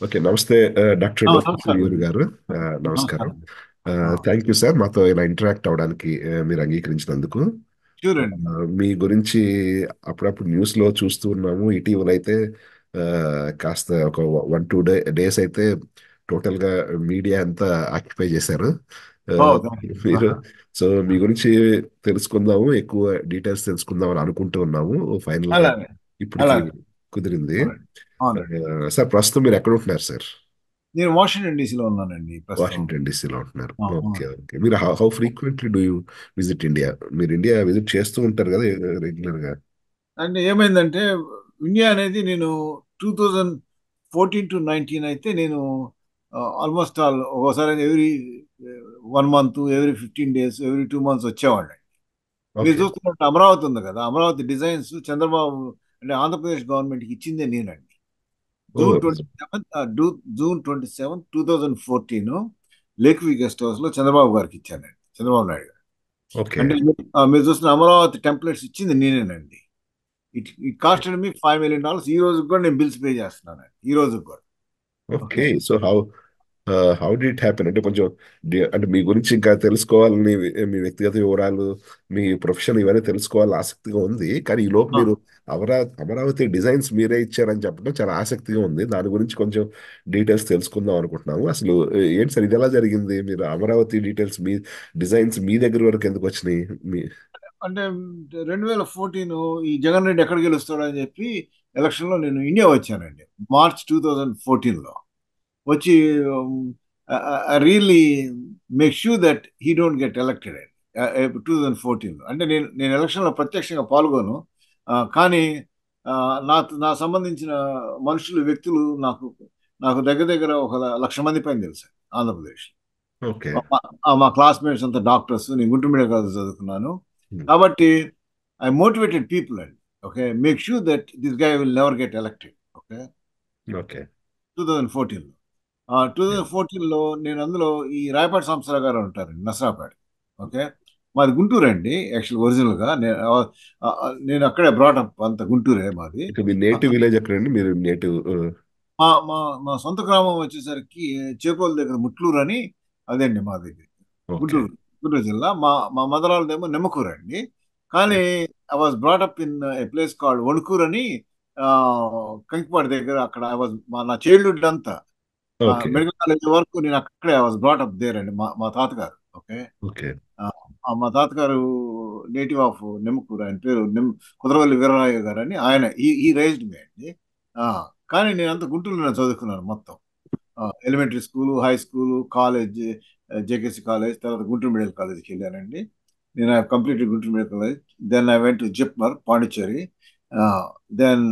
Okay నమస్తే doctor ఆ, డోక్టర్ నమస్కారం యూరి అండి. గారు ఆ, నమస్కారం నమస్కారం థ్యాంక్ యూ సార్ మాతో ఇలా ఇంటరాక్ట్ అవడానికి ఆ, మీరు అంగీకరించినందుకు షూర్ ఆ, అండి మీ గురించి అప్పుడప్పుడు న్యూస్ లో చూస్తూ ఉన్నాము ఇటీవల అయితే ఆ, కాస్త ఒక వన్ టూ డే డేస్ అయితే టోటల్ గా మీడియా అంతా ఆక్యుపై చేశారు ఆ, ఓ థ్యాంక్ యూ మీరు సో మీ గురించి తెలుసుకుందాము ఎక్కువ డీటెయిల్స్ తెలుసుకుందాం అని అనుకుంటూ ఉన్నాము ఫైనల్ గా అలాగే ఇప్పటికి అలాగే కుదిరింది అవునండి అవునండి ఆ, సార్ ప్రస్తుతం మీరు ఎక్కడ ఉంటున్నారు సార్ నేను వాషింగ్టన్ డీసీలో ఉన్నానండి ప్రస్తుతం వాషింగ్టన్ డీసీలో ఉంటున్నారు ఆ, ఓకే ఆ. ఓకే మీరు how frequently do you visit India మీరు ఇండియా విజిట్ చేస్తూ ఉంటారు కదా రెగ్యులర్ గా అంటే ఏమైందంటే ఇండియా అనేది నేను two thousand fourteen to nineteen అయితే నేను ఆల్మోస్ట్ ఆల్ ఒకసారి every one month every fifteen days every two months వచ్చేవాడిని మీరు ఓకే చూస్తున్నట్టు అమరావతి ఉంది కదా అమరావతి డిజైన్స్ చంద్రబాబు అంటే ఆంధ్రప్రదేశ్ గవర్నమెంట్కి ఇచ్చిందే నేనండి oh June twenty seven June twenty seven two thousand fourteen lake view guest house లో చంద్రబాబు గారికి ఇచ్చానండి చంద్రబాబు నాయుడు గారు ఓకే అంటే ఆ, మీరు చూసిన అమరావతి టెంప్లెట్స్ ఇచ్చింది నేనేనండి it it cost me five million dollars ఈ రోజు కూడా నేను బిల్స్ పే చేస్తున్నాను ఈ రోజు కూడా okay okay so how how did it happen అంటే కొంచెం డి- అంటే మీ గురించి ఇంకా తెలుసుకోవాలని మీ వ్యక్తిగత వివరాలు మీ ప్రొఫెషన్ ఇవన్నీ తెలుసుకోవాలని ఆసక్తిగా ఉంది కానీ ఈ లోపు మీరు అమరా అమరావతి డిజైన్స్ మీరే ఇచ్చారని చెప్పడం చాలా ఆసక్తిగా ఉంది దాని గురించి కొంచెం డీటెయిల్స్ తెలుసుకుందాం అనుకుంటున్నాము అసలు ఏ- ఏంటి సార్ ఇది ఎలా జరిగింది మీరు అమరావతి డీటెయిల్స్ మీ డిజైన్స్ మీ దగ్గర వరకు ఎందుకు వచ్చినాయి మీ అంటే రెండు వేల ఫోర్టీన్ ఈ జగన్ రెడ్డి ఎక్కడ గెలుస్తాడో అని చెప్పి ఎలక్షన్ లో నేను ఇండియా వచ్చానండి మార్చ్ టూ థౌజండ్ ఫోర్టీన్ లో వచ్చి I really make sure that he don't get elected అండి టూ థౌజండ్ ఫోర్టీన్లో అంటే నేను నేను ఎలక్షన్లో ప్రత్యక్షంగా పాల్గొను ఆ, కానీ ఆ, నా నా సంబంధించిన మనుషులు వ్యక్తులు నాకు నాకు దగ్గర దగ్గర ఒక లక్ష మంది పైన తెలుసు ఆంధ్రప్రదేశ్ ఓకే మా క్లాస్మేట్స్ అంతా డాక్టర్స్ నేను గుంటూరు మెడికల్ కాలేజ్ చదువుకున్నాను కాబట్టి ఐ మోటివేటెడ్ పీపుల్ అండి okay make sure that this guy will never get elected okay okay two thousand ఫోర్టీన్లో టూ థౌజండ్ ఫోర్టీన్లో నేను అందులో ఈ రాయపాటి సంస్థల గారు ఉంటారండి నసరాపేట ఓకే మాది గుంటూరు అండి యాక్చువల్ ఒరిజినల్గా నేను ఆ, ఆ, నేను అక్కడే బ్రాటప్ అంత గుంటూరే మాది ఇక మీ నేటివ్ విలేజ్ ఎక్కడండి మీరు నేటివ్ మా మా మా సొంత గ్రామం వచ్చేసరికి చేకోల దగ్గర ముట్లూరు అని అదండి మా దగ్గర ఓకే గుంటూరు గుంటూరు జిల్లా మా మా మదరాలదేమో నిమ్మకూరు అండి కానీ I was brought up in a place called Vanukuru అని ఆ, కంకిపాడు దగ్గర అక్కడ ఐ వాజ్ మా నా చైల్డ్హుడ్ అంతా ఓకే మెడికల్ కాలేజ్ వరకు నేను అక్కడే ఐ వాజ్ బ్రాటప్ దేర్ అండి మా మా తాతగారు ఓకే ఓకే ఆ, ఆ మా తాతగారు నేటివ్ ఆఫ్ నిమ్మకూరు ఆయన పేరు నిమ్ కుదరవల్లి వీరరాయ గారు అని ఆయన ఈ ఈ రైజ్డ్ మీ అండి ఆ, కానీ నేను అంత గుంటూరులో చదువుకున్నాను మొత్తం elementary school high school college JKC college తర్వాత గుంటూరు మెడికల్ కాలేజ్కి వెళ్ళానండి నేను I complete Guntur medical college then I went to JIPMER Pondicherry then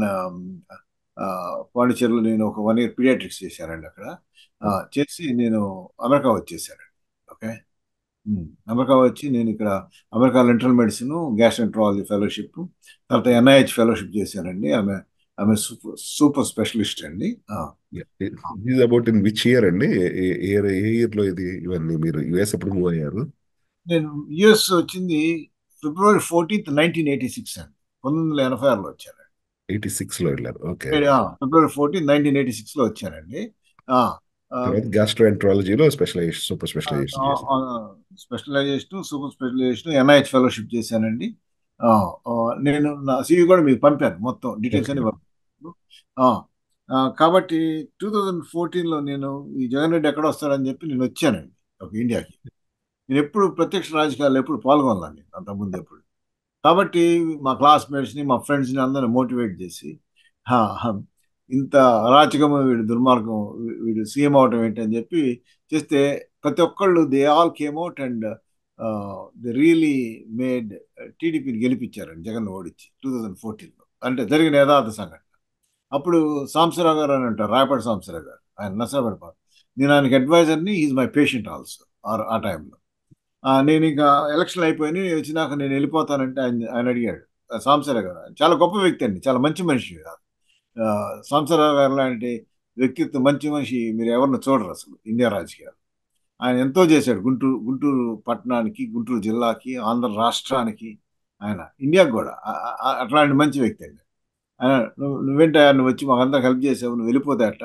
పాండిచ్చేరిలో నేను ఒక వన్ ఇయర్ పీడియాట్రిక్స్ చేశానండి అక్కడ ఆ, చేసి నేను అమెరికా వచ్చేసానండి ఓకే ఉమ్, అమెరికా వచ్చి నేను ఇక్కడ America internal medicine gastroenterology fellowship తర్వాత ఎన్ఐహెచ్ ఫెలోషిప్ చేశానండి ఆమె ఆమె సూపర్ సూపర్ స్పెషలిస్ట్ అండి ఆ, ఇది అబౌట్ ఇన్ విచ్ ఇయర్ అండి ఏ ఇయర్ ఏ ఇయర్ లో ఇది ఇవన్నీ మీరు యుఎస్ ఎప్పుడు మూవ్ అయ్యారు నేను యుఎస్ వచ్చింది February fourteenth nineteen eighty six అండి పంతొమ్మిది వందల ఎనభై ఆరులో వచ్చానండి ఎయిటీ సిక్స్ లో వెళ్ళారు ఓకే ఆ, February fourteen nineteen eighty six లో వచ్చానండి ఆ, ఆ, తర్వాత గ్యాస్ట్రోఎంట్రాలజీలో స్పెషలైజేషన్ సూపర్ స్పెషలైజేషన్ చేశారు specialization super specialization NIH fellowship చేశానండి ఆ, ఆ, నేను నా సివి కూడా మీకు పంపాను మొత్తం డీటెయిల్స్ ఓకే అన్ని పంపాను ఆ, ఆ, కాబట్టి టూ థౌజండ్ ఫోర్టీన్లో నేను ఈ జగన్ రెడ్డి ఎక్కడ వస్తాడని చెప్పి నేను వచ్చానండి ఒక ఇండియాకి నేను ఎప్పుడు ప్రత్యక్ష రాజకీయాల్లో ఎప్పుడు పాల్గొనాను నేను అంతకుముందు ఎప్పుడు కాబట్టి మా క్లాస్మేట్స్ని మా ఫ్రెండ్స్ని అందరిని మోటివేట్ చేసి "హా, హా, ఇంత అరాచకము వీడు దుర్మార్గం వీ- వీడు సీఎం అవటం ఏంటి అని చెప్పి చేస్తే ప్రతి ఒక్కళ్ళు they all came out and they really made టీడీపీని గెలిపించారండి జగన్ ఓడించి టూ థౌజండ్ ఫోర్టీన్లో అంటే జరిగిన యథార్థ సంఘటన అప్పుడు సాంబశివరావు గారు అని అంటారు రాయపాటి సాంబశివరావు గారు ఆయన నసరాపేట పార్టీ. నేను ఆయనకి అడ్వైజర్ని ఈజ్ మై పేషెంట్ ఆల్సో ఆ టైంలో నేను ఇంకా ఎలక్షన్ అయిపోయి వచ్చినాక నేను వెళ్ళిపోతానంటే ఆయన ఆయన అడిగాడు ఆ సాంబశివరావు గారు ఆయన చాలా గొప్ప వ్యక్తి అండి చాలా మంచి మనిషి ఆ, సాంబశివరావు గారు లాంటి వ్యక్తిత్వం మంచి మనిషి మీరు ఎవరిని చూడరు అసలు ఇండియా రాజకీయాలు ఆయన ఎంతో చేశాడు గుంటూరు గుంటూరు పట్టణానికి గుంటూరు జిల్లాకి ఆంధ్ర రాష్ట్రానికి ఆయన ఇండియాకి కూడా ఆ- ఆ- అట్లాంటి మంచి వ్యక్తి అండి ఆయన నువ్వు నువ్వేంటా నువ్వు వచ్చి మాకంతా హెల్ప్ చేసావు నువ్వు వెళ్ళిపోతే అట్ట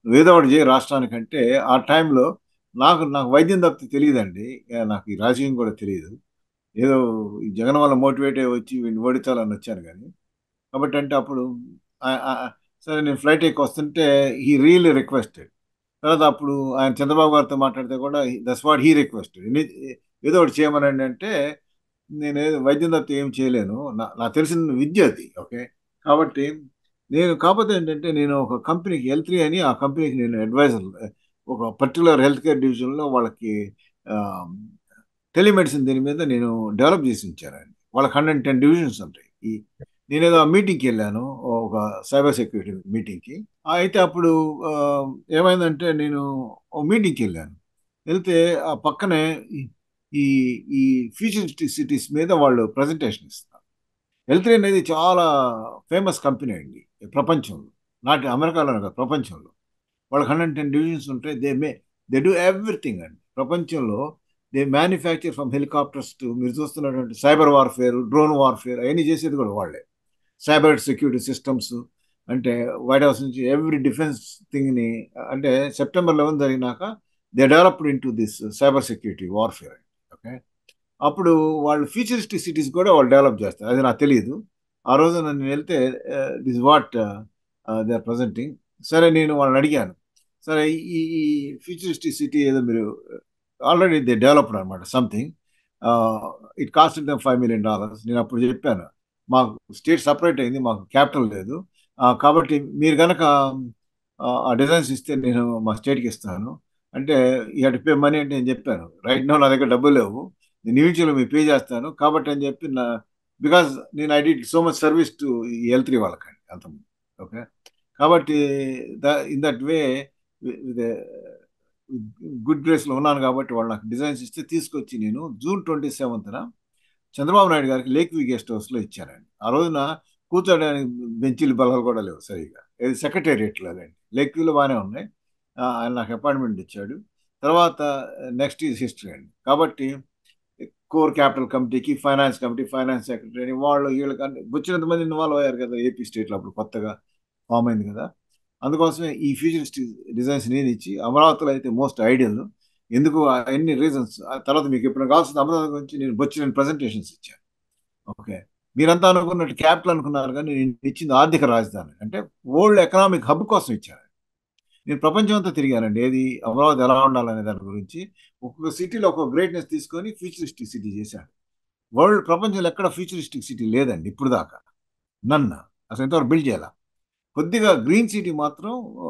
నువ్వు ఏదో ఒకటి చేయి రాష్ట్రానికంటే ఆ టైంలో నాకు నాకు వైద్యం తప్పితే తెలియదండి ఇక నాకు ఈ రాజకీయం కూడా తెలియదు ఏదో ఈ జగన్ వల్ల మోటివేట్ అయ్యి వచ్చి వీడిని ఓడించాలని వచ్చాను కానీ కాబట్టి అంటే అప్పుడు ఆ- ఆ- సరే నేను ఫ్లైట్ ఎక్కి వస్తుంటే హీ రియల్లీ రిక్వెస్టెడ్ తర్వాత అప్పుడు ఆయన చంద్రబాబు గారితో మాట్లాడితే కూడా దస్ వాట్ హీ రిక్వెస్టెడ్ ఏదో ఒకటి చేయమనండి అంటే నేను ఏదో వైద్యం తప్పితే ఏం చేయలేను నా నాకు తెలిసిన విద్య అది ఓకే కాబట్టి నేను కాకపోతే ఏంటంటే నేను ఒక కంపెనీకి ఎల్ త్రీ అని ఆ కంపెనీకి నేను అడ్వైజర్ ఒక పర్టికులర్ హెల్త్ కేర్ డివిజన్లో వాళ్ళకి టెలిమెడిసిన్ దీని మీద నేను డెవలప్ చేసి ఉంచానండి వాళ్ళకి హండ్రెడ్ టెన్ డివిజన్స్ ఉంటాయి ఈ నేనేదో ఆ మీటింగ్కి వెళ్ళాను ఒక సైబర్ సెక్యూరిటీ మీటింగ్కి అయితే అప్పుడు ఆ, ఏమైందంటే నేను ఓ మీటింగ్కి వెళ్ళాను వెళ్తే ఆ పక్కనే ఈ- ఈ ఈ ఫ్యూచరిస్టిక్ సిటీస్ మీద వాళ్ళు ప్రజెంటేషన్ ఇస్తారు ఎల్త్రీ అనేది చాలా ఫేమస్ కంపెనీ అండి ప్రపంచంలో నాటి అమెరికాలోనే కాదు ప్రపంచంలో వాళ్ళకి హండ్రెడ్ టెన్ డివిజన్స్ ఉంటాయి they may they do everything అండి ప్రపంచంలో they manufacture from helicopters to మీరు చూస్తున్నటువంటి సైబర్ వార్ఫేర్ డ్రోన్ వార్ఫేర్ అవన్నీ చేసేది కూడా వాళ్ళే సైబర్ సెక్యూరిటీ సిస్టమ్స్ అంటే వైట్ హౌస్ నుంచి ఎవ్రీ డిఫెన్స్ థింగ్ని అంటే సెప్టెంబర్ లెవెన్ జరిగినాక they developed in to this cyber security warfare okay అప్పుడు వాళ్ళు ఫ్యూచరిస్టిక్ సిటీస్ కూడా వాళ్ళు డెవలప్ చేస్తారు అది నాకు తెలియదు ఆ రోజు నేను వెళ్తే this what they are presenting సరే నేను వాళ్ళని అడిగాను సరే ఈ ఈ ఫ్యూచరిస్టిక్ సిటీ ఏదో మీరు ఆల్రెడీ దే డెవలప్డ్ అనమాట something it cost them five million dollars నేను అప్పుడు చెప్పాను మాకు స్టేట్ సపరేట్ అయింది మాకు క్యాపిటల్ లేదు ఆ, కాబట్టి మీరు కనుక ఆ డిజైన్స్ ఇస్తే నేను మా స్టేట్కి ఇస్తాను అంటే ఈ హెడ్ పే మనీ అంటే నేను చెప్పాను రైట్ నో నా దగ్గర డబ్బులు లేవు నేను ఇండివిజువల్ మీకు పే చేస్తాను కాబట్టి అని చెప్పి నా బికాజ్ నేను I did so much service to ఈ ఎల్ త్రీ వాళ్ళకండి అంతకుముందు ఓకే కాబట్టి the in that way good గ్రేస్లో ఉన్నాను కాబట్టి వాళ్ళు నాకు డిజైన్స్ ఇస్తే తీసుకొచ్చి నేను జూన్ ట్వంటీ సెవెంత్న చంద్రబాబు నాయుడు గారికి లేక్ వ్యూ గెస్ట్ హౌస్లో ఇచ్చానండి ఆ రోజున కూర్చోడానికి బెంచీలు బలాలు కూడా లేవు సరిగా ఇది సెక్రటేరియట్ లాగండి లేక్ వ్యూలో బాగానే ఉన్నాయి ఆ, ఆయన నాకు అపాయింట్మెంట్ ఇచ్చాడు తర్వాత నెక్స్ట్ ఈజ్ హిస్టరీ అండి కాబట్టి కోర్ క్యాపిటల్ కమిటీకి ఫైనాన్స్ కమిటీ ఫైనాన్స్ సెక్రటరీ అని వాళ్ళు వీళ్ళకి అంటే వచ్చినంత మంది ఇన్వాల్వ్ అయ్యారు కదా ఏపీ స్టేట్లో అప్పుడు కొత్తగా ఫామ్ అయింది కదా అందుకోసమే ఈ ఫ్యూచరిస్టిక్ డిజైన్స్ నేను ఇచ్చి అమరావతిలో అయితే మోస్ట్ ఐడియల్ ఎందుకు ఎన్ని రీజన్స్ తర్వాత మీకు ఎప్పుడు కావాల్సిన అమరావతి గురించి నేను వచ్చి నేను ప్రజెంటేషన్స్ ఇచ్చాను ఓకే మీరంతా అనుకున్నట్టు క్యాపిటల్ అనుకున్నారు కానీ నేను ఇచ్చింది ఆర్థిక రాజధాని అంటే వరల్డ్ ఎకనామిక్ హబ్ కోసం ఇచ్చాను నేను ప్రపంచం అంతా తిరిగానండి ఏది అమరావతి ఎలా ఉండాలనే దాని గురించి ఒక్కొక్క సిటీలో ఒక్కొక్క గ్రేట్నెస్ తీసుకొని ఫ్యూచరిస్టిక్ సిటీ చేశాను వరల్డ్ ప్రపంచంలో ఎక్కడ ఫ్యూచరిస్టిక్ సిటీ లేదండి ఇప్పుడు దాకా నన్ను అసలు ఎంతవరకు బిల్డ్ చేయాల కొద్దిగా గ్రీన్ సిటీ మాత్రం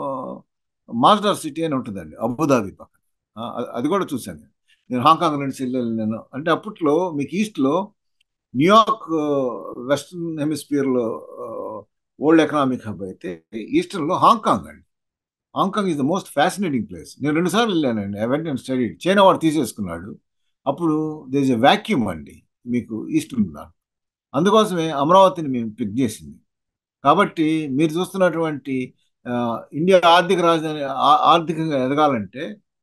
మాస్టర్ సిటీ అని ఉంటుందండి అబుదాబి పక్కన ఆ, అది- అది కూడా చూశాను నేను. నేను హాంకాంగ్ నుంచి వెళ్ళాను నేను అంటే అప్పట్లో మీకు ఈస్ట్లో న్యూయార్క్ వెస్ట్రన్ హెమిస్ఫియర్లో వరల్డ్ ఎకనామిక్ హబ్ అయితే ఈస్టర్న్లో హాంకాంగ్ అండి Hong Kong is the most fascinating place నేను రెండుసార్లు వెళ్ళానండి ఐ వెంట స్టడీ చైనా వాడు తీసేసుకున్నాడు అప్పుడు దే ఇస్ ఎ వ్యాక్యూమ్ అండి మీకు ఈస్ట్ ఉందా అందుకోసమే అమరావతిని మేము పిక్ చేసింది కాబట్టి మీరు చూస్తున్నటువంటి ఆ, ఇండియా ఆర్థిక రాజధాని ఆ- ఆర్థికంగా ఎదగాలంటే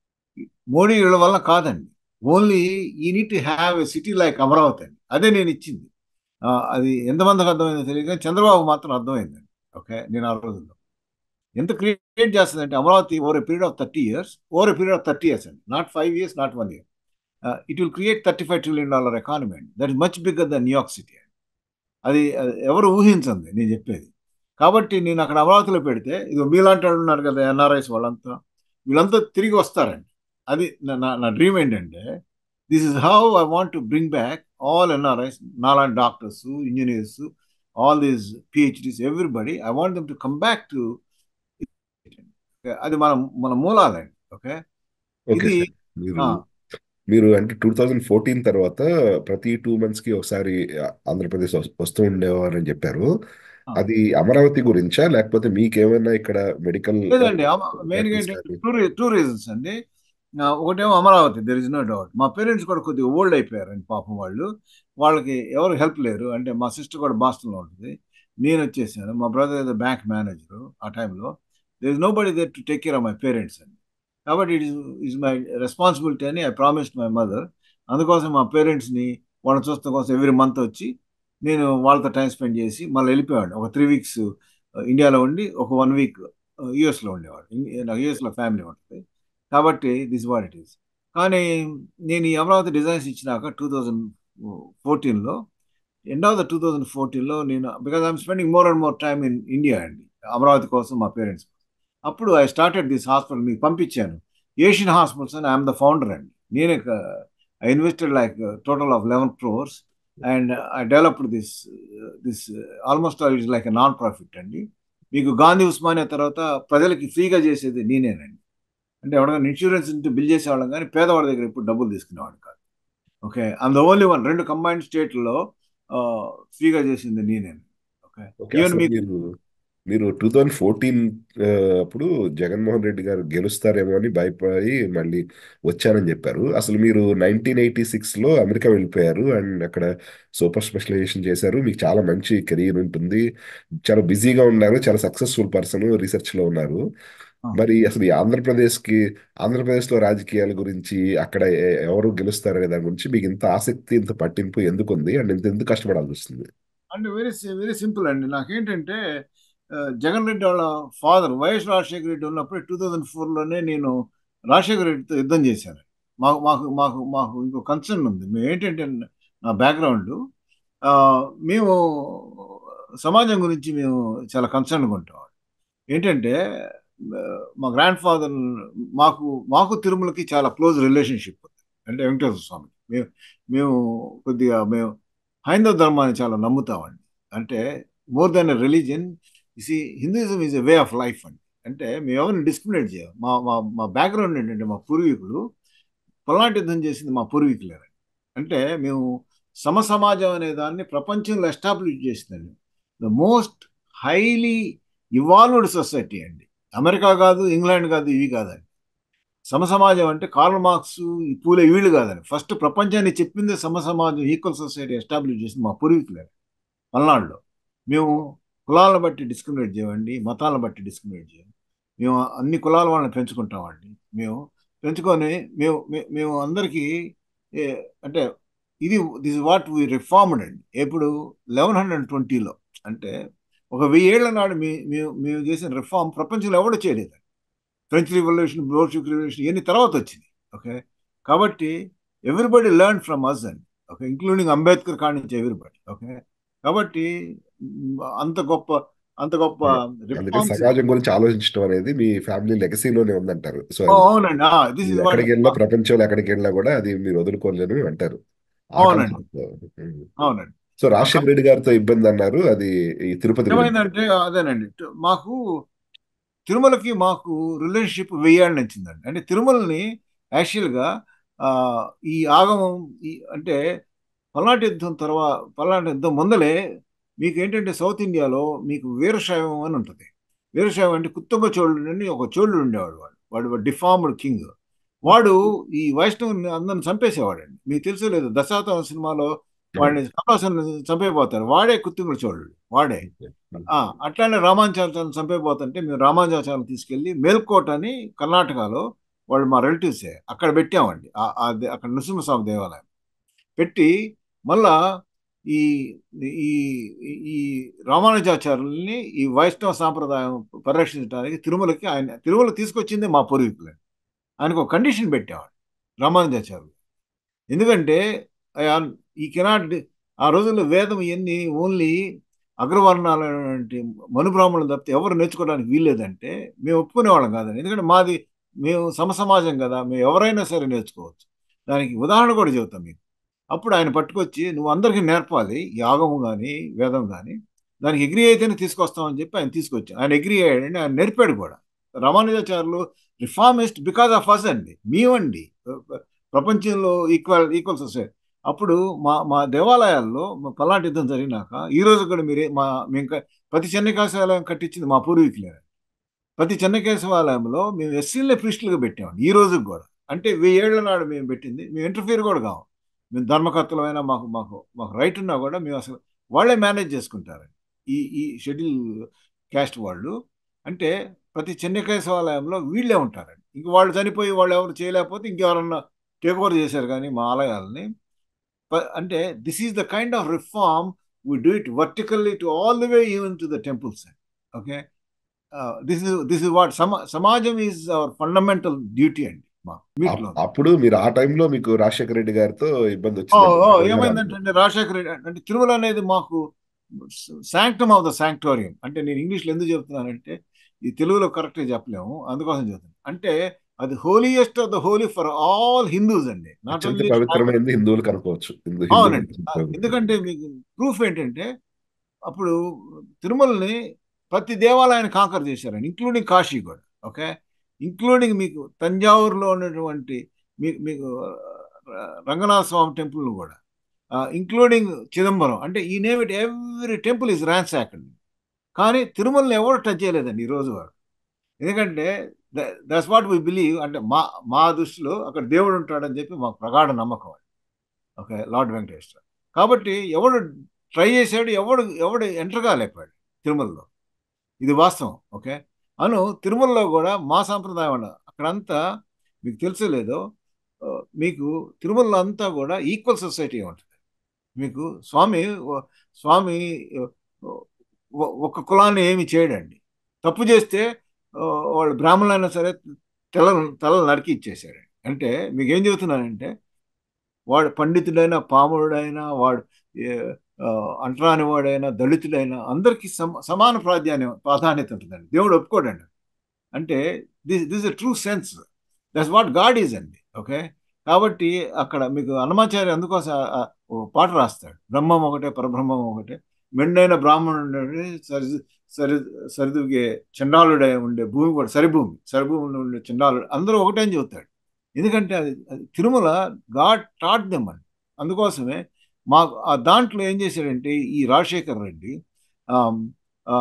మోడీ వీళ్ళ వల్ల కాదండి ఓన్లీ ఈ need to have a city like Amaravati అండి అదే నేను ఇచ్చింది ఆ, అది ఎంతమందికి అర్థమైందో తెలియదు కానీ చంద్రబాబు మాత్రం అర్థమైందండి ఓకే నేను ఆ రోజుల్లో ఎంత క్రియేట్ చేస్తుందంటే Amaravati over a period of thirty years over a period of thirty years అండి not five years not one year it will create thirty five trillion dollar economy అండి that is much bigger than New York city అండి అది అది ఎవరు ఊహించండి నేను చెప్పేది కాబట్టి నేను అక్కడ అమరావతిలో పెడితే ఇది మీలాంటి వాళ్ళు ఉన్నారు కదా ఎన్ఆర్ఐస్ వాళ్ళంతా వీళ్ళంతా తిరిగి వస్తారండి అది నా నా- నా డ్రీమ్ ఏంటంటే this is how I want to bring back all NRIs నాలాంటి doctors engineers all these PhDs everybody I want them to come back to అది మన మన మూలాలండి ఓకే ఓకే ఇది సార్ మీరు ఆ, మీరు అంటే టూ థౌజండ్ ఫోర్టీన్ తర్వాత ప్రతి టూ మంత్స్ కి ఒకసారి ఆంధ్రప్రదేశ్ వస్- వస్తూ ఉండేవారని చెప్పారు ఆ. అది అమరావతి గురించా లేకపోతే మీకేమైనా ఇక్కడ మెడికల్ లేదండి మెయిన్గా ఏంటంటే టూ టూ రీజన్స్ అండి ఆ, ఒకటేమో Amaravati there is no doubt మా పేరెంట్స్ కూడా కొద్దిగా ఓల్డ్ అయిపోయారండి పాపం వాళ్ళు వాళ్ళకి ఎవరు హెల్ప్ లేరు అంటే మా సిస్టర్ కూడా బాస్టన్లో ఉంటుంది నేను వచ్చేసాను మా బ్రదర్ ఏదో బ్యాంక్ మేనేజర్ ఆ టైంలో there is nobody there to take care of my parents అండి కాబట్టి it is is my responsibility అని ఐ ప్రామిస్డ్ మై మదర్ అందుకోసం మా పేరెంట్స్ని వాళ్ళని చూస్తాం కోసం ఎవ్రీ మంత్ వచ్చి నేను వాళ్ళతో టైం స్పెండ్ చేసి మళ్ళీ వెళ్ళిపోయాడు ఒక త్రీ వీక్స్ ఇండియాలో ఉండి ఒక వన్ వీక్ యుఎస్లో ఉండేవాడు ఇన్- నాకు యుఎస్లో ఫ్యామిలీ ఉంటుంది కాబట్టి దిస్ వాట్ ఇట్ ఈస్ కానీ నేను ఈ అమరావతి డిజైన్స్ ఇచ్చినాక టూ థౌజండ్ ఫోర్టీన్లో end of the two thousand ఫోర్టీన్లో నేను because I'm spending more and more time in India అండి అమరావతి కోసం మా పేరెంట్స్ అప్పుడు ఐ స్టార్టెడ్ దిస్ హాస్పిటల్ మీకు పంపించాను ఏషియన్ హాస్పిటల్స్ అని ఐఎమ్ ద ఫౌండర్ అండి నేనే I invested like total of eleven crores and I developed this this almost all it's like non profit అండి మీకు గాంధీ ఉస్మానియా తర్వాత ప్రజలకి ఫ్రీగా చేసేది నేనేనండి అంటే ఎవరైనా ఇన్సూరెన్స్ ఉంటే బిల్ చేసేవాళ్ళం కానీ పేదవాడి దగ్గర ఇప్పుడు డబ్బులు తీసుకునేవాడు కాదు okay and the only one రెండు కంబైన్డ్ స్టేట్లో ఫ్రీగా చేసింది నేనేనండి ఓకే ఓకే ఈవెన్ అసలు మీకు మీరు మీరు టూ థౌజండ్ ఫోర్టీన్ అప్పుడు జగన్మోహన్ రెడ్డి గారు గెలుస్తారేమో అని భయపడి మళ్ళీ వచ్చానని చెప్పారు అసలు మీరు నైన్టీన్ ఎయిటీ సిక్స్లో అమెరికా వెళ్ళిపోయారు అండ్ అక్కడ సూపర్ స్పెషలైజేషన్ చేశారు మీకు చాలా మంచి కెరీర్ ఉంటుంది చాలా బిజీగా ఉన్నారు చాలా సక్సెస్ఫుల్ పర్సన్ రీసెర్చ్లో ఉన్నారు ఆ, మరి అసలు ఈ ఆంధ్రప్రదేశ్కి ఆంధ్రప్రదేశ్లో రాజకీయాల గురించి అక్కడ ఎ- ఎవరు గెలుస్తారనే దాని గురించి మీకు ఇంత ఆసక్తి ఇంత పట్టింపు ఎందుకు ఉంది అండ్ ఇంత ఎందుకు కష్టపడాల్సి వస్తుంది అంటే వెరీ వెరీ సింపుల్ అండి నాకేంటంటే ఆ, జగన్ రెడ్డి వాళ్ళ ఫాదర్ వైఎస్ రాజశేఖర రెడ్డి ఉన్నప్పుడు టూ థౌజండ్ ఫోర్లోనే నేను రాజశేఖర రెడ్డితో యుద్ధం చేశాను మాకు మాకు మాకు మాకు ఇంకో కన్సర్న్ ఉంది మేము ఏంటంటే నా బ్యాక్గ్రౌండ్ మేము సమాజం గురించి మేము చాలా కన్సర్న్గా ఉంటాం ఏంటంటే ఆ, మా గ్రాండ్ ఫాదర్ మాకు మాకు తిరుమలకి చాలా క్లోజ్ రిలేషన్షిప్ ఉంది అంటే వెంకటేశ్వర స్వామి మేము మేము కొద్దిగా మేము హైందవ ధర్మాన్ని చాలా నమ్ముతామండి అంటే more than a religion see Hinduism is a way of life అండి అంటే మేము ఎవరిని డిస్క్రిమినేట్ చేయం మా మా మా బ్యాక్గ్రౌండ్ ఏంటంటే మా పూర్వీకులు పొలాంటి యుద్ధం చేసింది మా పూర్వీకులేనండి అంటే మేము సమసమాజం అనే దాన్ని ప్రపంచంలో ఎస్టాబ్లిష్ చేసిందండి the most highly evolved society అండి అమెరికా కాదు ఇంగ్లాండ్ కాదు ఇవి కాదండి సమసమాజం అంటే కార్ల్ మార్క్స్ ఈ పూలే వీళ్ళు కాదండి ఫస్ట్ ప్రపంచాన్ని చెప్పిందే సమసమాజం ఈక్వల్ సొసైటీ ఎస్టాబ్లిష్ చేసింది మా పూర్వీకులే పల్నాడులో మేము కులాలను బట్టి డిస్క్రిమినేట్ చేయమండి మతాలను బట్టి డిస్క్రిమినేట్ చేయం మేము అన్ని కులాల వాళ్ళని పెంచుకుంటామండి మేము పెంచుకొని మేము మే- మేము అందరికీ ఏ, అంటే ఇది దిస్ వాట్ వి రిఫార్మ్డ్ అండి ఎప్పుడు లెవెన్ హండ్రెడ్ ట్వంటీలో అంటే ఒక వెయ్యి ఏళ్ల నాడు మీ మేము మేము చేసిన రిఫార్మ్ ప్రపంచంలో ఎవడు చేయలేదు ఫ్రెంచ్ రివల్యూషన్ బోర్షిక్ రివల్యూషన్ ఇవన్నీ తర్వాత వచ్చింది ఓకే కాబట్టి ఎవ్రీబడి లెర్న్ ఫ్రమ్ అస్ అండి ఓకే ఇంక్లూడింగ్ అంబేద్కర్ కాడి నుంచి ఎవ్రీబడి ఓకే కాబట్టి మ్, అంత గొప్ప అంత గొప్ప అందుకే రిఫార్మ్స్ సమాజం గురించి ఆలోచించడం అనేది మీ ఫ్యామిలీ లెగసీలోనే ఉందంటారు సో అది అవునండి దిస్ మీరు ఇస్ వాట్ ఎక్కడికి వెళ్ళినా ప్రపంచంలో ఎక్కడికి వెళ్ళినా కూడా అది మీరు వదులుకోలేరు అని అంటారు ఆ అవునండి కాన్సెప్ట్ అవునండి సో రాజశేఖర రెడ్డి గారితో ఇబ్బంది అన్నారు అది ఈ తిరుపతి గురించి ఏమైందంటే అదేనండి టు- మాకు తిరుమలకి మాకు రిలేషన్షిప్ వెయ్యాళ్ళు నచ్చిందండి అంటే తిరుమలని యాక్చువల్గా ఆ, ఈ ఆగమం ఈ అంటే పల్నాటి యుద్ధం తర్వాత పల్నాటి యుద్ధం ముందలే మీకు ఏంటంటే సౌత్ ఇండియాలో మీకు వీరశైవం అని ఉంటుంది వీరశైవం అంటే కుత్తుంబ చోళుడు అని ఒక చోళుడు ఉండేవాడు వాడు వాడు డిఫార్మ్డ్ కింగ్ వాడు ఈ వైష్ణవుని అందరిని చంపేసేవాడండి మీకు తెలుసో లేదు దశావతారం సినిమాలో వాడిని కమలాసన్ చంపైపోతారు వాడే కుత్తుంగుడు చోళుడు వాడే ఆ, అట్లానే రామాంచాచారం చంపైపోతుంటే మేము రామాంచాచారం తీసుకెళ్లి మేల్కోట్ అని కర్ణాటకలో వాళ్ళు మా రిలేటివ్సే అక్కడ పెట్టామండి ఆ- ఆ దే- అక్కడ నృసింహస్వామి దేవాలయం పెట్టి మళ్ళా ఈ ఈ ఈ రామానుజాచార్యుల్ని ఈ వైష్ణవ సాంప్రదాయం పరిరక్షించడానికి తిరుమలకి ఆయన తిరుమల తీసుకొచ్చింది మా పూర్వీకులే ఆయనకు ఒక కండిషన్ పెట్టేవాడు రామానుజాచార్యులు ఎందుకంటే ఈ కెనాట్ ఆ రోజుల్లో వేదం ఇవన్నీ ఓన్లీ అగ్రవర్ణాలైనటువంటి మనుబ్రాహ్మణులు తప్పితే ఎవరు నేర్చుకోవడానికి వీల్లేదంటే మేము ఒప్పుకునేవాళ్ళం కాదండి ఎందుకంటే మాది మేము సమసమాజం కదా మేము ఎవరైనా సరే నేర్చుకోవచ్చు దానికి ఉదాహరణ కూడా చెబుతాం మీకు అప్పుడు ఆయన పట్టుకొచ్చి నువ్వు అందరికీ నేర్పాలి యాగము కానీ వేదం కానీ దానికి ఎగ్రీ అయితేనే తీసుకొస్తామని చెప్పి ఆయన తీసుకొచ్చాం ఆయన ఎగ్రీ అయ్యాడండి ఆయన నేర్పాడు కూడా Ramanujacharyulu reformist because of us అండి మేమండి ప్రపంచంలో ఈక్వల్ ఈక్వల్ సొసైటీ అప్పుడు మా మా దేవాలయాల్లో మా పల్నాటి యుద్ధం జరిగినాక ఈ రోజు కూడా మీరే మా మేము క- ప్రతి చెన్నకేశవాలయం కట్టించింది మా పూర్వీకులే ప్రతి చెన్నకేశవాలయంలో మేము ఎస్సీలనే ప్రిస్టులుగా పెట్టామండి ఈ రోజుకి కూడా అంటే వెయ్యేళ్ల నాడు మేము పెట్టింది మేము ఇంటర్ఫియర్ కూడా కాము మేము ధర్మకర్తలమైనా మాకు మాకు మాకు రైట్ ఉన్నా కూడా మేము అసలు వాళ్ళే మేనేజ్ చేసుకుంటారండి ఈ ఈ షెడ్యూల్ క్యాస్ట్ వాళ్ళు అంటే ప్రతి చెన్నకేశవాలయంలో వీళ్ళే ఉంటారండి ఇంక వాళ్ళు చనిపోయి వాళ్ళు ఎవరు చేయలేకపోతే ఇంకెవరన్నా టేక్ ఓవర్ చేశారు కానీ మా ఆలయాలని ప- అంటే this is the kind of reform we do it vertically to all the way even to the temples okay this is this is what సమా సమాజం ఈజ్ అవర్ ఫండమెంటల్ డ్యూటీ అండి మా అప్- మీట్లో అప్పుడు మీరు ఆ టైంలో మీకు రాజశేఖర రెడ్డి గారితో ఇబ్బంది ఓ, వచ్చింది ఓ, ఏమైందంటే అండి, రాజశేఖర రెడ్డి అంటే తిరుమల అనేది మాకు శాంక్టమ్ ఆఫ్ ద శాంక్టోరియం అంటే నేను ఇంగ్లీష్లో ఎందుకు చెప్తున్నానంటే ఈ తెలుగులో కరెక్ట్గా చెప్పలేము అందుకోసం చెప్తాను అంటే అది holiest of the holy for all Hindus అండి నాట్ అత్యంత ఓన్లీ పవిత్రమైనది హిందువులకు అనుకోవచ్చు హిందూ అవునండి హిందువులకు ఆ, పవిత్రం. ఎందుకంటే మీకు ప్రూఫ్ ఏంటంటే అప్పుడు తిరుమలని ప్రతి దేవాలయాన్ని కాంకర్ చేశారండి ఇంక్లూడింగ్ కాశీ కూడా ఓకే ఇంక్లూడింగ్ మీకు తంజావూరులో ఉన్నటువంటి మీకు మీకు ఆ, రంగనాథ స్వామి టెంపుల్ కూడా ఇంక్లూడింగ్ చిదంబరం అంటే ఈ name it every temple is ransack అండి కానీ తిరుమలని ఎవరు టచ్ చేయలేదండి ఈ రోజు వారు ఎందుకంటే దట్స్ వాట్ వి బిలీవ్ అంటే మా మా దృష్టిలో అక్కడ దేవుడు ఉంటాడని చెప్పి మాకు ప్రగాఢ నమ్మకం అండి ఓకే లార్డ్ వెంకటేశ్వర కాబట్టి ఎవడు ట్రై చేశాడు ఎవడు ఎవడు ఎంటర్ కాలేకపోయాడు తిరుమలలో ఇది వాస్తవం ఓకే అను తిరుమలలో కూడా మా సాంప్రదాయం అన్న అక్కడంతా మీకు తెలుసో లేదో ఆ, మీకు తిరుమలలో అంతా కూడా ఈక్వల్ సొసైటీ ఉంటుంది మీకు స్వామి ఓ- స్వామి ఒ- ఒక కులాన్ని ఏమి చేయడండి తప్పు చేస్తే ఆ, వాళ్ళు బ్రాహ్మణులైనా సరే తల తలలు నరికి ఇచ్చేసాడండి అంటే మీకు ఏం చెబుతున్నానంటే వాడు పండితుడైనా పాముడైనా వాడు ఏ, ఆ, అంటరాని వాడైనా దళితుడైనా అందరికీ సమ సమాన ప్రాధాన్యం ప్రాధాన్యత ఉంటుందండి దేవుడు ఒప్పుకోడండి అంటే this this a true sense that's what God is అండి ఓకే కాబట్టి అక్కడ మీకు అన్నమాచార్య అందుకోసం ఆ- ఆ ఓ పాట రాస్తాడు బ్రహ్మం ఒకటే పరబ్రహ్మం ఒకటే మెండైన బ్రాహ్మణుడు సరి సరి సరిదుగే చండాలుడై ఉండే భూమి కూడా సరిభూమి సరిభూమిలో ఉండే చండాలుడు అందరూ ఒకటే అని చెబుతాడు ఎందుకంటే అది అది తిరుమల గాడ్ టాట్ దెమ్ అండి అందుకోసమే మాకు ఆ దాంట్లో ఏం చేశాడంటే ఈ రాజశేఖర్ రెడ్డి ఆమ్, ఆ,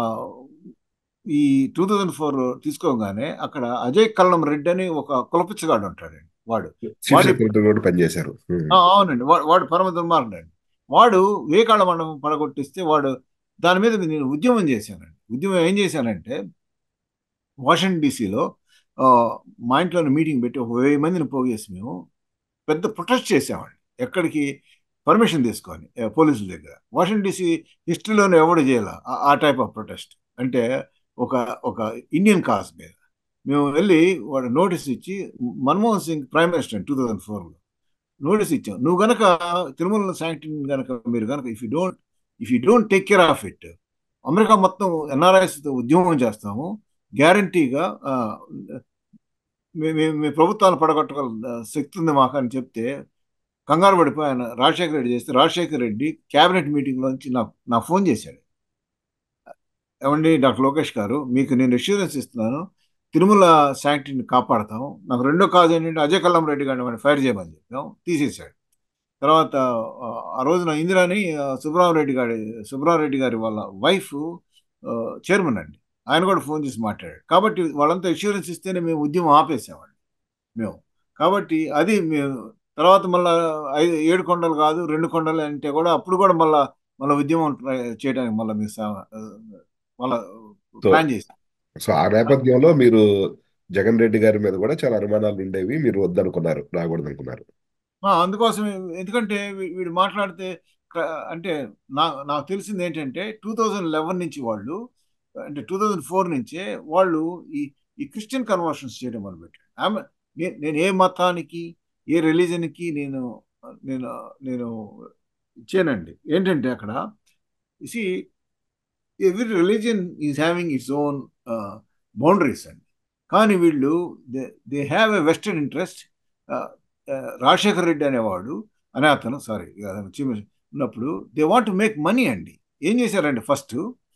ఈ టూ థౌజండ్ ఫోర్ తీసుకోగానే అక్కడ అజయ్ కల్లం రెడ్డి అని ఒక కులపిచ్చగాడు ఉంటాడండి వాడు చీఫ్ వాడి- సెక్రటరీ కూడా పనిచేశారు ఉమ్. ఆ, అవునండి వాడు వాడు పరమ దుర్మార్గుడు అండి వాడు వేకాళ్ళ మండపం పడగొట్టిస్తే వాడు దాని మీద నేను ఉద్యమం చేశానండి ఉద్యమం ఏం చేశానంటే వాషింగ్టన్ డీసీలో మా ఇంట్లో మీటింగ్ పెట్టి ఒక వెయ్యి మందిని పోగేసి మేము పెద్ద ప్రొటెస్ట్ చేసామండి ఎక్కడికి పర్మిషన్ తీసుకొని ఏ, పోలీసుల దగ్గర వాషింగ్టన్ డీసీ హిస్టరీలోనే ఎవడు చేయాల ఆ టైప్ ఆఫ్ ప్రొటెస్ట్ అంటే ఒక ఒక ఇండియన్ కాజ్ మీద మేము వెళ్ళి వాడు నోటీస్ ఇచ్చి Manmohan Singh prime minister two thousand ఫోర్లో నోటీస్ ఇచ్చాం నువ్వు గనక తిరుమల శాంక్షన్ గనక మీరు గనక if you don't if you don't take care of it America మొత్తం ఎన్ఆర్ఐస్తో ఉద్యమం చేస్తాము గ్యారంటీగా మీ మీ- మీ ప్రభుత్వాన్ని పడగొట్టగల ఆ, శక్తి ఉంది మాకు అని చెప్తే కంగారు పడిపోయి ఆయన రాజశేఖర రెడ్డి చేస్తే రాజశేఖర రెడ్డి క్యాబినెట్ మీటింగ్లోంచి నాకు నా ఫోన్ చేశాడు ఏమండి డాక్టర్ లోకేష్ గారు మీకు నేను అష్యూరెన్స్ ఇస్తున్నాను తిరుమల శాంక్టిని కాపాడతాం నాకు రెండో కాజ్ ఏంటంటే అజయ్ కల్లం రెడ్డి గారిని వాడిని ఫైర్ చేయమని చెప్పాం తీసేశాడు తర్వాత ఆ, ఆ రోజున ఇందిరాని ఆ, సుబ్రహ్మరెడ్డి గారి సుబ్రహ్మరెడ్డి గారి వాళ్ళ వైఫ్ చైర్మన్ అండి ఆయన కూడా ఫోన్ చేసి మాట్లాడాడు కాబట్టి వాళ్ళంతా ఇన్సూరెన్స్ ఇస్తేనే మేము ఉద్యమం ఆపేసామండి మేము కాబట్టి అది మేము తర్వాత మళ్ళా ఐదు ఏడు కొండలు కాదు రెండు కొండలు అంటే కూడా అప్పుడు కూడా మళ్ళా మళ్ళీ ఉద్యమం ట్రై చేయడానికి మళ్ళీ మేము సా- మళ్ళా ప్లాన్ చేసాం సో ఆ నేపథ్యంలో మీరు జగన్ రెడ్డి గారి మీద కూడా చాలా అనుమానాలు ఉండేవి మీరు వద్దనుకున్నారు రాకూడదు అనుకున్నారు ఆ, అందుకోసం ఎందుకంటే వీ- వీడు మాట్లాడితే క- అంటే నా నాకు తెలిసింది ఏంటంటే టూ థౌజండ్ లెవెన్ నుంచి వాళ్ళు అంటే టూ థౌజండ్ ఫోర్ నుంచే వాళ్ళు ఈ ఈ క్రిస్టియన్ కన్వర్షన్స్ చేయడం మొదలుపెట్టారు ఆమె నే- నేను ఏ మతానికి ఏ రిలీజన్కి నేను నేను నేను ఇచ్చానండి ఏంటంటే అక్కడ see every religion is having its own boundaries అండి కానీ వీళ్ళు they they have a western interest Rajasekhar Reddy అనేవాడు అనే అతను సారీ ఉన్నప్పుడు they want to make money అండి ఏం చేశారండి ఫస్ట్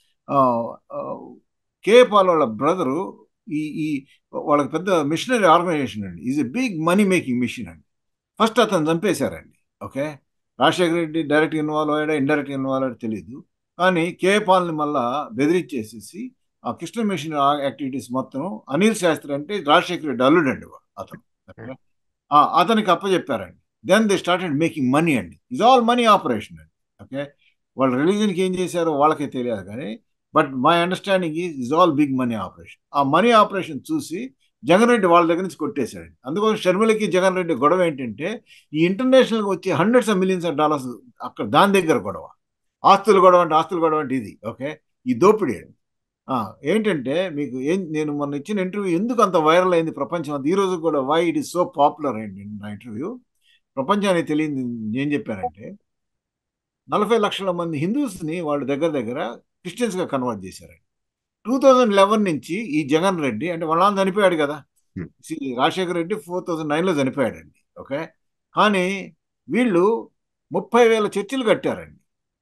కే పాల్ వాళ్ళ బ్రదరు ఈ ఈ వాళ్ళకి పెద్ద మిషనరీ ఆర్గనైజేషన్ అండి is a big money making mission అండి ఫస్ట్ అతను చంపేశారండి okay Rajasekhara Reddy direct involve అయ్యాడా ఇండైరెక్ట్ ఇన్వాల్వ్ అయ్యాడా తెలియదు కానీ కే పాల్ని మళ్ళా బెదిరించేసేసి ఆ కృష్ణ మిషన్ యాక్టివిటీస్ మొత్తం అనిల్ శాస్త్రి అంటే రాజశేఖర రెడ్డి అల్లుడు అండి వాడు అతను ఆ, అతనికి అప్పచెప్పారండి then they started making money అండి ఇస్ ఆల్ మనీ ఆపరేషన్ అండి ఓకే వాళ్ళ రిలీజన్కి ఏం చేశారో వాళ్ళకే తెలియదు కానీ but my understanding is is all big money operation ఆ మనీ ఆపరేషన్ చూసి జగన్ రెడ్డి వాళ్ళ దగ్గర నుంచి కొట్టేశాడండి అందుకోసం షర్మిలకి జగన్ రెడ్డి గొడవ ఏంటంటే ఈ ఇంటర్నేషనల్గా వచ్చే hundreds of millions of dollars అక్కడ దాని దగ్గర గొడవ ఆస్తులు గొడవ అంటే ఆస్తులు గొడవ అంటే ఇది ఓకే ఈ దోపిడీ అండి ఆ, ఏంటంటే మీకు ఏం నేను మొన్న ఇచ్చిన ఇంటర్వ్యూ ఎందుకు అంత వైరల్ అయింది ప్రపంచం అంతా ఈ రోజు కూడా why it is so popular అయింది నా ఇంటర్వ్యూ ప్రపంచానికి తెలియదు ఏం చెప్పారంటే నలభై లక్షల మంది హిందూస్ని వాళ్ళు దగ్గర దగ్గర క్రిస్టియన్స్గా కన్వర్ట్ చేశారండి టూ థౌజండ్ లెవెన్ నుంచి ఈ జగన్ రెడ్డి అంటే వాళ్ళ నాన్న చనిపోయాడు కదా Hmm. సి- రాజశేఖర రెడ్డి ఫోర్ థౌజండ్ నైన్లో చనిపోయాడండి ఓకే కానీ వీళ్ళు ముప్పై వేల చర్చిలు కట్టారండి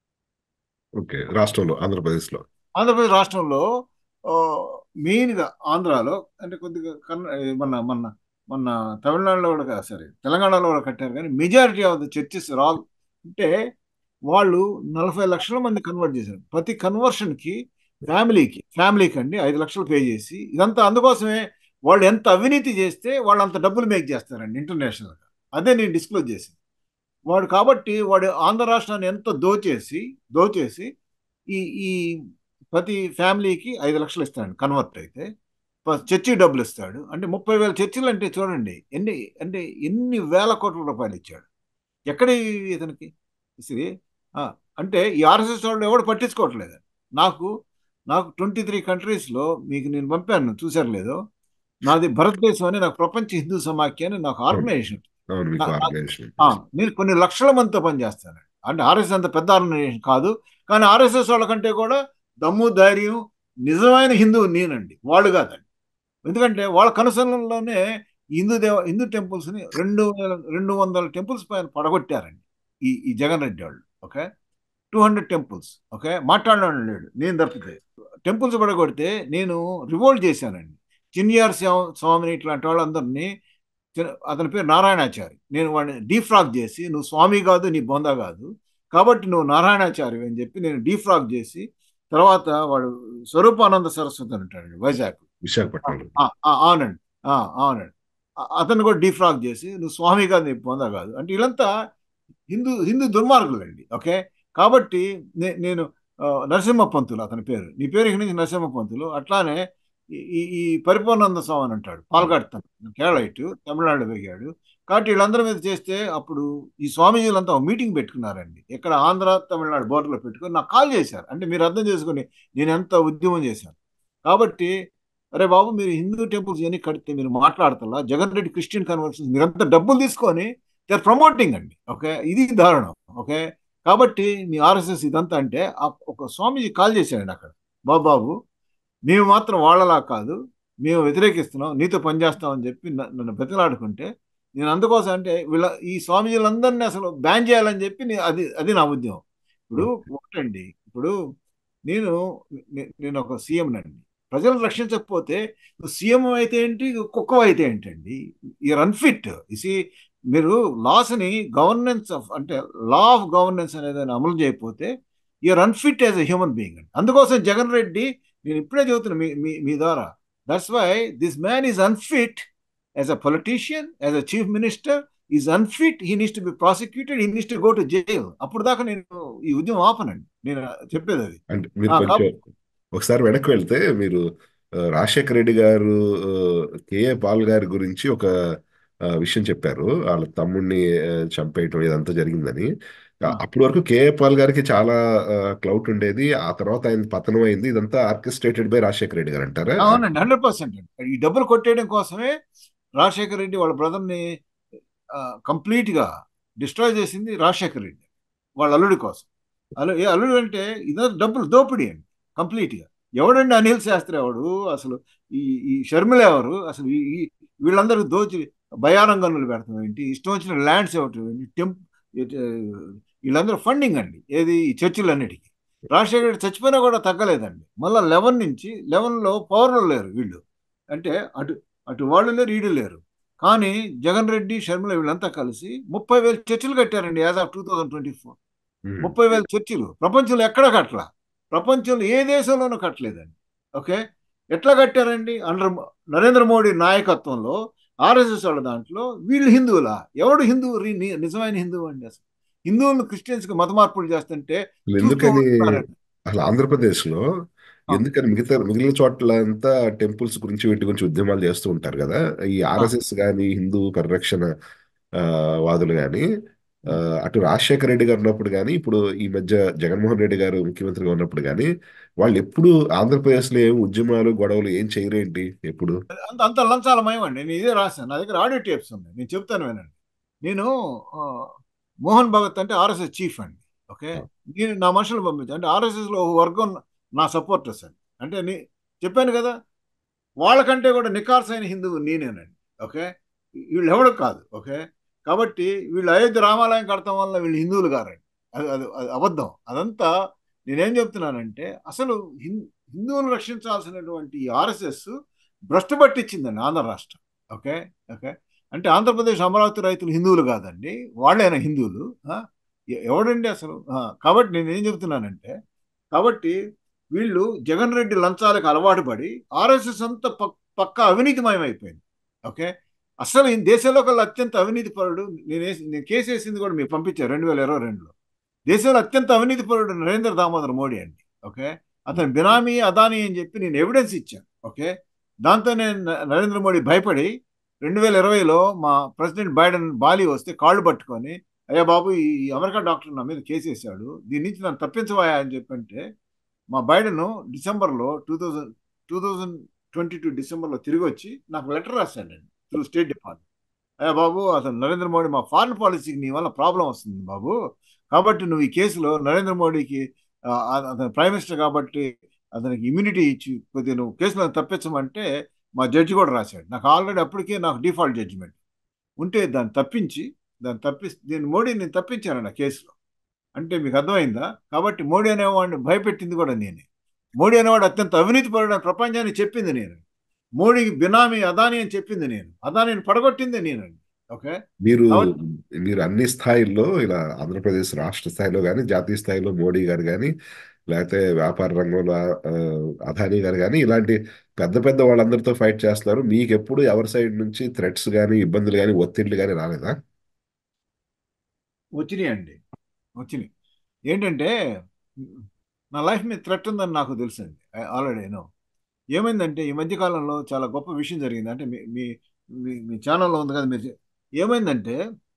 ఓకే రాష్ట్రంలో ఆంధ్రప్రదేశ్లో ఆంధ్రప్రదేశ్ రాష్ట్రంలో ఆ, మెయిన్గా ఆంధ్రాలో అంటే కొద్దిగా కన్న మన మన మన తమిళనాడులో కూడా కాదు సరే తెలంగాణలో కూడా కట్టారు కానీ majority of the churches all అంటే వాళ్ళు నలభై లక్షల మంది కన్వర్ట్ చేశారు ప్రతి కన్వర్షన్కి ఫ్యామిలీకి ఫ్యామిలీకి అండి ఐదు లక్షలు పే చేసి ఇదంతా అందుకోసమే వాళ్ళు ఎంత అవినీతి చేస్తే వాళ్ళు అంత డబ్బులు మేక్ చేస్తారండి ఇంటర్నేషనల్గా అదే నేను డిస్క్లోజ్ చేసింది వాడు కాబట్టి వాడు ఆంధ్ర రాష్ట్రాన్ని ఎంత దోచేసి దోచేసి ఈ ఈ ప్రతి ఫ్యామిలీకి ఐదు లక్షలు ఇస్తాడు కన్వర్ట్ అయితే ప్లస్ చర్చి డబ్బులు ఇస్తాడు అంటే ముప్పై వేల చర్చిలు అంటే చూడండి ఎన్ని అంటే ఎన్ని వేల కోట్ల రూపాయలు ఇచ్చాడు ఎక్కడ ఈ- ఇతనికి ఇది ఆ, అంటే ఈ ఆర్ఎస్ఎస్ వాళ్ళు ఎవడు పట్టించుకోవట్లేదు నాకు నాకు ట్వంటీ త్రీ కంట్రీస్లో మీకు నేను పంపాను చూసారు లేదో నాది భారతదేశం అని నాకు ప్రపంచ హిందూ సమాఖ్య అని నాకు ఆర్గనైజేషన్ అవును మీకు నా- నా- ఆర్గనైజేషన్ ఆ, నేను కొన్ని లక్షల మందితో పనిచేస్తాను అంటే ఆర్ఎస్ఎస్ అంత పెద్ద ఆర్గనైజేషన్ కాదు కానీ ఆర్ఎస్ఎస్ వాళ్ళకంటే కూడా దమ్ము ధైర్యం నిజమైన హిందువు నేనండి వాళ్ళు కాదండి ఎందుకంటే వాళ్ళ కనుసరణలోనే హిందూ దేవ హిందూ టెంపుల్స్ని రెండు వేల రెండు వందల టెంపుల్స్ పైన పడగొట్టారండి ఈ ఈ జగన్ రెడ్డి వాళ్ళు okay two hundred temples okay మాట్లాడడం లేడు నేను తప్పితే టెంపుల్స్ పడగొడితే నేను రివోల్ట్ చేశానండి చిన్యార్ స్వా- స్వామిని ఇట్లాంటి వాళ్ళందరినీ చిన్న- అతని పేరు నారాయణాచారి నేను వాడిని డీఫ్రాక్ చేసి నువ్వు స్వామి కాదు నీ బొంద కాదు కాబట్టి నువ్వు నారాయణాచారి అని చెప్పి నేను డీఫ్రాక్ చేసి తర్వాత వాడు స్వరూపానంద సరస్వతి అని ఉంటాడు వైజాగ్ విశాఖపట్నంలో ఆ, ఆ, అవునండి ఆ, అవునండి ఆ, అతను కూడా డీఫ్రాక్ చేసి నువ్వు స్వామి కాదు నీ పొంద కాదు అంటే వీళ్ళంతా హిందూ హిందూ దుర్మార్గులండి ఓకే కాబట్టి నే- నేను ఆ, నరసింహ పంతులు అతని పేరు నీ పేరు ఇక్కడి నుంచి నరసింహ పంతులు అట్లానే ఈ- ఈ ఈ పరిపూర్ణానంద స్వామి అని అంటాడు పాల్గడతాను కేరళైట్ తమిళనాడులో పెరిగాడు కాబట్టి వీళ్ళందరి మీద చేస్తే అప్పుడు ఈ స్వామీజీలంతా ఒక మీటింగ్ పెట్టుకున్నారండి ఇక్కడ ఆంధ్ర తమిళనాడు బోర్డర్లో పెట్టుకొని నాకు కాల్ చేశారు అంటే మీరు అర్థం చేసుకొని నేను ఎంత ఉద్యమం చేశాను కాబట్టి అరే బాబు మీరు హిందూ టెంపుల్స్ ఇవన్నీ కడితే మీరు మాట్లాడతలా జగన్ రెడ్డి క్రిస్టియన్ కన్వర్షన్స్ మీరంతా డబ్బులు తీసుకొని దే ఆర్ ప్రమోటింగ్ అండి ఓకే ఇది దారుణం ఓకే కాబట్టి మీ ఆర్ఎస్ఎస్ ఇదంతా అంటే ఆ ఒక స్వామీజీ కాల్ చేశాడండి అక్కడ బాబు బాబు మేము మాత్రం వాళ్ళలా కాదు మేము వ్యతిరేకిస్తున్నాం నీతో పనిచేస్తాం అని చెప్పి న- నన్ను బతిలాడుకుంటే నేను అందుకోసం అంటే వీళ్ళ ఈ స్వామీజీలందరినీ అసలు బ్యాన్ చేయాలని చెప్పి నే- అది అది నా ఉద్యమం ఇప్పుడు ఒకటండి ఇప్పుడు నేను నే- నేను ఒక సీఎం నండి ప్రజలను రక్షించకపోతే నువ్వు సీఎం అయితే ఏంటి కుక్క అయితే ఏంటండి యూఆర్ అన్ఫిట్ ఇసి మీరు లాస్ని గవర్నెన్స్ ఆఫ్ అంటే లా ఆఫ్ గవర్నెన్స్ అనేది అమలు చేయకపోతే you're unfit as a human being అండి అందుకోసం జగన్ రెడ్డి నేను ఇప్పుడే చెబుతున్నా మీ మీ మీ ద్వారా that's why this man is unfit as a politician as a chief minister is unfit he needs to be prosecuted he needs to go to jail అప్పుడు దాకా నేను ఈ ఉద్యమం ఆపనండి నేను చెప్పేది అది అంటే మీరు ఆ, కొంచెం కాబట్టి ఒకసారి వెనక్కి వెళ్తే మీరు ఆ, రాజశేఖర రెడ్డి గారు ఆ, కేఏ పాల్ గారి గురించి ఒక ఆ, విషయం చెప్పారు వాళ్ళ తమ్ముడిని ఆ, చంపేయటం ఇదంతా జరిగిందని ఆ, అప్పటి వరకు కేఏ పాల్ గారికి చాలా క్లౌట్ ఉండేది ఆ తర్వాత ఆయన పతనం అయింది ఇదంతా ఆర్కెస్ట్రేటెడ్ బై రాజశేఖర రెడ్డి గారు అంటారా అవునండి హండ్రెడ్ పర్సెంట్ ఈ డబ్బులు కొట్టేయడం కోసమే రాజశేఖర రెడ్డి వాళ్ళ బ్రదర్ని కంప్లీట్ గా డిస్ట్రాయ్ చేసింది రాజశేఖర రెడ్డి వాళ్ళ అల్లుడి కోసం అల్లు ఏ అల్లుడు అంటే ఇదో డబ్బులు దోపిడీ అండి కంప్లీట్ గా ఎవడండి అనిల్ శాస్త్రి ఎవడు అసలు ఈ ఈ షర్మిల ఎవరు అసలు ఈ ఈ- వీళ్ళందరూ దోచి భయానంగనులు పెడతాం ఏంటి ఇష్టం వచ్చిన ల్యాండ్స్ ఇవ్వటం ఏంటి టెంప్ ఇట్, ఆ, వీళ్ళందరూ ఫండింగ్ అండి ఏది ఈ చర్చిలన్నిటికీ రాజశేఖర రెడ్డి చచ్చిపోయినా కూడా తగ్గలేదండి మళ్ళీ లెవెన్ నుంచి లెవెన్లో పవర్లో లేరు వీళ్ళు అంటే అటు అటు వాళ్ళు లేరు వీళ్ళు లేరు కానీ జగన్ రెడ్డి షర్మిల వీళ్ళంతా కలిసి ముప్పై వేల చర్చిలు కట్టారండి as of two thousand twenty four um. ముప్పై వేల చర్చిలు ప్రపంచంలో ఎక్కడ కట్టలా ప్రపంచంలో ఏ దేశంలోనూ కట్టలేదండి ఓకే ఎట్లా కట్టారండి అండర్ నరేంద్ర మోడీ నాయకత్వంలో ఆర్ఎస్ఎస్ వాళ్ళ దాంట్లో వీళ్ళు హిందువులా ఎవడు హిందువు రి- ని- నిజమైన హిందువు అండి అసలు హిందువులను క్రిస్టియన్స్కి మత మార్పులు చేస్తుంటే అసలు చూస్తూ ఎందుకని ఉంటున్నారండి అసలు ఆంధ్రప్రదేశ్ లో ఆ, ఎందుకని మిగతా మిగిలిన చోట్ల అంతా టెంపుల్స్ గురించి వీటి గురించి ఉద్యమాలు చేస్తూ ఉంటారు కదా ఈ ఆ, ఆర్ఎస్ఎస్ కానీ హిందూ పరిరక్షణ ఆ, వాదులు కానీ ఆ, అటు రాజశేఖర రెడ్డి గారు ఉన్నప్పుడు కానీ ఇప్పుడు ఈ మధ్య జగన్మోహన్ రెడ్డి గారు ముఖ్యమంత్రిగా ఉన్నప్పుడు కానీ వాళ్ళు ఎప్పుడు ఆంధ్రప్రదేశ్లో ఏం ఉద్యమాలు గొడవలు ఏం చేయరేంటి ఎప్పుడు అంత అంత లంచాల మయమండి నేను ఇదే రాశాను నా దగ్గర ఆడియో టేప్స్ ఉన్నాయి నేను చెప్తాను వినండి నేను ఆ, మోహన్ భగత్ అంటే ఆర్ఎస్ఎస్ చీఫ్ అండి ఓకే నేను నా మనుషులు పంపించాను అంటే ఆర్ఎస్ఎస్లో ఒక వర్గం నా సపోర్టర్స్ అండి అంటే నీ చెప్పాను కదా వాళ్ళకంటే కూడా నికార్సైన హిందువు నేనేనండి ఓకే వీళ్ళు ఎవడు కాదు ఓకే కాబట్టి వీళ్ళు అయోధ్య రామాలయం కడతాం వల్ల వీళ్ళు హిందువులు గారండి అది అది అది అబద్ధం అదంతా నేనేం చెప్తున్నానంటే అసలు హిందూ హిందువులు రక్షించాల్సినటువంటి ఈ ఆర్ఎస్ఎస్ భ్రష్టు పట్టించిందండి ఆంధ్ర రాష్ట్రం ఓకే ఓకే అంటే ఆంధ్రప్రదేశ్ అమరావతి రైతులు హిందువులు కాదండి వాళ్ళైనా హిందువులు ఆ? ఎ- ఎవడండి అసలు ఆ, కాబట్టి నేను ఏం చెప్తున్నానంటే కాబట్టి వీళ్ళు జగన్ రెడ్డి లంచాలకు అలవాటు పడి ఆర్ఎస్ఎస్ అంతా పక్- పక్కా అవినీతిమయం అయిపోయింది ఓకే అసలు ఈ దేశంలో కల్లా అత్యంత అవినీతి పరుడు నేను వేసి- నేను కేసు వేసింది కూడా మీకు పంపించాను రెండు వేల ఇరవై రెండులో దేశంలో అత్యంత అవినీతి పరుడు నరేంద్ర దామోదర్ మోడీ అండి ఓకే అతను బినామీ అదానీ అని చెప్పి నేను ఎవిడెన్స్ ఇచ్చాను ఓకే దాంతో నేను న- నరేంద్ర మోడీ భయపడి రెండు వేల ఇరవైలో మా ప్రెసిడెంట్ బైడెన్ బాలి వస్తే కాళ్ళు పట్టుకొని అయ్యా బాబు ఈ అమెరికా డాక్టర్ నా మీద కేసు వేశాడు దీని నుంచి నన్ను తప్పించవాయా అని చెప్పంటే మా బైడెన్ డిసెంబర్లో two thousand two thousand twenty two డిసెంబర్లో తిరిగి వచ్చి నాకు లెటర్ రాశాడండి త్రూ స్టేట్ డిపార్ట్మెంట్ అయ్యా బాబు అతను నరేంద్ర మోడీ మా ఫారెన్ పాలసీకి నీ వల్ల ప్రాబ్లం వస్తుంది బాబు కాబట్టి నువ్వు ఈ కేసులో నరేంద్ర మోడీకి ఆ, అతను ప్రైమ్ మినిస్టర్ కాబట్టి అతనికి ఇమ్యూనిటీ ఇచ్చి కొద్దిగా నువ్వు కేసులో తప్పించమంటే మా జడ్జి కూడా రాశాడు నాకు ఆల్రెడీ అప్పటికే నాకు డిఫాల్ట్ జడ్జిమెంట్ ఉంటే దాన్ని తప్పించి దాన్ని తప్పి దీన్ని మోడీ నేను తప్పించాను ఆ కేసులో అంటే మీకు అర్థమైందా కాబట్టి మోడీ అనేవాడిని భయపెట్టింది కూడా నేనే మోడీ అనేవాడు అత్యంత అవినీతి పరుడు అని ప్రపంచానికి చెప్పింది నేను మోడీకి బినామీ అదాని అని చెప్పింది నేను అదానిని పడగొట్టింది నేనండి ఓకే మీరు కాబట్టి మీరు అన్ని స్థాయిల్లో ఇలా ఆంధ్రప్రదేశ్ రాష్ట్ర స్థాయిలో కానీ జాతీయ స్థాయిలో మోడీ గారు కానీ లేకపోతే వ్యాపార రంగంలో ఆ, అదానీ గారు కానీ ఇలాంటి పెద్ద పెద్ద వాళ్ళందరితో ఫైట్ చేస్తున్నారు మీకు ఎప్పుడు ఎవరి సైడ్ నుంచి థ్రెట్స్ కానీ ఇబ్బందులు కానీ ఒత్తిళ్లు కానీ రాలేదా వచ్చినాయి అండి వచ్చినాయి ఏంటంటే నా లైఫ్ మీద థ్రెట్ ఉందని నాకు తెలుసండి ఆల్రెడీ నో ఏమైందంటే ఈ మధ్య కాలంలో చాలా గొప్ప విషయం జరిగింది అంటే మీ మీ మీ మీ ఛానల్లో ఉంది కదా మీరు చె- ఏమైందంటే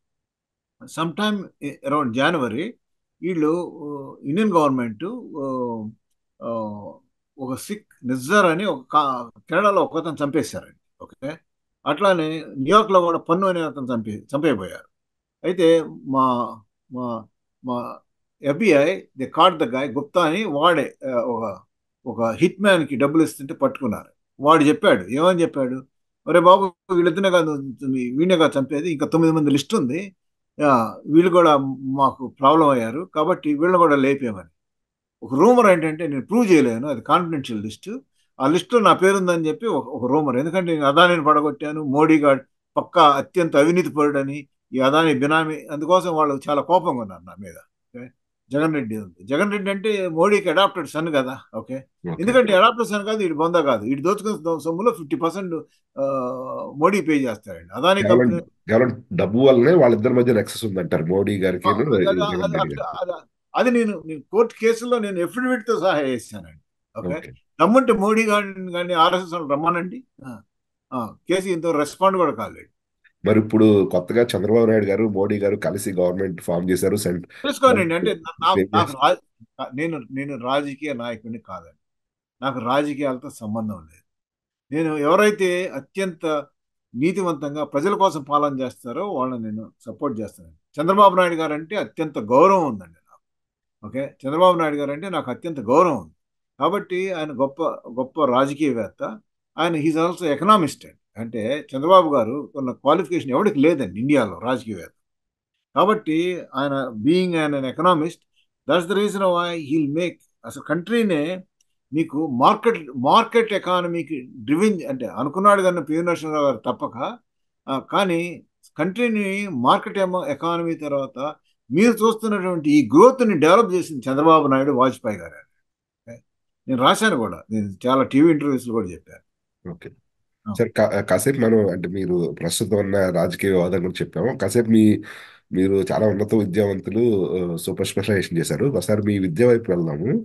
సమ్ టైమ్ అరౌండ్ జనవరి వీళ్ళు ఆ, ఇండియన్ గవర్నమెంట్ ఆ, ఆ, ఒక సిక్ నిజ్జర్ అని ఒక కా- కెనడాలో ఒక అతను చంపేశారండి ఓకే అట్లానే న్యూయార్క్లో కూడా పన్ను అనే అతను చంపే చంపేయబోయారు అయితే మా మా మా FBI they caught the guy Gupta అని వాడే ఆ, ఒక ఒక హిట్ మ్యాన్కి డబ్బులు ఇస్తుంటే పట్టుకున్నారు వాడు చెప్పాడు ఏమని చెప్పాడు ఒరే బాబు వీళ్ళిద్దరే కాదు వీణే కాదు చంపేది ఇంకా తొమ్మిది మంది లిస్ట్ ఉంది ఆ, వీళ్ళు కూడా మాకు ప్రాబ్లం అయ్యారు కాబట్టి వీళ్ళని కూడా లేపేమని ఒక రూమర్ ఏంటంటే నేను ప్రూవ్ చేయలేను అది కాన్ఫిడెన్షియల్ లిస్ట్ ఆ లిస్టులో నా పేరు ఉందని చెప్పి ఒక ఒక రూమర్ ఎందుకంటే నేను అదానిని పడగొట్టాను మోడీ గారు పక్కా అత్యంత అవినీతి పరుడని ఈ అదాని బినామీ అందుకోసం వాళ్ళు చాలా కోపంగా ఉన్నారు నా మీద ఓకే జగన్ రెడ్డి ఉంది జగన్ రెడ్డి అంటే మోడీకి అడాప్టెడ్ సన్ కదా ఓకే ఓకే ఎందుకంటే అడాప్టెడ్ సన్ కాదు ఇటు బొంద కాదు ఇటు దోచుకున్న సొ- సొమ్ములో ఫిఫ్టీ పర్సెంట్ మోడీ పే చేస్తారండి అదాని కేవలం కంపెనీ కేవలం డబ్బు వల్లనే వాళ్ళిద్దరి మధ్య నెక్సెస్ ఉందంటారు మోడీ గారికి ఆ, అది అది- జగన్ అది- రెడ్డి అది- గారికి అది- అది నేను నేను కోర్టు కేసులో నేను ఎఫిడవిట్ తో సహా వేసానండి ఓకే ఓకే దమ్ముంటే మోడీ గారిని కానీ ఆర్ఎస్ఎస్ వాళ్ళు రమ్మనండి ఆ, ఆ, కేసు ఇంత రెస్పాండ్ కూడా కాలేదు మరి ఇప్పుడు కొత్తగా చంద్రబాబు నాయుడు గారు మోడీ గారు కలిసి గవర్నమెంట్ ఫామ్ చేశారు సెంట్ తెలుసుకోనండి అంటే నా- నాకు సేమ్ నాకు రా- నేను నేను రాజకీయ నాయకుడిని కాదండి నాకు రాజకీయాలతో సంబంధం లేదు నేను ఎవరైతే అత్యంత నీతివంతంగా ప్రజల కోసం పాలన చేస్తారో వాళ్ళని నేను సపోర్ట్ చేస్తాను చంద్రబాబు నాయుడు గారు అంటే అత్యంత గౌరవం ఉందండి నాకు ఓకే చంద్రబాబు నాయుడు గారు అంటే నాకు అత్యంత గౌరవం ఉంది కాబట్టి ఆయన గొప్ప గొప్ప రాజకీయవేత్త ఆయన హీజ్ ఆల్సో ఎకనామిస్ట్ అండి అంటే చంద్రబాబు గారు కొన్న క్వాలిఫికేషన్ ఎవరికి లేదండి ఇండియాలో రాజకీయవేత్త కాబట్టి ఆయన బీయింగ్ ఆయన economist that's the reason why he'll make అసలు కంట్రీనే మీకు మార్కెట్ మార్కెట్ ఎకానమీకి డ్రివిన్ అంటే అనుకున్నాడు కానీ పివి నరసింహరావు గారు తప్పక ఆ, కానీ కంట్రీని మార్కెట్ ఎకానమీ తర్వాత మీరు చూస్తున్నటువంటి ఈ గ్రోత్ని డెవలప్ చేసింది చంద్రబాబు నాయుడు వాజ్పేయి గారు నేను రాశాను కూడా నేను చాలా టీవీ ఇంటర్వ్యూస్లో కూడా చెప్పాను ఓకే ఆ. సార్ కా- కాసేపు మనం అంటే మీరు ప్రస్తుతం ఉన్న రాజకీయ వివాదం గురించి చెప్పాము కాసేపు మీ మీరు చాలా ఉన్నత విద్యావంతులు ఆ, సూపర్ స్పెషలైజేషన్ చేశారు ఒకసారి మీ విద్య వైపు వెళ్దాము ఆ.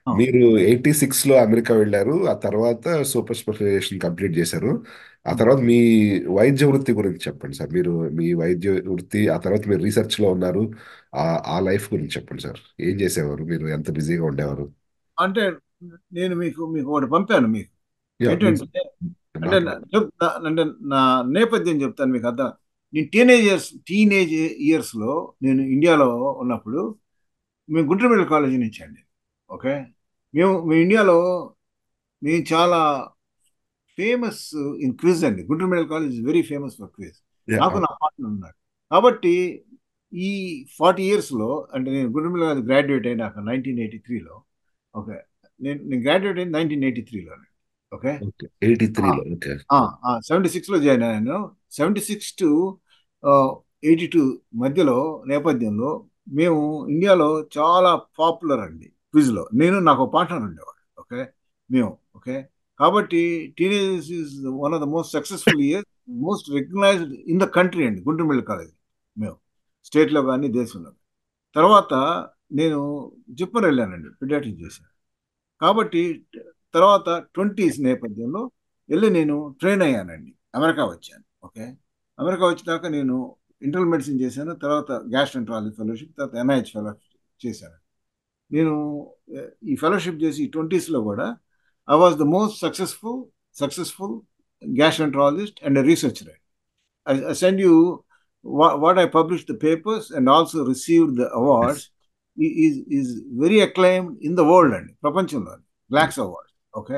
ఆ. మీరు ఎయిటీ సిక్స్ లో అమెరికా వెళ్ళారు ఆ తర్వాత సూపర్ స్పెషలైజేషన్ కంప్లీట్ చేశారు ఆ తర్వాత మీ వైద్య వృత్తి గురించి చెప్పండి సార్ మీరు మీ వైద్య వృత్తి ఆ తర్వాత మీరు రీసెర్చ్ లో ఉన్నారు ఆ ఆ లైఫ్ గురించి చెప్పండి సార్ ఏం చేసేవారు మీరు ఎంత బిజీగా ఉండేవారు అంటే నేను మీకు మీకు ఒకటి పంపాను మీకు యా, ఏంటంటే అంటే నాకు- నా- చెప్- నా- అంటే నా నేపథ్యం చెప్తాను మీకు అర్థం నేను టీనేజ్ ఇయర్స్ టీనేజ్ ఇయర్స్ లో నేను ఇండియాలో ఉన్నప్పుడు మేము గుంటూరు మెడికల్ కాలేజీ నుంచి అండి ఓకే మేము మేము ఇండియాలో మేము చాలా ఫేమస్ ఇన్ క్విజ్ అండి Guntur medical college very famous for quiz yeah, నాకు నా పార్ట్నర్ ఉన్నాడు కాబట్టి ఈ ఫార్టీ ఇయర్స్లో అంటే నేను గుంటూరు మెడికల్ కాలేజ్ గ్రాడ్యుయేట్ అయినాక నైన్టీన్ ఎయిటీ త్రీలో ఓకే నేను నేను గ్రాడ్యుయేట్ అయింది నైన్టీన్ ఎయిటీ త్రీలో ఓకే ఓకే ఎయిటీ త్రీలో ఓకే సెవెంటీ సిక్స్లో జాయిన్ అయ్యాను seventy six to eighty two మధ్యలో నేపథ్యంలో మేము ఇండియాలో చాలా పాపులర్ అండి క్విజ్లో నేను నాకు పార్ట్నర్ ఉండేవాడు ఓకే మేము ఓకే కాబట్టి teenage is one of the most successful year most recognised in the country అండి గుంటూరు మెడికల్ కాలేజ్ మేము స్టేట్లో కానీ దేశంలో తర్వాత నేను జిప్పర్ వెళ్ళానండి పిడియాట్రిక్ చేశాను కాబట్టి తర్వాత ట్వంటీస్ నేపథ్యంలో వెళ్ళి నేను ట్రైన్ అయ్యానండి అమెరికా వచ్చాను ఓకే అమెరికా వచ్చినాక నేను ఇంటర్నల్ మెడిసిన్ చేశాను తర్వాత గ్యాస్ట్రెంట్రాలజీ ఫెలోషిప్ తర్వాత ఎన్ఐహెచ్ ఫెలోషిప్ చేశాను నేను eh, ఈ ఫెలోషిప్ చేసి ట్వంటీస్లో కూడా I was the most successful successful gastroenterologist and researcher I send you what, what I published the papers and also received the awards i- is is very acclaimed in the world అండి ప్రపంచంలో blocks award okay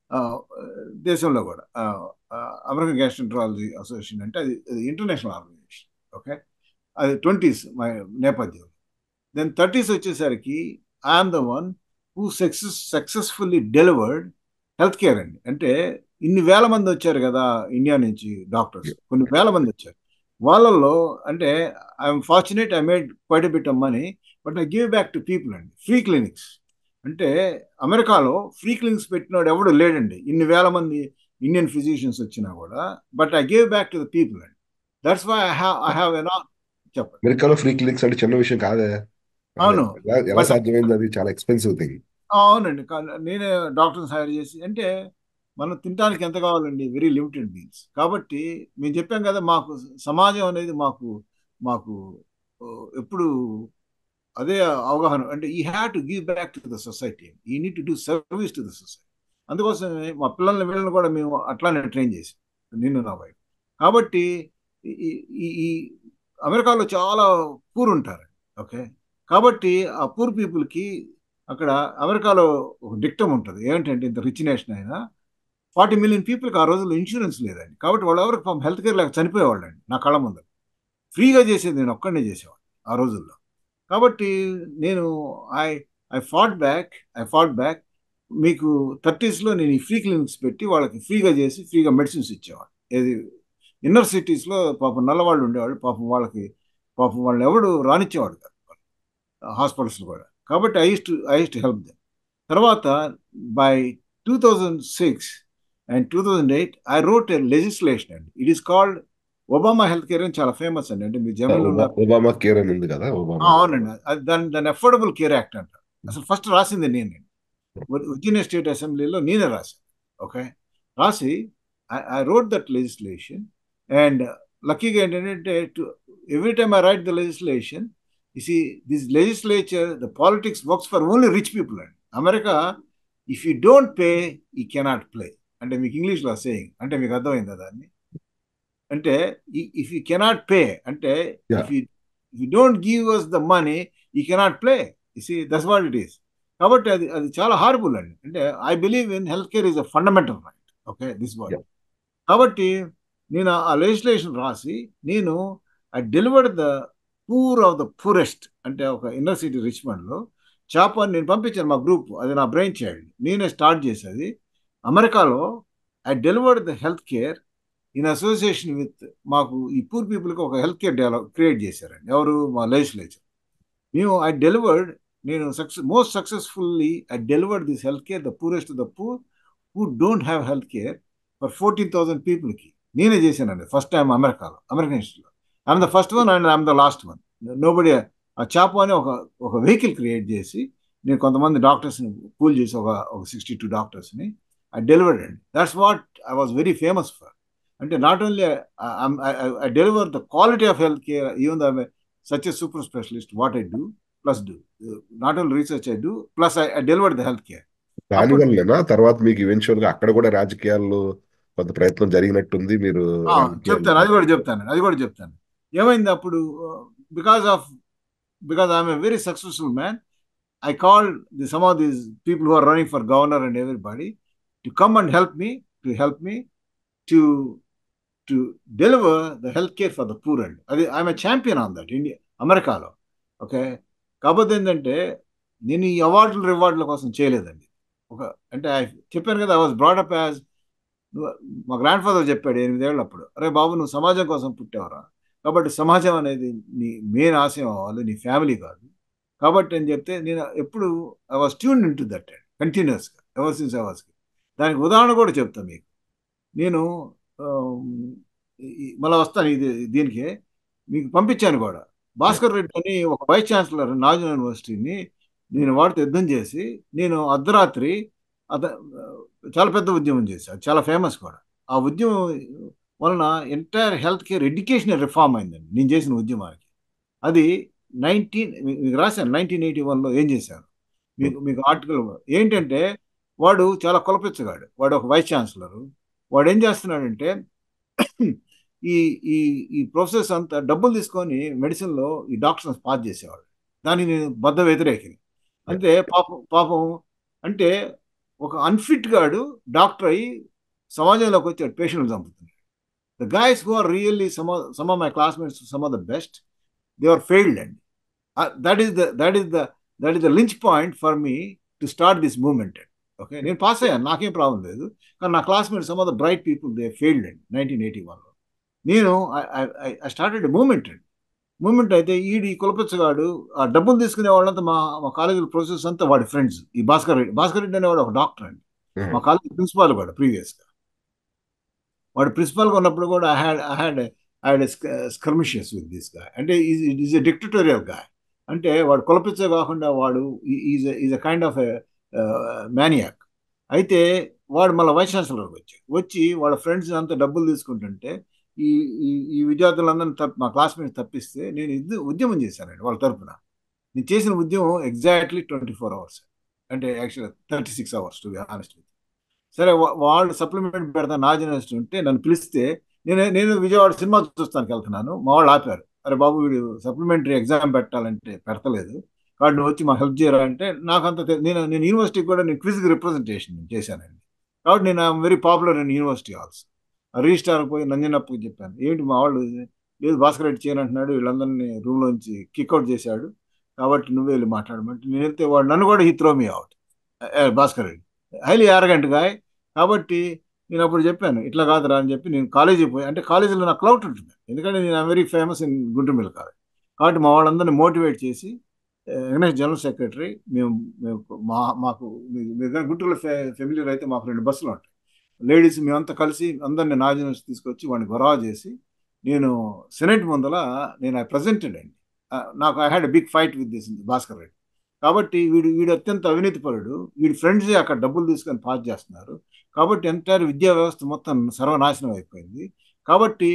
దేశంలో కూడా American gastroenterology association అంటే అది international organisation okay అది twenties my నేపథ్యం then thirties వచ్చేసరికి I'm the one who success successfully delivered health care అండి అంటే ఇన్ని వేల మంది వచ్చారు కదా ఇండియా నుంచి డాక్టర్స్ కొన్ని వేల మంది వచ్చారు వాళ్ళల్లో అంటే I'm fortunate I made quite bit of money but I give back to people అండి ఫ్రీ క్లినిక్స్ అంటే అమెరికాలో ఫ్రీ క్లినిక్స్ పెట్టినోడు ఎవడు లేడండి ఇన్ని వేల మంది ఇండియన్ ఫిజిషియన్స్ వచ్చినా కూడా but I give back to the people అండి that's why I have I have ఎనా చెప్పండి అమెరికాలో ఫ్రీ క్లినిక్స్ అంటే చిన్న విషయం కాదే అవును. ఎలా ఎలా But- సాధ్యమైంది అది చాలా ఎక్స్పెన్సివ్ థింగ్ అవునండి కా- నేనే డాక్టర్ని హైర్ చేసి అంటే మనం తినడానికి ఎంత కావాలండి వెరీ లిమిటెడ్ మీల్స్ కాబట్టి మేము చెప్పాం కదా మాకు సమాజం అనేది మాకు మాకు ఓ, ఎప్పుడు అదే అవగాహన అంటే ఈ have to give back to the society ఈ need to do service to the society అందుకోసమే మా పిల్లల్ని వీళ్ళని కూడా మేము అట్లానే ట్రైన్ చేసాం నిన్ను నా వైఫ్ కాబట్టి ఈ- ఈ- ఈ ఈ అమెరికాలో చాలా పూర్ ఉంటారు ఓకే కాబట్టి ఆ పూర్ పీపుల్కి అక్కడ అమెరికాలో ఒక డిక్టమ్ ఉంటుంది ఏంటంటే ఇంత రిచ్ నేషన్ అయినా ఫార్టీ మిలియన్ పీపుల్కి ఆ రోజుల్లో ఇన్సూరెన్స్ లేదండి కాబట్టి వాళ్ళు ఎవరికి పాపం హెల్త్ కేర్ లేక చనిపోయేవాళ్ళండి నా కళ్ళ ముందు ఫ్రీగా చేసేది నేను ఒక్కడనే చేసేవాడిని ఆ రోజుల్లో కాబట్టి నేను I I fought back I fought back మీకు థర్టీస్లో నేను ఈ ఫ్రీ క్లినిక్స్ పెట్టి వాళ్ళకి ఫ్రీగా చేసి ఫ్రీగా మెడిసిన్స్ ఇచ్చేవాడు ఏది ఇన్నర్ సిటీస్లో పాపం నల్లవాళ్ళు ఉండేవాళ్ళు పాపం వాళ్ళకి పాపం వాళ్ళని ఎవడు రానిచ్చేవాడు కాదు హాస్పిటల్స్ కూడా కాబట్టి I to I to help them తర్వాత by two thousand six and two thousand eight I wrote a legislation అండి it is called Obama health care అని చాలా ఫేమస్ అండి అంటే మీరు జర్మనీలో ఉన్నారు ఒబామా కేర్ అని ఉంది కదా ఆ, ఒబామా అవునండి అది దాని దాని అఫోర్డబుల్ కేర్ యాక్ట్ అంట అసలు ఫస్ట్ రాసింది నేనే వర్జీనియా స్టేట్ అసెంబ్లీలో నేనే రాశాను ఓకే రాసి I wrote that legislation and లక్కీగా ఏంటంటే every time I write the legislation see this legislature the politics works for only rich people అండి America if you don't pay he cannot play అంటే మీకు ఇంగ్లీష్లో సేయింగ్ అంటే మీకు అర్థమైందా దాన్ని అంటే ఇఫ్ యూ కెనాట్ పే అంటే Yeah. If you if you don't give us the money you cannot play see that's what it is కాబట్టి అది అది చాలా హార్బుల్ అండి అంటే I believe in health care is a fundamental right okay this what Yeah. కాబట్టి నేను ఆ legislation రాసి నేను I delivered the poor of the poorest అంటే ఒక ఇన్నర్ సిటీ రిచ్మండ్లో చేప నేను పంపించాను మా గ్రూప్ అది నా బ్రెయిన్ చైల్డ్ నేనే స్టార్ట్ చేసేది అమెరికాలో I delivered the health care in association with మాకు ఈ పూర్ పీపుల్కి ఒక హెల్త్ కేర్ డెవలప్ క్రియేట్ చేశారండి ఎవరు మా లెజిస్లేచర్ మేము ఐ డెలివర్డ్ నేను success most successfully I delivered this health care the poorest the poor who don't have health care for fourteen thousand పీపుల్కి నేనే చేశానండి ఫస్ట్ టైం అమెరికాలో అమెరికన్ హిస్టరీలో I'm the first one and I'm the last one nobody ఆ చాపు అని ఒక ఒక వెహికల్ క్రియేట్ చేసి నేను కొంతమంది డాక్టర్స్ని పూల్ చేసి ఒక ఒక సిక్స్టీ టూ డాక్టర్స్ని ఐ డెలివర్డ్ అండి that's what I was very famous for అంటే not only I deliver the quality of health care even the such a super specialist what I do plus do not only research I do plus I deliver the health care దాని వల్లేనా తర్వాత మీకు eventual గా అక్కడ కూడా రాజకీయాల్లో కొంత ప్రయత్నం జరిగినట్టుంది మీరు చెప్తాను అది కూడా చెప్తాను అది కూడా చెప్తాను ఏమైంది అప్పుడు because of because I'm a very successful man I call the some of these people who are running for governor and everybody to come and help me to help me to to deliver the health care for the poor and అది I'm a champion on that India అమెరికాలో okay కాకపోతే ఏంటంటే నేను ఈ అవార్డులు రివార్డుల కోసం చేయలేదండి ఒక అంటే చెప్పాను కదా ఐ వాజ్ బ్రాడప్ యాజ్ మా గ్రాండ్ ఫాదర్ చెప్పాడు ఎనిమిదేళ్ళు అప్పుడు అరే బాబు నువ్వు సమాజం కోసం పుట్టావరా కాబట్టి సమాజం అనేది నీ మెయిన్ ఆశయం అవ్వాలి నీ ఫ్యామిలీ కాదు కాబట్టి అని చెప్తే నేను ఎప్పుడు I was tune in to that కంటిన్యూస్గా ఎవర్ సిన్స్ ఐ వాజ్కి దానికి ఉదాహరణ కూడా చెప్తాను మీకు నేను మళ్ళీ వస్తాను ఇది దీనికి మీకు పంపించాను కూడా భాస్కర్ రెడ్డి అని ఒక వైస్ ఛాన్సలర్ నాజన్ యూనివర్సిటీని నేను వాడితో యుద్ధం చేసి నేను అర్ధరాత్రి అత చాలా పెద్ద ఉద్యమం చేశాను చాలా ఫేమస్ కూడా ఆ ఉద్యమం వలన entire health care education reform అయిందండి నేను చేసిన ఉద్యమానికి అది నైన్టీన్ మీకు రాశాను నైన్టీన్ ఎయిటీ వన్లో ఏం చేశాను మీకు మీకు ఆర్టికల్ ఏంటంటే వాడు చాలా కులపించగాడు వాడు ఒక వైస్ ఛాన్సలరు వాడు ఏం చేస్తున్నాడంటే ఈ ఈ ఈ ప్రాసెస్ అంతా డబ్బులు తీసుకొని మెడిసిన్లో ఈ డాక్టర్స్ పాస్ చేసేవాడు దానికి నేను బద్ద వ్యతిరేకిని అంటే పాపం పాపం అంటే ఒక అన్ఫిట్ గాడు డాక్టర్ అయ్యి సమాజంలోకి వచ్చాడు పేషెంట్లు చంపుతున్నాడు the guys who are really some some of my classmates some of the best they are failed అండి that is the that is the that is the lynch point for me to start this moment okay నేను pass అయ్యాను నాకేం problem లేదు కానీ నా classmates some of the bright people they failed అండి nineteen eighty వన్లో నేను ఐ స్టార్టెడ్ మూమెంట్ అండి మూమెంట్ అయితే ఈడి కులపచ్చగాడు ఆ డబ్బులు తీసుకునే వాళ్ళంతా మా మా కాలేజీ ప్రొఫెసర్స్ అంతా వాడి ఫ్రెండ్స్ ఈ భాస్కర్ రెడ్డి భాస్కర్ రెడ్డి అనేవాడు ఒక డాక్టర్ అండి మా కాలేజీ ప్రిన్సిపాల్ కూడా ప్రీవియస్గా వాడు ప్రిన్సిపాల్గా ఉన్నప్పుడు కూడా I had I had I had skirmishes with this guy అంటే ఈజ్ ఎ డిక్టటోరియల్ గాయ్ అంటే వాడు కులపిచ్చే కాకుండా వాడు is is a kind of maniac అయితే వాడు మళ్ళీ వైస్ ఛాన్సలర్కి వచ్చాడు వచ్చి వాళ్ళ ఫ్రెండ్స్ అంతా డబ్బులు తీసుకుంటుంటే ఈ ఈ ఈ విద్యార్థులందరినీ తప్ప మా క్లాస్మేట్స్ తప్పిస్తే నేను ఇది ఉద్యమం చేశానండి వాళ్ళ తరఫున నేను చేసిన ఉద్యమం ఎగ్జాక్ట్లీ ట్వంటీ ఫోర్ అవర్స్ అంటే యాక్చువల్గా thirty six hours to be honest with సరే వాళ్ళు సప్లిమెంట్ పెడతా నా యూనివర్సిటీ ఉంటే నన్ను పిలిస్తే నేను నేను విజయవాడ సినిమా చూస్తానికి వెళ్తున్నాను మా వాళ్ళు ఆపారు అరే బాబు వీడు సప్లిమెంటరీ ఎగ్జామ్ పెట్టాలంటే పెడతలేదు వాడు నువ్వు వచ్చి మాకు హెల్ప్ చేయరా అంటే నాకు అంత నేను నేను యూనివర్సిటీకి కూడా నేను క్విజ్కి రిప్రజెంటేషన్ చేశానండి కాబట్టి నేను I'm very popular in university also registrar పోయి నంజనప్పుకి చెప్పాను ఏంటి మా వాళ్ళు లేదు భాస్కర్ రెడ్డి చేయనంటున్నాడు వీళ్ళందరినీ రూమ్లోంచి కిక్అవుట్ చేశాడు కాబట్టి నువ్వే వెళ్ళి మాట్లాడమంటే నేను వెళ్తే వాడు నన్ను కూడా he throw me out Bhaskar Reddy highly ఆరగంట గాయ కాబట్టి నేను అప్పుడు చెప్పాను ఇట్లా కాదురా అని చెప్పి నేను కాలేజీ పోయి అంటే కాలేజీలో నాకు క్లౌట్ ఉంటుంది ఎందుకంటే నేను very famous in Guntur college కాబట్టి మా వాళ్ళందరినీ మోటివేట్ చేసి వెంకటేష్ జనరల్ సెక్రటరీ మేము మేము మా మాకు మీరు గుంటూరులో ఫెమిలియర్ అయితే మాకు రెండు బస్సులు ఉంటాయి లేడీస్ మేమంతా కలిసి అందరిని నాజనస్ తీసుకొచ్చి వాడిని గొరవ చేసి నేను సెనెట్ ముందల నేను ఐ ప్రజెంటెడ్ అండి నాకు I had big fight with this Bhaskar Reddy కాబట్టి వీడు వీడు అత్యంత అవినీతిపరుడు వీడి ఫ్రెండ్సే అక్కడ డబ్బులు తీసుకొని పాస్ చేస్తున్నారు కాబట్టి ఎంటైర్ విద్యా వ్యవస్థ మొత్తం సర్వనాశనం అయిపోయింది కాబట్టి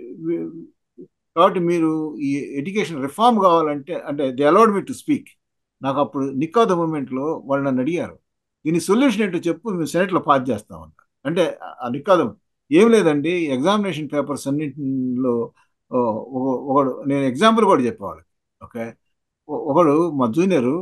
కాబట్టి మీరు ఈ ఎడ్యుకేషన్ రిఫార్మ్ కావాలంటే అంటే they allowed me to speak నాకు అప్పుడు నిక్ ద మూమెంట్లో వాళ్ళు నన్ను అడిగారు దీని సొల్యూషన్ ఏంటో చెప్పు మేము సెనెట్లో పాస్ చేస్తామన్నారు అంటే ఆ నిక్కాదం ఏం లేదండి ఎగ్జామినేషన్ పేపర్స్ అన్నింటిలో ఒకడు నేను ఎగ్జాంపుల్ కూడా చెప్పేవాళ్ళకి ఓకే ఒకడు మా జూనియరు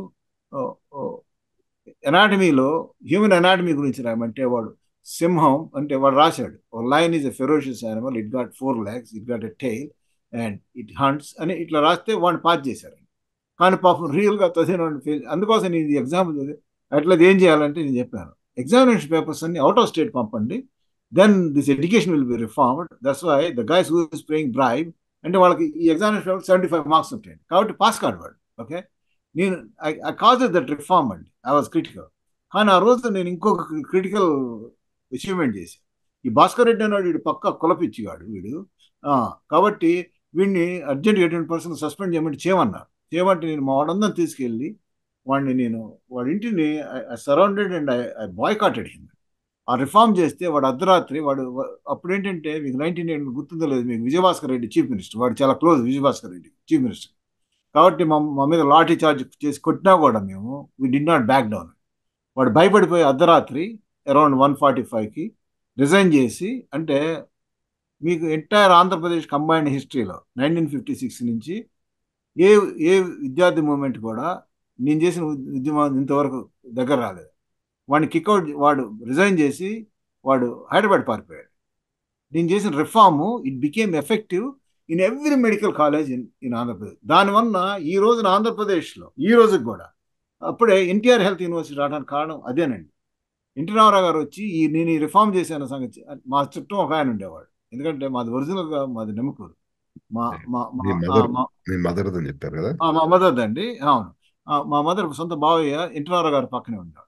ఎనాటమీలో హ్యూమన్ ఎనాటమీ గురించి రాయమంటే వాడు సింహం అంటే వాడు రాశాడు line is a ferocious animal it got four legs it got a tail and it hunts అని ఇట్లా రాస్తే వాడిని పాస్ చేశారు కానీ పాపం రియల్గా చదివిన వాడిని ఫెయిల్ అందుకోసం నేను ఇది ఎగ్జాంపుల్ చదివి అట్లా ఏం చేయాలంటే నేను చెప్పాను ఎగ్జామినేషన్ పేపర్స్ అన్ని అవుట్ ఆఫ్ స్టేట్ పంపండి then this education will be reformed that's why the guys who is playing bribe అంటే వాళ్ళకి ఈ examination paper seventy five marks ఉంటాయండి కాబట్టి పాస్ కాడు వాడు ఓకే నేను ఐ కాజ్ దట్ రిఫార్మ్ అండి ఐ వాజ్ క్రిటికల్ కానీ ఆ రోజు నేను ఇంకొక క్రిటికల్ అచీవ్మెంట్ చేశాను ఈ భాస్కర్ రెడ్డి అన్నాడు వీడు పక్క కులపిచ్చిగాడు వీడు కాబట్టి వీడిని అర్జెంట్ ఎటువంటి పర్సన్ సస్పెండ్ చేయమంటే చేయమన్నారు చేయమంటే నేను మా వాడందరం తీసుకెళ్ళి వాడిని నేను వాడి ఇంటిని surrounded and I boycotted him ఆ రిఫార్మ్ చేస్తే వాడు అర్ధరాత్రి వాడు అప్పుడు ఏంటంటే మీకు నైన్టీన్ ఎయిట్ గుర్తుందో లేదు మీకు విజయభాస్కర్ రెడ్డి చీఫ్ మినిస్టర్ వాడు చాలా close Vijayabhaskar Reddy chief minister కాబట్టి మా మా మీద లాఠీ చార్జ్ చేసి కొట్టినా కూడా మేము వి డి నాట్ బ్యాక్ డౌన్ వాడు భయపడిపోయి అర్ధరాత్రి అరౌండ్ వన్ ఫార్టీ ఫైవ్కి రిజైన్ చేసి అంటే మీకు ఎంటైర్ ఆంధ్రప్రదేశ్ కంబైన్డ్ హిస్టరీలో నైన్టీన్ ఫిఫ్టీ సిక్స్ నుంచి ఏ ఏ విద్యార్థి మూమెంట్ కూడా నేను చేసిన ఉద్యమం ఇంతవరకు దగ్గర రాలేదు వాడిని కిక్అవుట్ వాడు రిజైన్ చేసి వాడు హైదరాబాద్ పారిపోయాడు నేను చేసిన రిఫార్ము it became effective in every medical college in in Andhra Pradesh దానివల్ల ఈ రోజున ఆంధ్రప్రదేశ్లో ఈ రోజుకి కూడా అప్పుడే ఎన్టీఆర్ హెల్త్ యూనివర్సిటీ రావడానికి కారణం అదేనండి ఎన్టీ రామారావు గారు వచ్చి ఈ నేను ఈ రిఫార్మ్ చేశాను సంగతి మా చుట్టూ ఒక ఆయన ఉండేవాడు ఎందుకంటే మాది ఒరిజినల్గా మాది నెమ్మకూరు మా మా మీ మదర్ మీ మదర్ అని చెప్పారు కదా మా మదర్ అండి అవును మా మదర్ సొంత బావయ్య ఎన్టీ రామారావు గారు పక్కనే ఉన్నాడు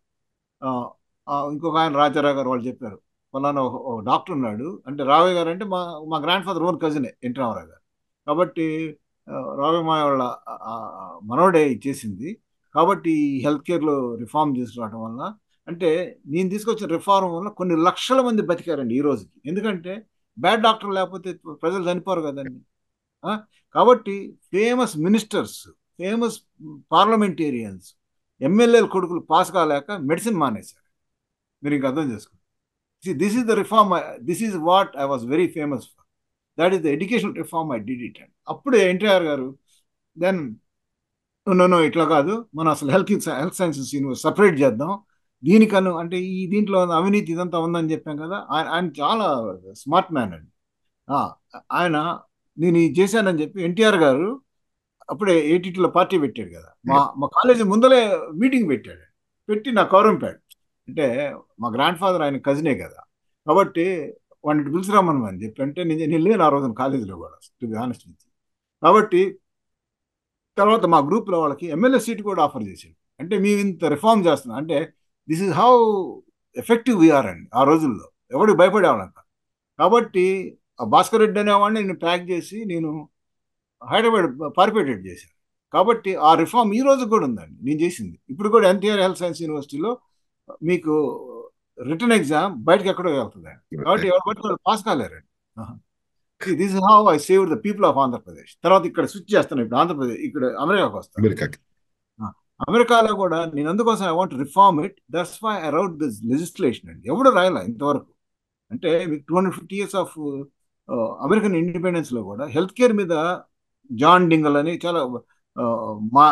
ఇంకొక ఆయన రాజారావు గారు వాళ్ళు చెప్పారు ఫలానా ఒక డాక్టర్ ఉన్నాడు అంటే రావయ్య గారు అంటే మా మా grand father own కజినే NT Ramarao గారు కాబట్టి రావయ్య మా వాళ్ళ మనవడే చేసింది కాబట్టి ఈ హెల్త్ కేర్లో రిఫార్మ్ తీసుకురావడం వల్ల అంటే నేను తీసుకొచ్చిన రిఫార్మ్ వల్ల కొన్ని లక్షల మంది బతికారండి ఈ రోజుకి ఎందుకంటే బ్యాడ్ డాక్టర్ లేకపోతే ప్రజలు చనిపోరు కదండి కాబట్టి ఫేమస్ మినిస్టర్స్ ఫేమస్ పార్లమెంటేరియన్స్ ఎమ్మెల్యేల కొడుకులు పాస్ కాలేక మెడిసిన్ మానేశారు మీరు ఇంకా అర్థం చేసుకోండి this is the reform this is what I was very famous for that is the education reform I did it and అప్పుడే ఎన్టీఆర్ గారు దెన్ నో ఇట్లా కాదు మనం అసలు health health sciences university separate చేద్దాం దీనికను అంటే ఈ దీంట్లో అవినీతి ఇదంతా ఉందని చెప్పాం కదా ఆయన ఆయన చాలా స్మార్ట్ మ్యాన్ అండి ఆయన నేను ఇది చేశానని చెప్పి ఎన్టీఆర్ గారు అప్పుడే ఏటీటీలో పార్టీ పెట్టాడు కదా మా మా కాలేజీ ముందలే మీటింగ్ పెట్టాడు పెట్టి నాకు కౌరంపాడు అంటే మా గ్రాండ్ ఫాదర్ ఆయన కజినే కదా కాబట్టి వాడిని పిలిచిరామని అని చెప్పి అంటే నేను నేను లేను ఆ రోజున కాలేజీలో కూడా టు బి ఆనెస్ట్ విత్ కాబట్టి తర్వాత మా గ్రూప్లో వాళ్ళకి ఎమ్మెల్యే సీట్ కూడా ఆఫర్ చేశాడు అంటే మేము ఇంత రిఫార్మ్ చేస్తున్నాం అంటే this is how effective we are అండి ఆ రోజుల్లో ఎవరికి భయపడేవాళ్ళంట కాబట్టి ఆ భాస్కర్ రెడ్డి అనేవాడిని నేను ప్యాక్ చేసి నేను హైదరాబాద్ పారిపేటెడ్ చేశాను కాబట్టి ఆ రిఫార్మ్ ఈ రోజు కూడా ఉందండి నేను చేసింది ఇప్పుడు కూడా ఎన్టీఆర్ హెల్త్ సైన్స్ యూనివర్సిటీలో మీకు రిటర్న్ ఎగ్జామ్ బయటకు ఎక్కడో వెళ్తుంది కాబట్టి ఎవరు బట్టి వాళ్ళు pass కాలేరండి this how I save the people of Andhra Pradesh తర్వాత ఇక్కడ స్విచ్ చేస్తాను ఇప్పుడు ఆంధ్రప్రదేశ్ ఇక్కడ అమెరికాకి వస్తాను అమెరికాకి అమెరికాలో కూడా నేను అందుకోసం I want reform it that's why I wrote this legislation అండి ఎవడు రాయాల ఇంతవరకు అంటే మీకు two hundred fifty years of American ఇండిపెండెన్స్లో కూడా హెల్త్ కేర్ మీద జాన్ డింగల్ అని చాలా మా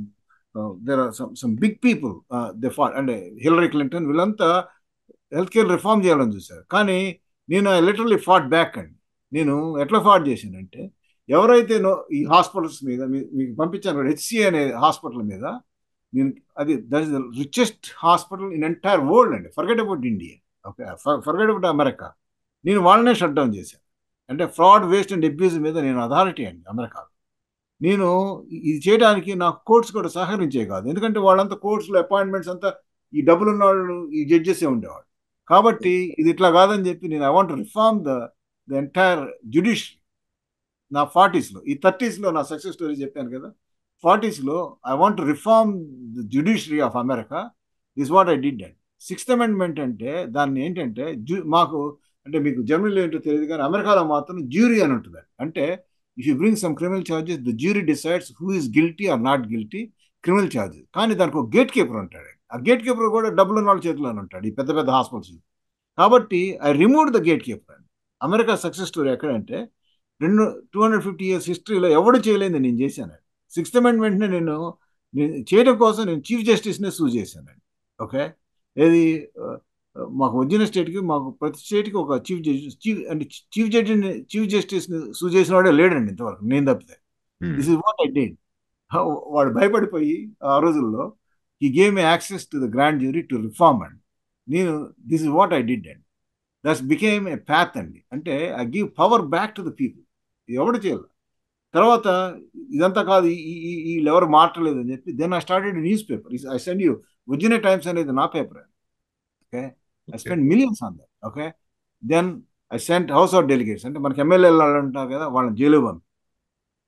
there are some some big people they fought అంటే హిలరీ క్లింటన్ వీళ్ళంతా హెల్త్ కేర్ రిఫార్మ్ చేయాలని చూశారు కానీ నేను లిటరలీ ఫాట్ బ్యాక్ అండి నేను ఎట్లా ఫాట్ చేశానంటే ఎవరైతే ఈ హాస్పిటల్స్ మీద మీకు పంపించాను హెచ్సి అనే హాస్పిటల్ మీద నేను అది that is the richest hospital in entire world అండి forget about India okay forget about America నేను వాళ్ళనే షట్ డౌన్ చేశాను అంటే ఫ్రాడ్ వేస్ట్ అండ్ అబ్యూజ్ మీద నేను అథారిటీ అండి అమెరికాలో నేను ఇది చేయడానికి నాకు కోర్ట్స్ కూడా సహకరించే కాదు ఎందుకంటే వాళ్ళంతా కోర్ట్స్లో అపాయింట్మెంట్స్ అంతా ఈ డబ్బులు ఉన్న వాళ్ళు ఈ జడ్జెసే ఉండేవాళ్ళు కాబట్టి ఇది ఇట్లా కాదని చెప్పి నేను I want reform the the entire judiciary నా ఫార్టీస్లో ఈ థర్టీస్లో నా సక్సెస్ స్టోరీ చెప్పాను కదా ఫార్టీస్లో I want reform the judiciary of America this what I did and sixth amendment అంటే దాన్ని ఏంటంటే మాకు అంటే మీకు జర్మనీలో ఏంటో తెలియదు కానీ అమెరికాలో మాత్రం జ్యూరీ అని ఉంటుంది అంటే if you bring some criminal charges the jury decides who is guilty or not guilty criminal charges కానీ దానికి ఒక గేట్ కీపర్ ఉంటాడు ఆ గేట్ కీపర్ కూడా డబ్బులు ఉన్న వాళ్ళ చేతిలోనే ఉంటాడు ఈ పెద్ద పెద్ద హాస్పిటల్స్ కాబట్టి I remove the gatekeeper అండి అమెరికా సక్సెస్ స్టోరీ ఎక్కడంటే రెండు టూ హండ్రెడ్ ఫిఫ్టీ ఇయర్స్ హిస్టరీలో ఎవడు చేయలేదు నేను చేశాను సిక్స్త్ అమెండ్మెంట్ని నేను నేను చేయడం కోసం నేను చీఫ్ జస్టిస్నే సూ చేశానండి ఓకే ఏది మాకు వచ్చిన స్టేట్కి మాకు ప్రతి స్టేట్కి ఒక చీఫ్ జస్టిస్ చీఫ్ అంటే చీఫ్ జడ్జిని చీఫ్ జస్టిస్ని సూ చేసిన వాడే లేడండి ఇంతవరకు నేను తప్పితే this is what I did వాడు భయపడిపోయి ఆ రోజుల్లో he gave access to the grand jury to reform and నేను this is what I did and that's became a path అండి అంటే I give power back to the people ఎవడు చేయాలి తర్వాత ఇదంతా కాదు ఈ వీళ్ళు ఎవరు మాట్లాడలేదు అని చెప్పి then I started newspaper I send you ఉజ్జిన టైమ్స్ అనేది నా పేపర్ okay I spend millions on that okay then I sent house of delegates అంటే మనకి ఎమ్మెల్యేలు ఉంటారు కదా వాళ్ళని జైలు పంపి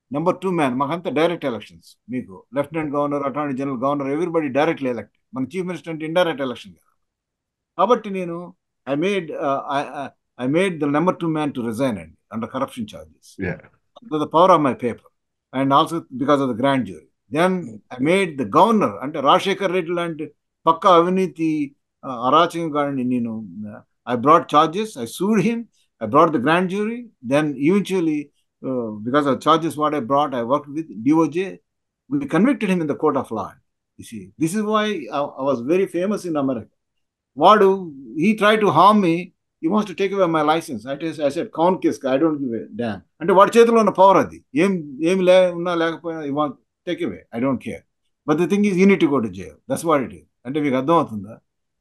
నెంబర్ టూ మ్యాన్ మాకంతా డైరెక్ట్ ఎలక్షన్స్ మీకు lieutenant governor attorney general governor everybody directly elect మన చీఫ్ మినిస్టర్ అంటే ఇండైరెక్ట్ ఎలక్షన్ కదా కాబట్టి నేను I made I made the number two man to resign అండి under corruption charges Yeah. The power of my paper and also because of the grand jury then I made the governor అంటే రాజశేఖర్ రెడ్డి లాంటి పక్క అవినీతి అరాచకం గారిని నేను I brought charges I sued him I brought the grand jury then eventually because of charges what I brought I work with DOJ we convicted him in the court of law. You see, this is why I, I was very famous in America. What he tried to harm me, he wants to take away my license. I, just, I said, count case, I don't give a damn. అంటే వాడి చేతిలో ఉన్న power అది ఏం ఏం లే ఉన్నా లేకపోయినా he want take away I don't care but the thing is you need go to jail that's what it is అంటే మీకు అర్థమవుతుందా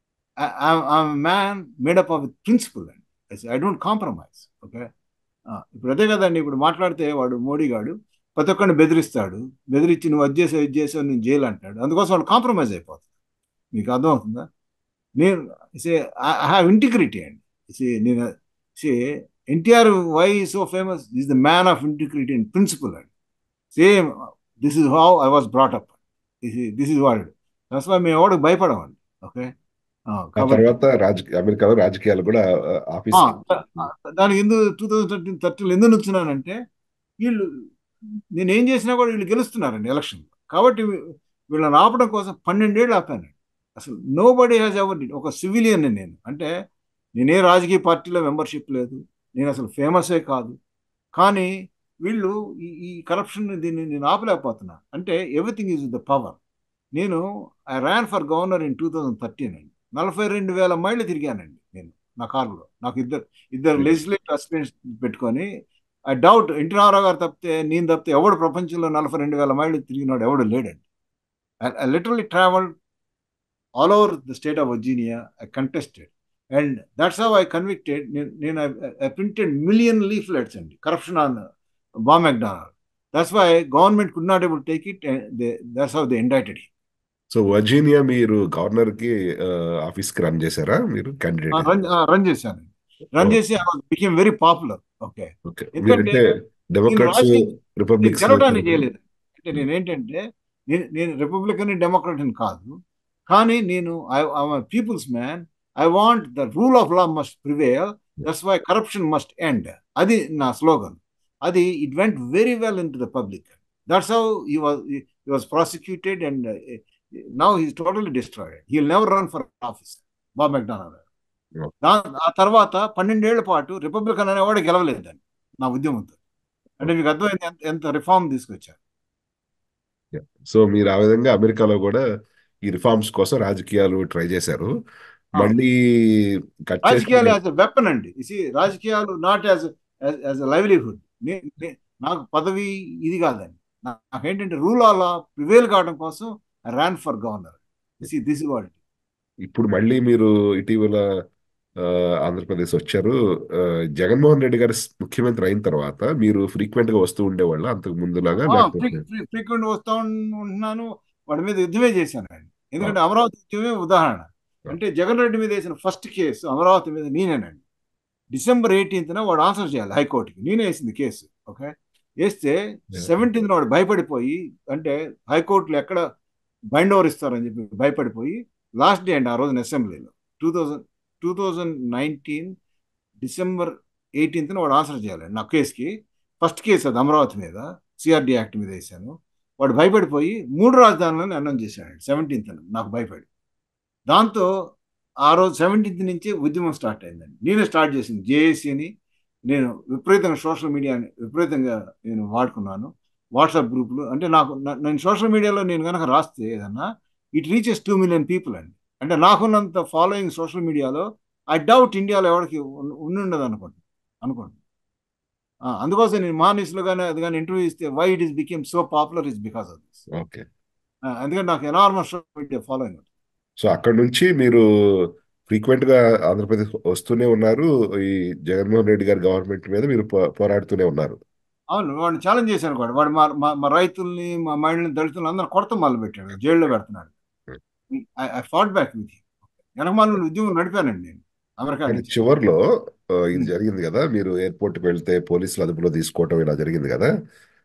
మ్యాన్ మేడప్ ఆఫ్ ప్రిన్సిపల్ అండి ఐ డోంట్ కాంప్రమైజ్ ఓకే ఇప్పుడు అదే కదండి ఇప్పుడు మాట్లాడితే వాడు మోడీ గాడు ప్రతి ఒక్కరిని బెదిరిస్తాడు బెదిరించి నువ్వు అది చేసావు ఇది చేసావు నేను జైలు అంటాడు అందుకోసం వాళ్ళు కాంప్రమైజ్ అయిపోతుంది మీకు అర్థమవుతుందా నేను సే ఐ హ్యావ్ ఇంటిగ్రిటీ అండి సే నేను say NTR why so famous is the man of integrity and principle అండి same this is how I was brought up this is వాడు దట్స్ వై మేము ఎవరికి భయపడమండి ఓకే ఆ తర్వాత రాజకీయ అమెరికాలో రాజకీయాలు కూడా ఆఫీస్ దానికి ఎందుకు టూ థౌజండ్ థర్టీన్ థర్టీలో ఎందుకు వచ్చినానంటే వీళ్ళు నేను ఏం చేసినా కూడా వీళ్ళు గెలుస్తున్నారండి ఎలక్షన్ కాబట్టి వీళ్ళని ఆపడం కోసం పన్నెండేళ్ళు ఆపానండి అసలు నో బడీ హ్యాజ్ ఎవర్ ఒక సివిలియన్ నేను అంటే నేనే రాజకీయ పార్టీలో మెంబర్షిప్ లేదు నేను అసలు ఫేమసే కాదు కానీ వీళ్ళు ఈ ఈ కరప్షన్ దీన్ని నేను ఆపలేకపోతున్నా అంటే ఎవ్రీథింగ్ ఈజ్ ద పవర్ నేను I ran for governor in two thousand thirteen అండి నలభై రెండు వేల మైళ్ళు తిరిగానండి నేను నా కారులో నాకు ఇద్దరు ఇద్దరు లెజిస్లేటివ్ అసిస్టెంట్స్ పెట్టుకొని ఐ డౌట్ ఎన్టీ రామారావు గారు తప్పితే నేను తప్పితే ఎవడు ప్రపంచంలో నలభై రెండు వేల మైళ్ళు తిరిగినాడు ఎవడు లేడండి I literally travel all over the state of Virginia I contested and that's how I convicted నేను ఐ ప్రింటెడ్ మిలియన్ లీఫ్లెట్స్ అండి corruption on Bob McDonnell that's why government could not able take it that's how they indicted so Virginia మీరు governor కి office కి run చేశారా మీరు candidate run చేశాను run చేసి became very popular okay ఎందుకంటే democrats republics గెలవడానికి చేయలేదు అంటే నేను ఏంటంటే నేను నేను రిపబ్లికన్ డెమోక్రాట్ అని కాదు కానీ నేను I peoples man I want the rule of law must prevail that's why corruption must end అది నా స్లోగన్ అది it went very well into the public that's how he was he was prosecuted and now he's totally destroyed he never run for office Bob McDonnell ఆ తర్వాత పన్నెండేళ్ల పాటు Republican అనేవాడు గెలవలేదండి నా ఉద్యమంతో అంటే మీకు అర్థమైంది ఎంత ఎంత రిఫార్మ్ తీసుకొచ్చారు సో మీరు ఆ విధంగా అమెరికాలో కూడా ఈ రిఫార్మ్స్ కోసం రాజకీయాలు ట్రై చేశారు మళ్ళీ రాజకీయాలు యాజ్ ఎ వెపన్ అండి ఇది రాజకీయాలు not as as a livelihood నాకు పదవి ఇది కాదండి నాకేంటంటే రూల్ అలా ప్రివేల్ కావడం కోసం run for governor this what ఇప్పుడు మళ్ళీ మీరు ఇటీవల ఆంధ్రప్రదేశ్ వచ్చారు జగన్మోహన్ రెడ్డి గారు ముఖ్యమంత్రి అయిన తర్వాత మీరు ఫ్రీక్వెంట్ గా వస్తూ ఉండేవాళ్ళు అంతకు ముందులాగా ఫ్రీక్వెంట్ వస్తూ ఉంటున్నాను వాడి మీద యుద్ధమే చేశాను ఎందుకంటే అమరావతి యుద్ధమే ఉదాహరణ అంటే జగన్ రెడ్డి మీద వేసిన ఫస్ట్ కేసు అమరావతి మీద నేనేనండి డిసెంబర్ ఎయిటీన్త్న వాడు ఆన్సర్ చేయాలి హైకోర్టుకి నేనే వేసింది కేసు ఓకే వేస్తే సెవెంటీన్త్ వాడు భయపడిపోయి అంటే హైకోర్టులో ఎక్కడ బైండ్ ఓవర్ ఇస్తారని చెప్పి భయపడిపోయి లాస్ట్ డే అండి ఆ రోజున అసెంబ్లీలో two thousand two thousand nineteen December ఎయిటీన్త్న వాడు ఆన్సర్ చేయాలండి నా కేసుకి ఫస్ట్ కేసు అది అమరావతి మీద సిఆర్డి యాక్ట్ మీద వేసాను వాడు భయపడిపోయి మూడు రాజధానులను అనౌన్స్ చేశాడు సెవెంటీన్త్ నాకు భయపడి దాంతో ఆ రోజు సెవెంటీన్త్ నుంచి ఉద్యమం స్టార్ట్ అయిందండి నేనే స్టార్ట్ చేసింది జేఏసీని నేను విపరీతంగా సోషల్ మీడియాని విపరీతంగా నేను వాడుకున్నాను వాట్సాప్ గ్రూపులు అంటే నాకు నేను సోషల్ మీడియాలో నేను కనుక రాస్తే ఏదన్నా it reaches two million people అండి అంటే నాకున్నంత ఫాలోయింగ్ సోషల్ మీడియాలో ఐ డౌట్ ఇండియాలో ఎవరికి ఉండి ఉండదు అనుకోండి అనుకోండి అందుకోసం నేను మా న్యూస్లో కానీ అది కానీ ఇంటర్వ్యూ ఇస్తే why it is became so popular is because of this okay ఎందుకంటే నాకు enormous social media following so అక్కడ నుంచి మీరు ఫ్రీక్వెంట్ గా ఆంధ్రప్రదేశ్ వస్తూనే ఉన్నారు ఈ జగన్మోహన్ రెడ్డి గారి గవర్నమెంట్ మీద మీరు పోరాడుతూనే ఉన్నారు అవును వాడిని ఛాలెంజ్ చేశాను కూడా వాడు మా మా రైతుల్ని మా మహిళని దళితులను అందరూ కొడత మొదలు పెట్టాడు జైల్లో పెడుతున్నాడు ఐ ఫాట్ బ్యాక్ విత్ వెనకమాల ఉద్యమం నడిపానండి నేను అమెరికా చివరిలో ఇది జరిగింది కదా మీరు ఎయిర్పోర్ట్ కి వెళ్తే పోలీసులు అదుపులో తీసుకోవటం ఇలా జరిగింది కదా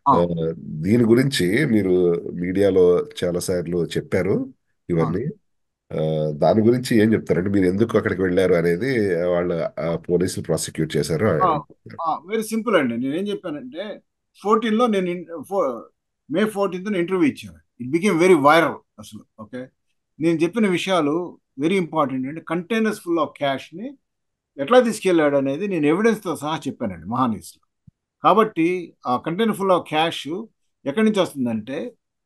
ఆ, ఆ, దీని గురించి మీరు మీడియాలో చాలా సార్లు చెప్పారు ఆ, ఇవన్నీ ఆ, దాని గురించి ఏం చెప్తారంటే మీరు ఎందుకు అక్కడికి వెళ్ళారు అనేది వాళ్ళ ఆ, పోలీసులు ప్రాసిక్యూట్ చేశారు వెరీ సింపుల్ అండి నేను ఏం చెప్పానంటే 14 లో నేను ఇన్- ఫో- మే ఫోర్టీన్త్ ఇంటర్వ్యూ ఇచ్చాను ఇట్ బికేమ్ వెరీ వైరల్ అసలు ఓకే నేను చెప్పిన విషయాలు వెరీ ఇంపార్టెంట్ అండి కంటైనర్స్ ఫుల్ ఆఫ్ క్యాష్ ని ఎట్లా తీసుకెళ్ళాడు అనేది నేను ఎవిడెన్స్ తో సహా చెప్పానండి మహానీస్ లో కాబట్టి ఆ కంటైనర్ ఫుల్ ఆఫ్ క్యాష్ ఎక్కడి నుంచి వస్తుందంటే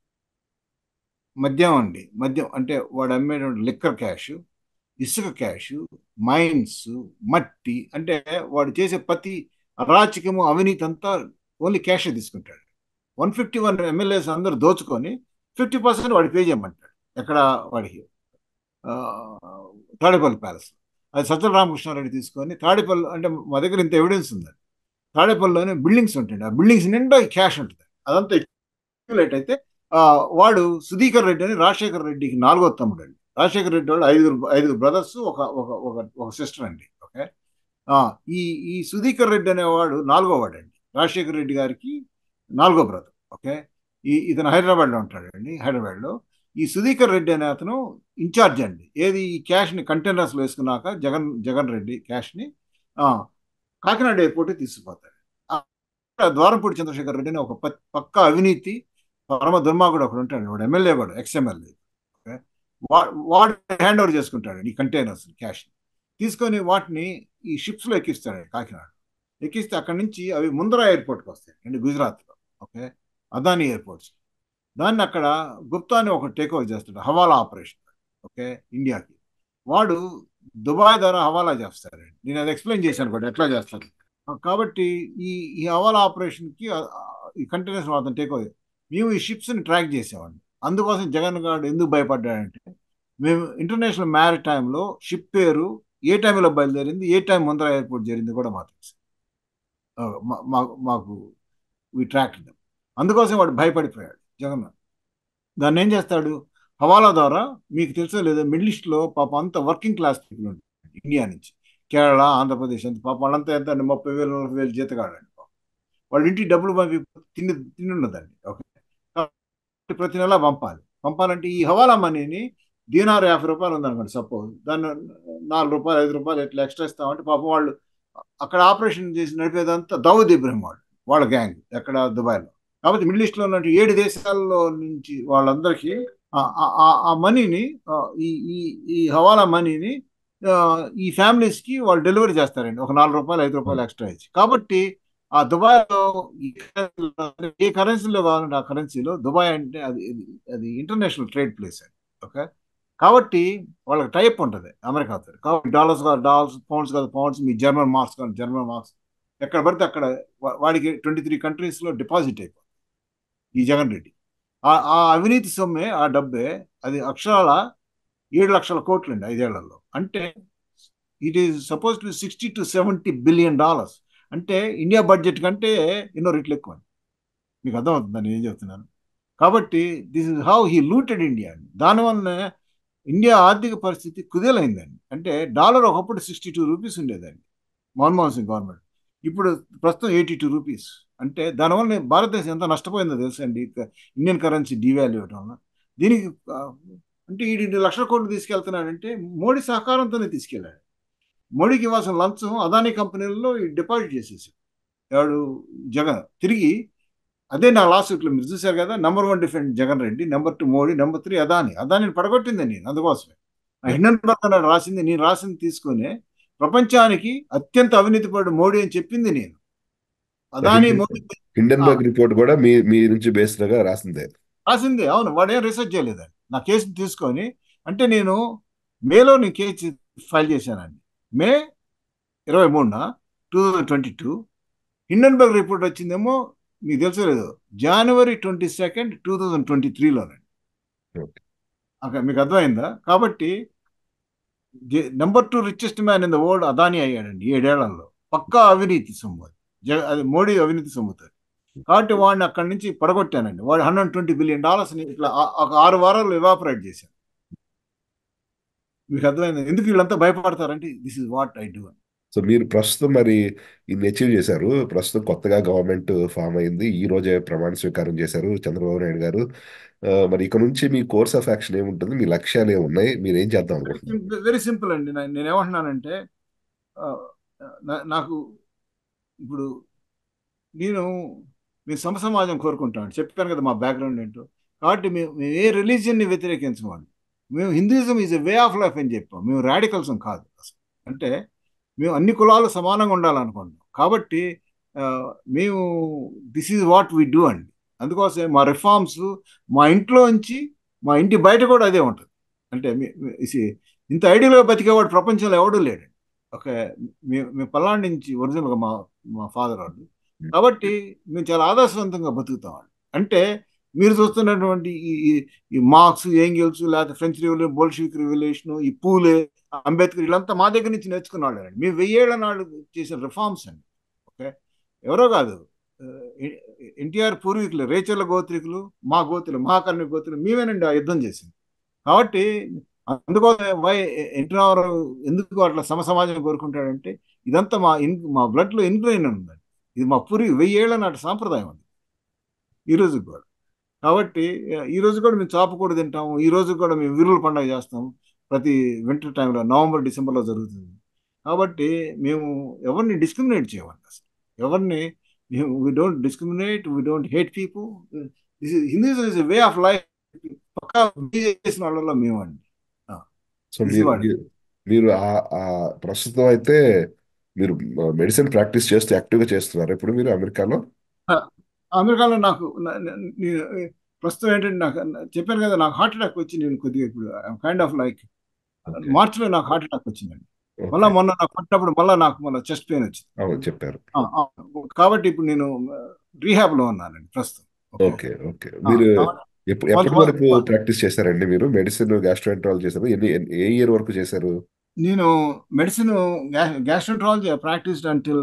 మద్యం అండి మద్యం అంటే వాడు అమ్మేటువంటి లిక్కర్ క్యాష్ ఇసుక క్యాష్ మైన్స్ మట్టి అంటే వాడు చేసే ప్రతి అరాచకము అవినీతి అంతా ఓన్లీ క్యాష్ తీసుకుంటాడు వన్ ఫిఫ్టీ వన్ ఎమ్మెల్యేస్ అందరూ దోచుకొని ఫిఫ్టీ పర్సెంట్ వాడి పే చేయమంటాడు ఎక్కడ వాడికి ఆ, తాడేపల్లి ప్యాలెస్ అది సజ్జల రామకృష్ణారెడ్డి తీసుకొని తాడేపల్లి అంటే మా దగ్గర ఇంత ఎవిడెన్స్ ఉందండి తాడేపల్లిలోనే బిల్డింగ్స్ ఉంటాయండి ఆ బిల్డింగ్స్ నిండా క్యాష్ ఉంటుంది అదంతా accumulate అయితే ఆ, వాడు సుధీకర్ రెడ్డి అని రాజశేఖర్ రెడ్డికి నాలుగో తమ్ముడు అండి రాజశేఖర్ రెడ్డి వాళ్ళు ఐదుగురు ఐదుగురు బ్రదర్స్ ఒక ఒక ఒక ఒక సిస్టర్ అండి ఓకే ఆ, ఈ ఈ సుధీకర్ రెడ్డి అనేవాడు నాలుగో వాడు అండి రాజశేఖర్ రెడ్డి గారికి నాలుగో బ్రదర్ ఓకే ఈ ఇతను హైదరాబాద్లో ఉంటాడండి హైదరాబాద్లో ఈ సుధీకర్ రెడ్డి అనే అతను ఇన్ఛార్జ్ అండి ఏది ఈ క్యాష్ని కంటైనర్స్లో వేసుకున్నాక జగన్ జగన్ రెడ్డి క్యాష్ని ఆ, కాకినాడ ఎయిర్పోర్ట్ తీసుకుపోతాడు ఆ ద్వారంపూడి చంద్రశేఖర్ రెడ్డి అని ఒక ప- పక్క అవినీతి పరమ దుర్మార్గుడు ఒకడు ఉంటాడు వాడు ఎమ్మెల్యే కూడా ఎక్స్ ఎమ్మెల్యే ఓకే వా- వాడు హ్యాండ్ ఓవర్ చేసుకుంటాడు ఈ కంటైనర్స్ క్యాష్ తీసుకొని వాటిని ఈ షిప్స్లో ఎక్కిస్తాడు కాకినాడ ఎక్కిస్తే అక్కడి నుంచి అవి ముందర ఎయిర్పోర్ట్కి వస్తాయి అంటే గుజరాత్లో ఓకే అదాని ఎయిర్పోర్ట్స్ దాన్ని అక్కడ గుప్తా అని ఒక టేక్ ఓవర్ చేస్తాడు హవాలా ఆపరేషన్ ఓకే ఇండియాకి వాడు దుబాయ్ ద్వారా హవాలా చేస్తారండి నేను అది ఎక్స్ప్లెయిన్ చేశాను కూడా ఎట్లా చేస్తారు కాబట్టి ఈ ఈ హవాలా ఆపరేషన్కి ఆ- ఆ ఈ కంటైనర్స్ అతను టేక్ ఓవర్ మేము ఈ షిప్స్ని ట్రాక్ చేసామండి అందుకోసం జగన్ గారు ఎందుకు భయపడ్డాడంటే మేము ఇంటర్నేషనల్ మ్యారీ టైంలో షిప్ పేరు ఏ టైంలో బయలుదేరింది ఏ టైం ముందర ఎయిర్పోర్ట్ జరిగింది కూడా మాకు తెలుసు ఆ, మా- మా- మాకు వి ట్రాక్ అందుకోసం వాడు భయపడిపోయాడు జగన్ దాన్ని ఏం చేస్తాడు హవాలా ద్వారా మీకు తెలుసో లేదో మిడిల్ ఈస్ట్లో పాప అంత వర్కింగ్ క్లాస్ పీపుల్ ఉంటుంది ఇండియా నుంచి కేరళ ఆంధ్రప్రదేశ్ అంత పాప వాళ్ళంతా ఎంత అండి ముప్పై వేలు నలభై వేలు జీతగాడండి వాళ్ళ ఇంటికి డబ్బులు పంపి తిండి తిండి ఉండదండి ఓకే కాబట్టి ప్రతి నెల పంపాలి పంపాలంటే ఈ హవాలా మనీని దీనారు యాభై రూపాయలు ఉందనుకోండి సపోజ్ దాన్ని నాలుగు రూపాయలు ఐదు రూపాయలు ఎట్లా ఎక్స్ట్రా ఇస్తామంటే పాపం వాళ్ళు అక్కడ ఆపరేషన్ చేసి నడిపేదంతా దౌద్ ఇబ్రహీం వాళ్ళు వాళ్ళ గ్యాంగ్ ఎక్కడ దుబాయ్లో కాబట్టి మిడిల్ ఈస్ట్లో ఉన్నట్టు ఏడు దేశాల్లో నుంచి వాళ్ళందరికీ ఆ- ఆ- ఆ- ఆ మనీని ఆ, ఈ ఈ ఈ హవాలా మనీని ఆ, ఈ ఫ్యామిలీస్కి వాళ్ళు డెలివరీ చేస్తారండి ఒక నాలుగు రూపాయలు ఐదు రూపాయలు ఎక్స్ట్రా ఇచ్చి కాబట్టి ఆ దుబాయ్లో ఈ currency- ఏ కరెన్సీలో కావాలంటే ఆ కరెన్సీలో దుబాయ్ అంటే అది అది- అది ఇంటర్నేషనల్ ట్రేడ్ ప్లేస్ అండి ఓకే కాబట్టి వాళ్ళకి టైప్ ఉంటుంది అమెరికాతో కాబట్టి డాలర్స్ కాదు డాలర్స్ పౌండ్స్ కాదు పౌండ్స్ మీ జర్మన్ మార్క్స్ కాదు జర్మన్ మార్క్స్ ఎక్కడ పడితే అక్కడ వా- వాడికి ట్వంటీ త్రీ కంట్రీస్లో డిపాజిట్ అయిపోతుంది ఈ జగన్ రెడ్డి ఆ ఆ అవినీతి సొమ్మే ఆ డబ్బే అది అక్షరాల ఏడు లక్షల కోట్లు అండి ఐదేళ్లలో అంటే it is suppose to sixty to seventy billion dollars అంటే ఇండియా బడ్జెట్ కంటే ఎన్నో రెట్లు ఎక్కువ అండి మీకు అర్థమవుతుంది నేను ఏం చెప్తున్నాను కాబట్టి this is how he looted India అండి దానివల్ల ఇండియా ఆర్థిక పరిస్థితి కుదేలైందండి అంటే డాలర్ ఒకప్పుడు సిక్స్టీ టూ రూపీస్ ఉండేదండి మన్మోహన్ సింగ్ గవర్నమెంట్ ఇప్పుడు ప్రస్తుతం ఎయిటీ టూ రూపీస్ అంటే దానివల్ల భారతదేశం ఎంత నష్టపోయిందో తెలుసండి ఇండియన్ కరెన్సీ డివాల్యూ అవడం వల్ల దీనికి ఆ, అంటే ఈ రెండు లక్షల కోట్లు తీసుకెళ్తున్నాడంటే మోడీ సహకారంతోనే తీసుకెళ్ళాడు మోడీకి ఇవ్వాల్సిన లంచం అదానీ కంపెనీలలో డిపాజిట్ చేసేసి ఎవడు జగన్ తిరిగి అదే నా లాసూట్లో మీరు చూశారు కదా number one defend Jagan Reddy number two Modi number three Adani అదానిని పడగొట్టింది నేను అందుకోసమే ఆ హిండన్బర్గ్ అన్నాడు రాసింది నేను రాసింది తీసుకొని ప్రపంచానికి అత్యంత అవినీతిపడు మోడీ అని చెప్పింది నేను అదాని మోడీ హిండెన్బర్గ్ రిపోర్ట్ కూడా మీ మీ నుంచి బేస్డ్ గా రాసిందే రాసింది అవును వాడు ఏం రీసెర్చ్ చేయలేదండి నా కేసుని తీసుకొని అంటే నేను మేలో నేను కేసు ఫైల్ చేశానండి మే ఇరవై మూడున two thousand twenty two Hindenburg report వచ్చిందేమో మీకు తెలుసో లేదు జనవరి twenty second two thousand twenty త్రీలోనండి Okay. అక్కడ మీకు అర్థమైందా కాబట్టి number two richest man in the world Adani అయ్యాడండి ఏడేళ్లలో పక్కా అవినీతి సొమ్ము అది. జగ అది మోడీ అవినీతి సొమ్ముతుంది కాబట్టి వాడిని అక్కడి నుంచి పడగొట్టానండి వాడు హండ్రెడ్ ట్వంటీ బిలియన్ డాలర్స్ని ఇట్లా ఆ- ఒక ఆరు వారాలు ఎవాపరేట్ చేశాను మీకు అర్థమైంది ఎందుకు వీళ్ళంతా భయపడతారంటే this is what I do so మీరు ప్రస్తుతం మరి ఇన్ని అచీవ్ చేశారు ప్రస్తుతం కొత్తగా గవర్నమెంట్ ఫామ్ అయింది ఈ రోజే ప్రమాణ స్వీకారం చేశారు చంద్రబాబు నాయుడు గారు ఆ, మరి ఇక నుంచి మీ కోర్స్ ఆఫ్ యాక్షన్ ఏముంటుంది మీ లక్ష్యాలు ఏమున్నాయి మీరు ఏం చేద్దాం అనుకుంటున్నారు వెరీ సింపుల్ అండి నేను నేను ఏమంటున్నానంటే ఆ, నా- నాకు ఇప్పుడు నేను మీ సమ సమాజం కోరుకుంటాను చెప్పాను కదా మా బ్యాక్గ్రౌండ్ ఏంటో కాబట్టి మేము మేము ఏ రిలీజియన్ని వ్యతిరేకించమండి మేము Hinduism is a way of life అని చెప్పాం మేము రాడికల్సం కాదు అసలు అంటే మేము అన్ని కులాలు సమానంగా ఉండాలనుకుంటాం కాబట్టి ఆ, మేము this is what we do అండి అందుకోసం మా రిఫార్మ్స్ మా ఇంట్లోంచి మా ఇంటి బయట కూడా అదే ఉంటుంది అంటే మీ- మీ- ఇది- ఇంత ఐడియల్గా బతికేవాడు ప్రపంచంలో ఎవడూ లేడండి ఓకే మేము మేము పల్నాడు నుంచి ఒరిజినల్గా మా మా ఫాదర్ వాళ్ళు కాబట్టి మేము చాలా ఆదర్శవంతంగా బతుకుతాం అంటే మీరు చూస్తున్నటువంటి ఈ ఈ- ఈ మార్క్స్ ఏంగిల్స్ లేకపోతే ఫ్రెంచ్ రివల్యూషన్ బోల్షివిక్ రివల్యూషన్ ఈ పూలే అంబేద్కర్ వీళ్ళంతా మా దగ్గర నుంచి నేర్చుకున్న వాళ్ళండి మేము వెయ్యేళ్ల నాడు చేసిన రిఫార్మ్స్ అండి ఓకే ఎవరో కాదు ఎన్టీఆర్ పూర్వీకులు రేచర్ల గోత్రికులు మా గోతులు మా కర్ణ గోతులు మేమేనండి ఆ యుద్ధం చేసింది కాబట్టి అందుకోసం వై ఎన్టీ రామారావు ఎందుకు అట్లా సమ సమాజం కోరుకుంటాడంటే ఇదంతా మా ఇన్ మా బ్లడ్లో ఇన్గ్రైన్ ఉందండి ఇది మా పూర్వీ వెయ్యేళ్ల నాటి సాంప్రదాయం అది ఈ రోజు కూడా కాబట్టి ఈ రోజు కూడా మేము చాపు కూడా తింటాము ఈ రోజు కూడా మేము విరుల పండుగ చేస్తాము ప్రతి వింటర్ టైంలో నవంబర్ డిసెంబర్లో జరుగుతుంది కాబట్టి మేము ఎవరిని డిస్క్రిమినేట్ చేయమండి అసలు ఎవరిని we don't discriminate we don't hate people Hinduism is way of life పక్కా చేసిన వాళ్ళలో మేము అండి సో మీరు మీరు- మీరు ఆ ఆ ప్రస్తుతం అయితే మీరు మెడిసిన్ ప్రాక్టీస్ చేస్తూ యాక్టివ్గా చేస్తున్నారు ఇప్పుడు మీరు అమెరికాలో అమెరికాలో నాకు న- న- నేను ప్రస్తుతం ఏంటంటే నాకు చెప్పాను కదా నాకు హార్ట్ అటాక్ వచ్చి నేను కొద్దిగా ఇప్పుడు కైండ్ ఆఫ్ లైక్ Okay. మార్చిలో నాకు హార్ట్ అటాక్ వచ్చిందండి Okay. మళ్ళీ మొన్న నాకు పట్టినప్పుడు మళ్ళీ నాకు మళ్ళీ చెస్ట్ పెయిన్ వచ్చింది అవును చెప్పారు ఆ, ఆ, కాబట్టి ఇప్పుడు నేను రీహాబ్ లో ఉన్నానండి ప్రస్తుతం ఓకే ఓకే మీరు కాబట్టి ఎప్పుడు ఎప్పటి వాళ్ళు- వరకు వాళ్ళు- ప్రాక్టీస్ చేశారండి మీరు మెడిసిన్ గ్యాస్ట్రోఎంట్రాలజీ చేశారు ఎన్ని ఎన్ని- ఏ ఇయర్ వరకు చేశారు నేను medicine gastroenterology practice until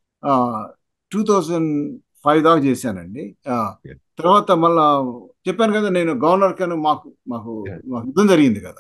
two thousand five దాకా చేశానండి ఆ, Yeah. తర్వాత మళ్ళా చెప్పాను కదా నేను గవర్నర్ కను మాకు మాకు Yeah. మాకు యుద్ధం జరిగింది కదా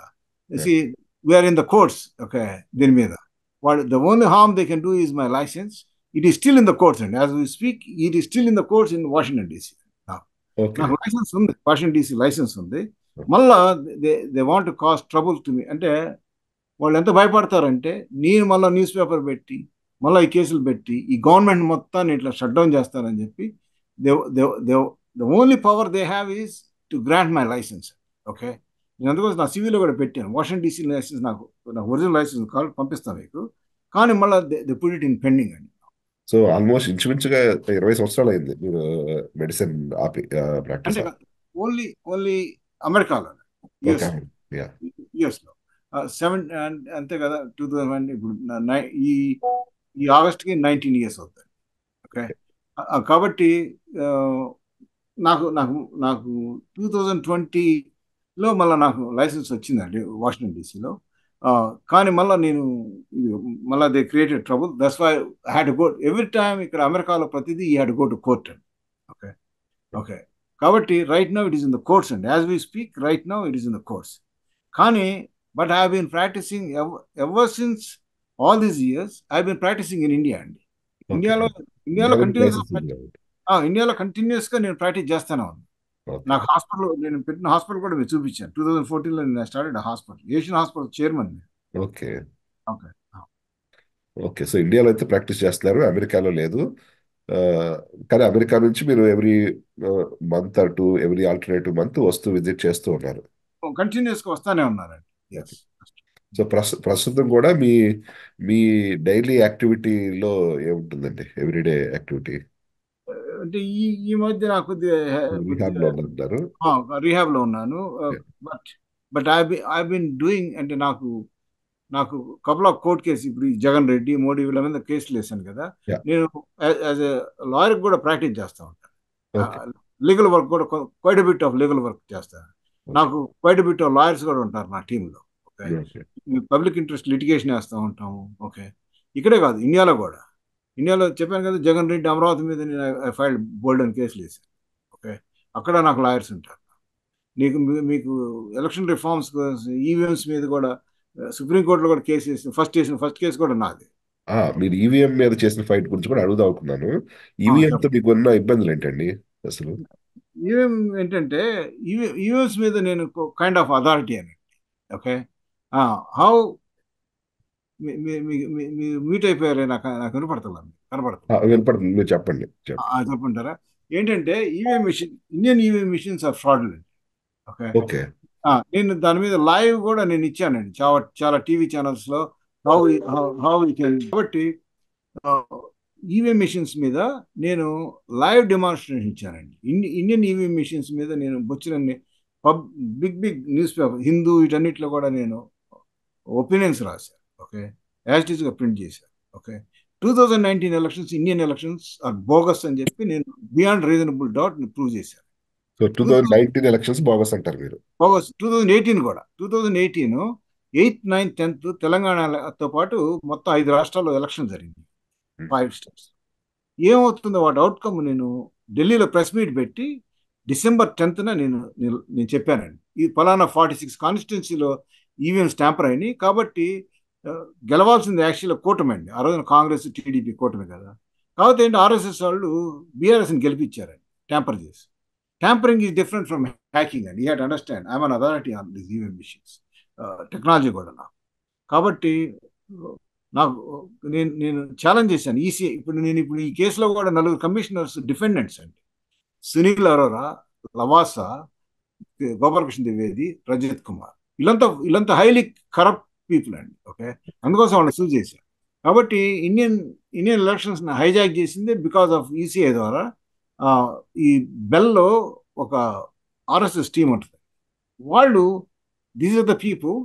we're in the courts okay దీని మీద వాడు the only harm they can do is my license it is still in the courts అండి as we speak it is still in the courts in Washington DC okay నాకు license ఉంది Washington DC license ఉంది మళ్ళా they they want cause trouble to me అంటే వాళ్ళు ఎంత భయపడతారంటే నేను మళ్ళీ న్యూస్ పేపర్ పెట్టి మళ్ళీ ఈ కేసులు పెట్టి ఈ గవర్నమెంట్ మొత్తాన్ని ఇట్లా షట్ డౌన్ చేస్తారని చెప్పి they they the only power they have is to grant my license okay నేను అందుకోసం నా సివిలో కూడా పెట్టాను వాషింగ్టన్ డీసీ లైసెన్స్ నాకు నాకు ఒరిజినల్ లైసెన్స్ కాల్ పంపిస్తాను మీకు కానీ మళ్ళీ they put it in pending అండి సో ఆల్మోస్ట్ ఇంచుమించుగా ఇరవై సంవత్సరాలు అయింది మీరు మెడిసిన్ ఆపి ప్రాక్టీస్ అంటే ఓన్లీ ఓన్లీ అమెరికాలో ఓకే యా యుఎస్లో సెవెన్ అంతే కదా టూ థౌజండ్ ఇప్పుడు నా- నై- ఈ ఈ ఆగస్ట్కి నైన్టీన్ ఇయర్స్ అవుతుంది ఓకే కాబట్టి ఆ, నాకు నాకు నాకు టూ థౌజండ్ ట్వంటీలో మళ్ళీ నాకు లైసెన్స్ వచ్చిందండి వాషింగ్టన్ డీసీలో కానీ మళ్ళీ నేను మళ్ళీ they created trouble that's why had go every time ఇక్కడ అమెరికాలో ప్రతిదీ ఈ హ్యాడ్ గో టు కోర్ట్ అండి ఓకే ఓకే కాబట్టి right now it is in the courts అండి as we speak right now it is in the courts కానీ but I been practicing ever since all these years I been practicing in India అండి ఇండియాలో ఇండియాలో continuous ఇండియాలో continuous గా నేను practice చేస్తానే ఉంది నాకు హాస్పిటల్ నేను పెట్టిన హాస్పిటల్ కూడా మీరు చూపించాను టూ థౌసండ్ ఫోర్టీన్లో నేను started hospital Asian hospital chairman okay okay okay so ఇండియాలో అయితే ప్రాక్టీస్ చేస్తున్నారు అమెరికాలో లేదు ఆ, కానీ అమెరికా నుంచి మీరు ఎవ్రీ మంత్ అటు ఎవ్రీ ఆల్టర్నేటివ్ మంత్ వస్తూ విజిట్ చేస్తూ ఉన్నారు కంటిన్యూస్ గా వస్తానే ఉన్నానండి ఎస్ సో ప్రస్తు ప్రస్తుతం కూడా మీ మీ డైలీ యాక్టివిటీలో ఏముంటుందండి ఎవ్రీడే యాక్టివిటీ అంటే ఈ ఈ మధ్య నాకు రీహాబ్ లో ఉన్నారు రీహాబ్ లో ఉన్నాను Yeah. But but I I been doing అంటే నాకు నాకు కపుల్ ఆఫ్ కోర్ట్ కేసు ఇప్పుడు ఈ జగన్ రెడ్డి మోడీ వీళ్ళ మీద కేసులు వేసాను కదా Yeah. నేను యాజ్ ఎ లాయర్ కూడా ప్రాక్టీస్ చేస్తా ఉంటాను ఓకే లీగల్ వర్క్ కూడా quite bit of legal work చేస్తాను నాకు క్వైట్ బిట్ ఆఫ్ లాయర్స్ కూడా ఉంటారు నా టీంలో okay okay public interest litigation వేస్తూ ఉంటాము ఓకే ఇక్కడే కాదు ఇండియాలో కూడా ఇండియాలో చెప్పాను కదా జగన్ రెడ్డి అమరావతి మీద నేను ఐ ఫైల్డ్ బోల్డ్ అని కేసులు వేసాను ఓకే అక్కడ నాకు లాయర్స్ ఉంటారు నీకు మీ- మీకు ఎలక్షన్ రిఫార్మ్స్ ఈవీఎంస్ మీద కూడా సుప్రీంకోర్టులో కూడా కేసు వేసిన ఫస్ట్ వేసిన ఫస్ట్ కేసు కూడా నాది ఆ, మీరు ఈవీఎం మీద చేసిన ఫైట్ గురించి కూడా అడుగుదాం అనుకున్నాను ఆ, ఈవీఎంతో చెప్పండి మీకు ఉన్న ఇబ్బందులు ఏంటండి అసలు ఈవీఎం ఏంటంటే ఈవీఎంస్ మీద నేను కైండ్ ఆఫ్ అథారిటీ అని ఓకే హౌ మీట్ అయిపోయారే నాకు నాకు వినపడుతుంది కనపడుతుంది ఆ, వినపడుతుంది మీరు చెప్పండి చెప్పండి ఆ, చెప్పంటారా ఏంటంటే EVM machine Indian EVM machines are fraudulent okay okay ఆ, నేను దాని మీద లైవ్ కూడా నేను ఇచ్చానండి చాలా చాలా టీవీ ఛానల్స్ లో హౌ హౌ కాబట్టి ఈవీఎం మిషన్స్ మీద నేను లైవ్ డెమాన్స్ట్రేషన్ ఇచ్చానండి ఇండి ఇండియన్ ఈవీఎం మిషన్స్ మీద నేను బొచ్చినన్ని పబ్ big big newspaper Hindu వీటన్నిటిలో కూడా నేను ఒపీనియన్స్ రాశాను ఓకే యాజ్ గా ప్రింట్ చేశాను okay two thousand nineteen elections Indian elections are bogus అని చెప్పి నేను బియాండ్ రీజనబుల్ డౌట్ ప్రూవ్ చేశాను so two thousand nineteen elections bogus అంటారు మీరు బోగస్ టూ థౌజండ్ ఎయిటీన్ కూడా two thousand eighteen eighth ninth tenth తెలంగాణతో పాటు మొత్తం ఐదు రాష్ట్రాల్లో ఎలక్షన్ జరిగింది Hmm. ఫైవ్ స్టేట్స్ ఏమవుతుందో వాటి అవుట్కమ్ నేను ఢిల్లీలో ప్రెస్ మీట్ పెట్టి డిసెంబర్ టెన్త్న నేను నేను నేను చెప్పానండి ఈ ఫలానా ఫార్టీ సిక్స్ కాన్స్టిట్యున్సీలో ఈవీఎం స్టాంపర్ అయినాయి కాబట్టి ఆ, గెలవాల్సింది యాక్చువల్గా కూటమి అండి ఆ రోజున కాంగ్రెస్ టీడీపీ కూటమి కదా కాబట్టి ఏంటి ఆర్ఎస్ఎస్ వాళ్ళు బీఆర్ఎస్ని గెలిపించారండి ట్యాంపర్ చేసి tampering is different from hacking అండి you had understand I'm an authority on this EVM machines technology కూడా నాకు కాబట్టి నాకు నేను నేను ఛాలెంజ్ చేశాను ఈసీ ఇప్పుడు నేను ఇప్పుడు ఈ కేసులో కూడా నలుగురు కమిషనర్స్ డిఫెండెంట్స్ అండి సునీల్ అరోరా లవాసా గోపాలకృష్ణ ద్వివేది రజత్ కుమార్ వీళ్ళంతా వీళ్ళంతా హైలీ కరప్ట్ పీపుల్ అండి ఓకే అందుకోసం వాళ్ళు సూ చేశారు కాబట్టి ఇండియన్ ఇండియన్ ఎలక్షన్స్ హైజాక్ చేసింది బికాస్ ఆఫ్ ఈసీఐ ద్వారా ఆ, ఈ బెల్లో ఒక ఆర్ఎస్ఎస్ టీం ఉంటుంది వాళ్ళు these are the people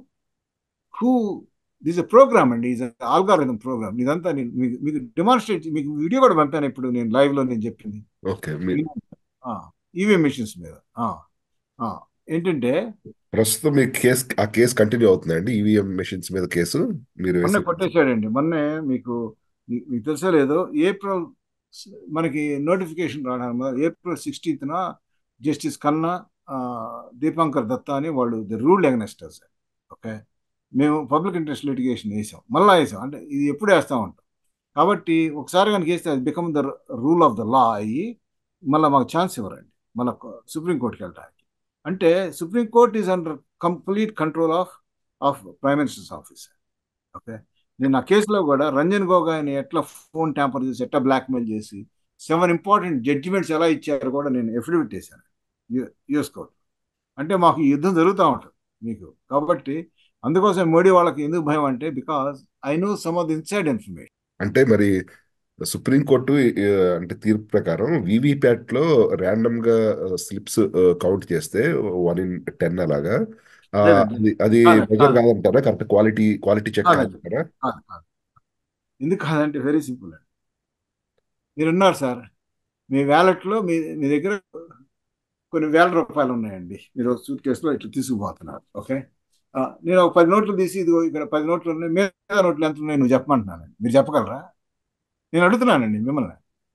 who this a program అండి ఈజ్ ఆల్గారిథం ప్రోగ్రామ్ ఇదంతా నేను మీకు మీకు డెమాన్స్ట్రేట్ మీకు వీడియో కూడా పంపాను ఇప్పుడు నేను లైవ్ లో నేను చెప్పింది ఓకే మీరు ఈవీఎం మిషన్స్ మీద ఆ, ఆ, ఏంటంటే ప్రస్తుతం మీ కేసు ఆ కేసు కంటిన్యూ అవుతుందండి ఈవీఎం మెషిన్స్ మీద కేసు మీరు మొన్నే వేసిన కొట్టేశాడండి మొన్నే మీకు మీ- మీకు తెలుసో లేదో ఏప్రిల్ స్- మనకి నోటిఫికేషన్ రావడం ఏప్రిల్ సిక్స్టీన్త్న జస్టిస్ కన్నా ఆ, దీపాంకర్ దత్తా అని వాళ్ళు ది రూల్ అగనెస్టర్స్ ఓకే మేము పబ్లిక్ ఇంట్రెస్ట్ లిటిగేషన్ వేసాం మళ్ళీ వేసాం అంటే ఇది ఎప్పుడు వేస్తూ ఉంటాం కాబట్టి ఒకసారి కనుక వేస్తే అది become the rule of the law అయ్యి మళ్ళీ మాకు ఛాన్స్ ఇవ్వరండి మళ్ళీ సుప్రీంకోర్టుకి వెళ్ళడానికి అంటే Supreme Court is under complete control of of prime ministers office okay నేను ఆ కేసులో కూడా రంజన్ గోగాయ్ని ఎట్లా ఫోన్ ట్యాంపర్ చేసి ఎట్లా బ్లాక్మెయిల్ చేసి సెవెన్ ఇంపార్టెంట్ జడ్జిమెంట్స్ ఎలా ఇచ్చారో కూడా నేను ఎఫిడవిట్ వేశాను యుఎస్ కోర్ట్ అంటే మాకు ఈ యుద్ధం జరుగుతూ ఉంటుంది మీకు కాబట్టి అందుకోసం మోడీ వాళ్ళకి ఎందుకు భయం అంటే because I know some of the inside information అంటే మరి సుప్రీంకోర్టు ఆ, అంటే తీర్పు ప్రకారం వీవీప్యాట్ లో ర్యాండమ్ గా స్లిప్స్ కౌంట్ చేస్తే వన్ ఇన్ టెన్ అలాగా ఆ, లేదండి. అది అది కాదు, మెజర్ కాదు. కాదంటారా కరెక్ట్ క్వాలిటీ క్వాలిటీ చెక్ కాదండి. కాదంటారా కాదు కాదు ఎందుకు కాదంటే వెరీ సింపుల్ అండి మీరు ఉన్నారు సార్ మీ వ్యాలెట్లో మీ మీ దగ్గర కొన్ని వేల రూపాయలు ఉన్నాయండి మీరు సూట్ కేసులో ఇట్లా తీసుకుపోతున్నారు ఓకే ఆ, నేను ఒక పది నోట్లు తీసి ఇదిగో ఇక్కడ పది నోట్లు ఉన్నాయి మిగతా నోట్లు ఎంత ఉన్నాయి నువ్వు చెప్పమంటున్నానండి మీరు చెప్పగలరా నేను అడుగుతున్నానండి మిమ్మల్ని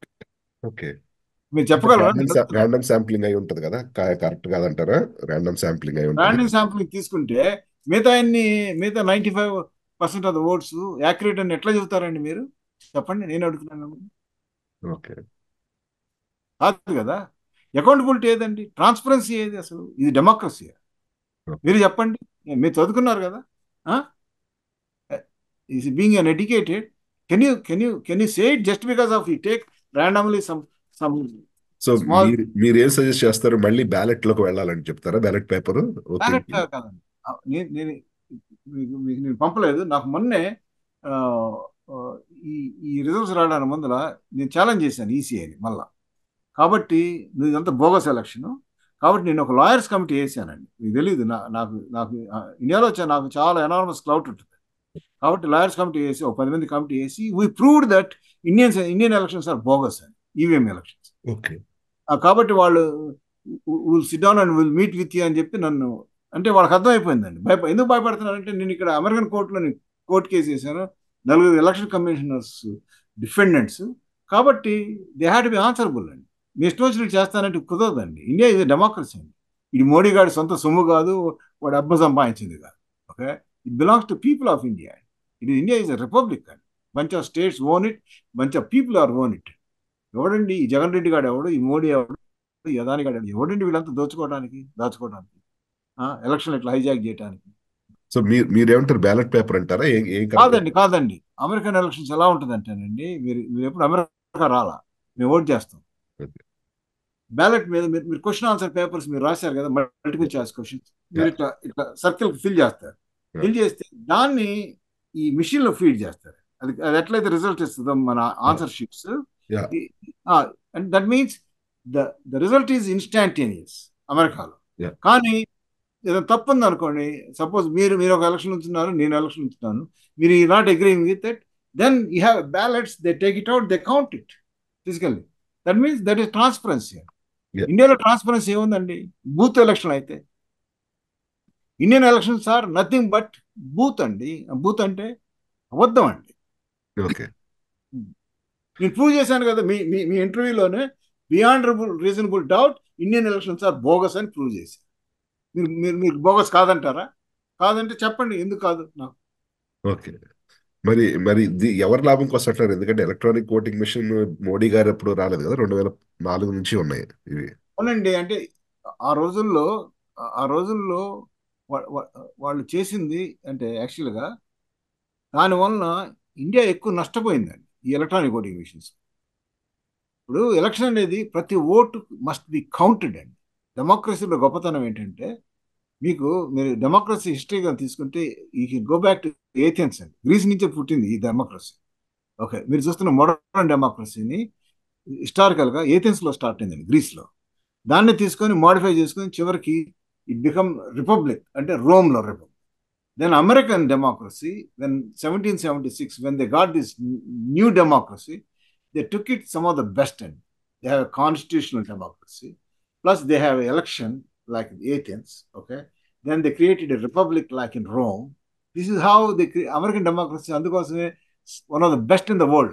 ఓకే మీరు చెప్పగలరా ర్యాండమ్ శాంప్లింగ్ అయి ఉంటది కదా కరెక్ట్ కాదంటారా ర్యాండమ్ శాంప్లింగ్ అయి ఉంటుంది ర్యాండమ్ శాంపులింగ్ తీసుకుంటే మిగతా అన్ని మిగతా ninety five percent of the votes accurate అని ఎట్లా చెబుతారండి మీరు చెప్పండి నేను అడుగుతున్నాను ఓకే కాదు కదా అకౌంటబిలిటీ ఏదండి ట్రాన్స్పరెన్సీ ఏది అసలు ఇది డెమోక్రసీ మీరు చెప్పండి మీరు చదువుకున్నారు కదా is being uneducated can you can you can you say it just because of you take randomly some some so Small- మీరు మీరు ఏం సజెస్ట్ చేస్తారు మళ్ళీ బ్యాలెట్ లోకి వెళ్ళాలని చెప్తారా బ్యాలెట్ పేపర్ బ్యాలెట్ కాదండి ఆ, నేను నేను మీకు మీకు నేను పంపలేదు నాకు మొన్నే ఆ, ఆ, ఈ ఈ రిజల్ట్స్ రావడానికి ముందర నేను ఛాలెంజ్ చేశాను ఈసీఐని మళ్ళా కాబట్టి నువ్వు ఇదంతా బోగస్ ఎలక్షన్ కాబట్టి నేను ఒక లాయర్స్ కమిటీ వేసానండి మీకు తెలియదు నా నాకు నాకు ఆ, ఇండియాలో వచ్చా నాకు చాలా ఎనార్మస్ క్లౌట్ ఉంటుంది కాబట్టి లాయర్స్ కమిటీ వేసి ఒక పది మంది కమిటీ వేసి we proved that Indians Indian elections are bogus అని ఈవీఎం ఎలక్షన్స్ ఓకే ఆ, కాబట్టి వాళ్ళు will sit down and will meet with you అని చెప్పి నన్ను అంటే వాళ్ళకి అర్థమైపోయిందండి భయప ఎందుకు భయపడుతున్నారంటే నేను ఇక్కడ అమెరికన్ కోర్టులో నేను కోర్టు కేసు వేసాను నలుగురు ఎలక్షన్ కమిషనర్స్ డిఫెండెంట్స్ కాబట్టి దే హ్యాడ్ బి ఆన్సరబుల్ అండి మీ ఇష్టం వచ్చినట్టు చేస్తానంటే కుదరదండి ఇండియా ఇది డెమోక్రసీ అండి ఇది మోడీ గారి సొంత సొమ్ము కాదు వాడు అబ్బ సంపాదించింది కాదు okay it belongs to people of India ఇది ఇండియా ఇస్ ఎ రిపబ్లిక్ అండి bunch of states own it bunch of people are own it ఎవడండి ఈ జగన్ రెడ్డి గాడు ఎవడు ఈ మోడీ ఎవడు ఈ అదాని గాడు ఎవడు? ఎవడండి వీళ్ళంతా దోచుకోవడానికి దాచుకోవడానికి ఎలక్షన్ ఇట్లా హైజాక్ చేయడానికి సో మీరు మీరేమంటారు బ్యాలెట్ పేపర్ అంటారా ఏం ఏం కరెక్ట్? కాదండి కాదండి అమెరికన్ ఎలక్షన్స్ ఎలా ఉంటుందంటేనండి మీరు మీరు ఎప్పుడు అమెరికా రాలా మేము ఓట్ చేస్తాం Okay. బ్యాలెట్ మీద మీరు మీరు క్వశ్చన్ ఆన్సర్ పేపర్స్ మీరు రాశారు కదా మల్టిపుల్ చాయిస్ క్వశ్చన్స్ మీరు ఇట్లా ఇట్లా సర్కిల్ ఫిల్ చేస్తారు Yeah. ఫిల్ చేస్తే దాన్ని ఈ మిషన్ లో ఫీడ్ చేస్తారు అది అది ఎట్లయితే రిజల్ట్ ఇస్తుందో మన answer sheets Yeah. And that means the the result is instantaneous అమెరికాలో Yeah. కానీ ఏదైనా తప్పు ఉంది అనుకోండి సపోజ్ మీరు మీరు ఒక ఎలక్షన్ ఉంటున్నారు నేను ఎలక్షన్ ఉంటున్నాను మీరు ఈ not agreeing with that then you have ballots they take it out they count it physically that means that is transparency Yeah. ఇండియాలో ట్రాన్స్పరెన్సీ ఏముందండి బూత్ ఎలక్షన్ అయితే Indian elections are nothing but booth అండి booth అంటే అబద్ధం అండి okay నేను prove చేశాను కదా మీ మీ మీ ఇంటర్వ్యూలోనే beyond reasonable doubt Indian elections are bogus అని ప్రూవ్ చేశాను మీరు మీరు మీరు బోగస్ కాదంటారా కాదంటే చెప్పండి ఎందుకు కాదు నాకు ఓకే మరి మరి ఇది ఎవరి లాభం కోసం అంటారు ఎందుకంటే ఎలక్ట్రానిక్ ఓటింగ్ మెషిన్ మోడీ గారు ఎప్పుడు రాలేదు కదా రెండు వేల నాలుగు నుంచి ఉన్నాయి ఇవి అవునండి అంటే ఆ రోజుల్లో ఆ- ఆ రోజుల్లో వా- వా- వాళ్ళు చేసింది అంటే యాక్చువల్గా దానివలన ఇండియా ఎక్కువ నష్టపోయిందండి ఈ ఎలక్ట్రానిక్ ఓటింగ్ మిషన్స్ ఇప్పుడు ఎలక్షన్ అనేది ప్రతి ఓటు మస్ట్ బి కౌంటెడ్ అండి డెమోక్రసీలో గొప్పతనం ఏంటంటే మీకు మీరు డెమోక్రసీ హిస్టరీగా తీసుకుంటే ఈ గో బ్యాక్ టు ఏథెన్స్ అండి గ్రీస్ నుంచే పుట్టింది ఈ డెమోక్రసీ ఓకే మీరు చూస్తున్న మోడర్న్ డెమోక్రసీని హిస్టారికల్గా ఏథెన్స్లో స్టార్ట్ అయిందండి గ్రీస్లో దాన్ని తీసుకొని మోడిఫై చేసుకొని చివరికి ఇట్ బికమ్ రిపబ్లిక్ అంటే రోమ్లో republic then American democracy then seventeen seventy six when they got this new democracy they took it some of the best and they have constitutional democracy plus they have election like in Athens, okay? Then they created a republic like in Rome. This is how the American democracy అందుకోసమే one of the best in the world.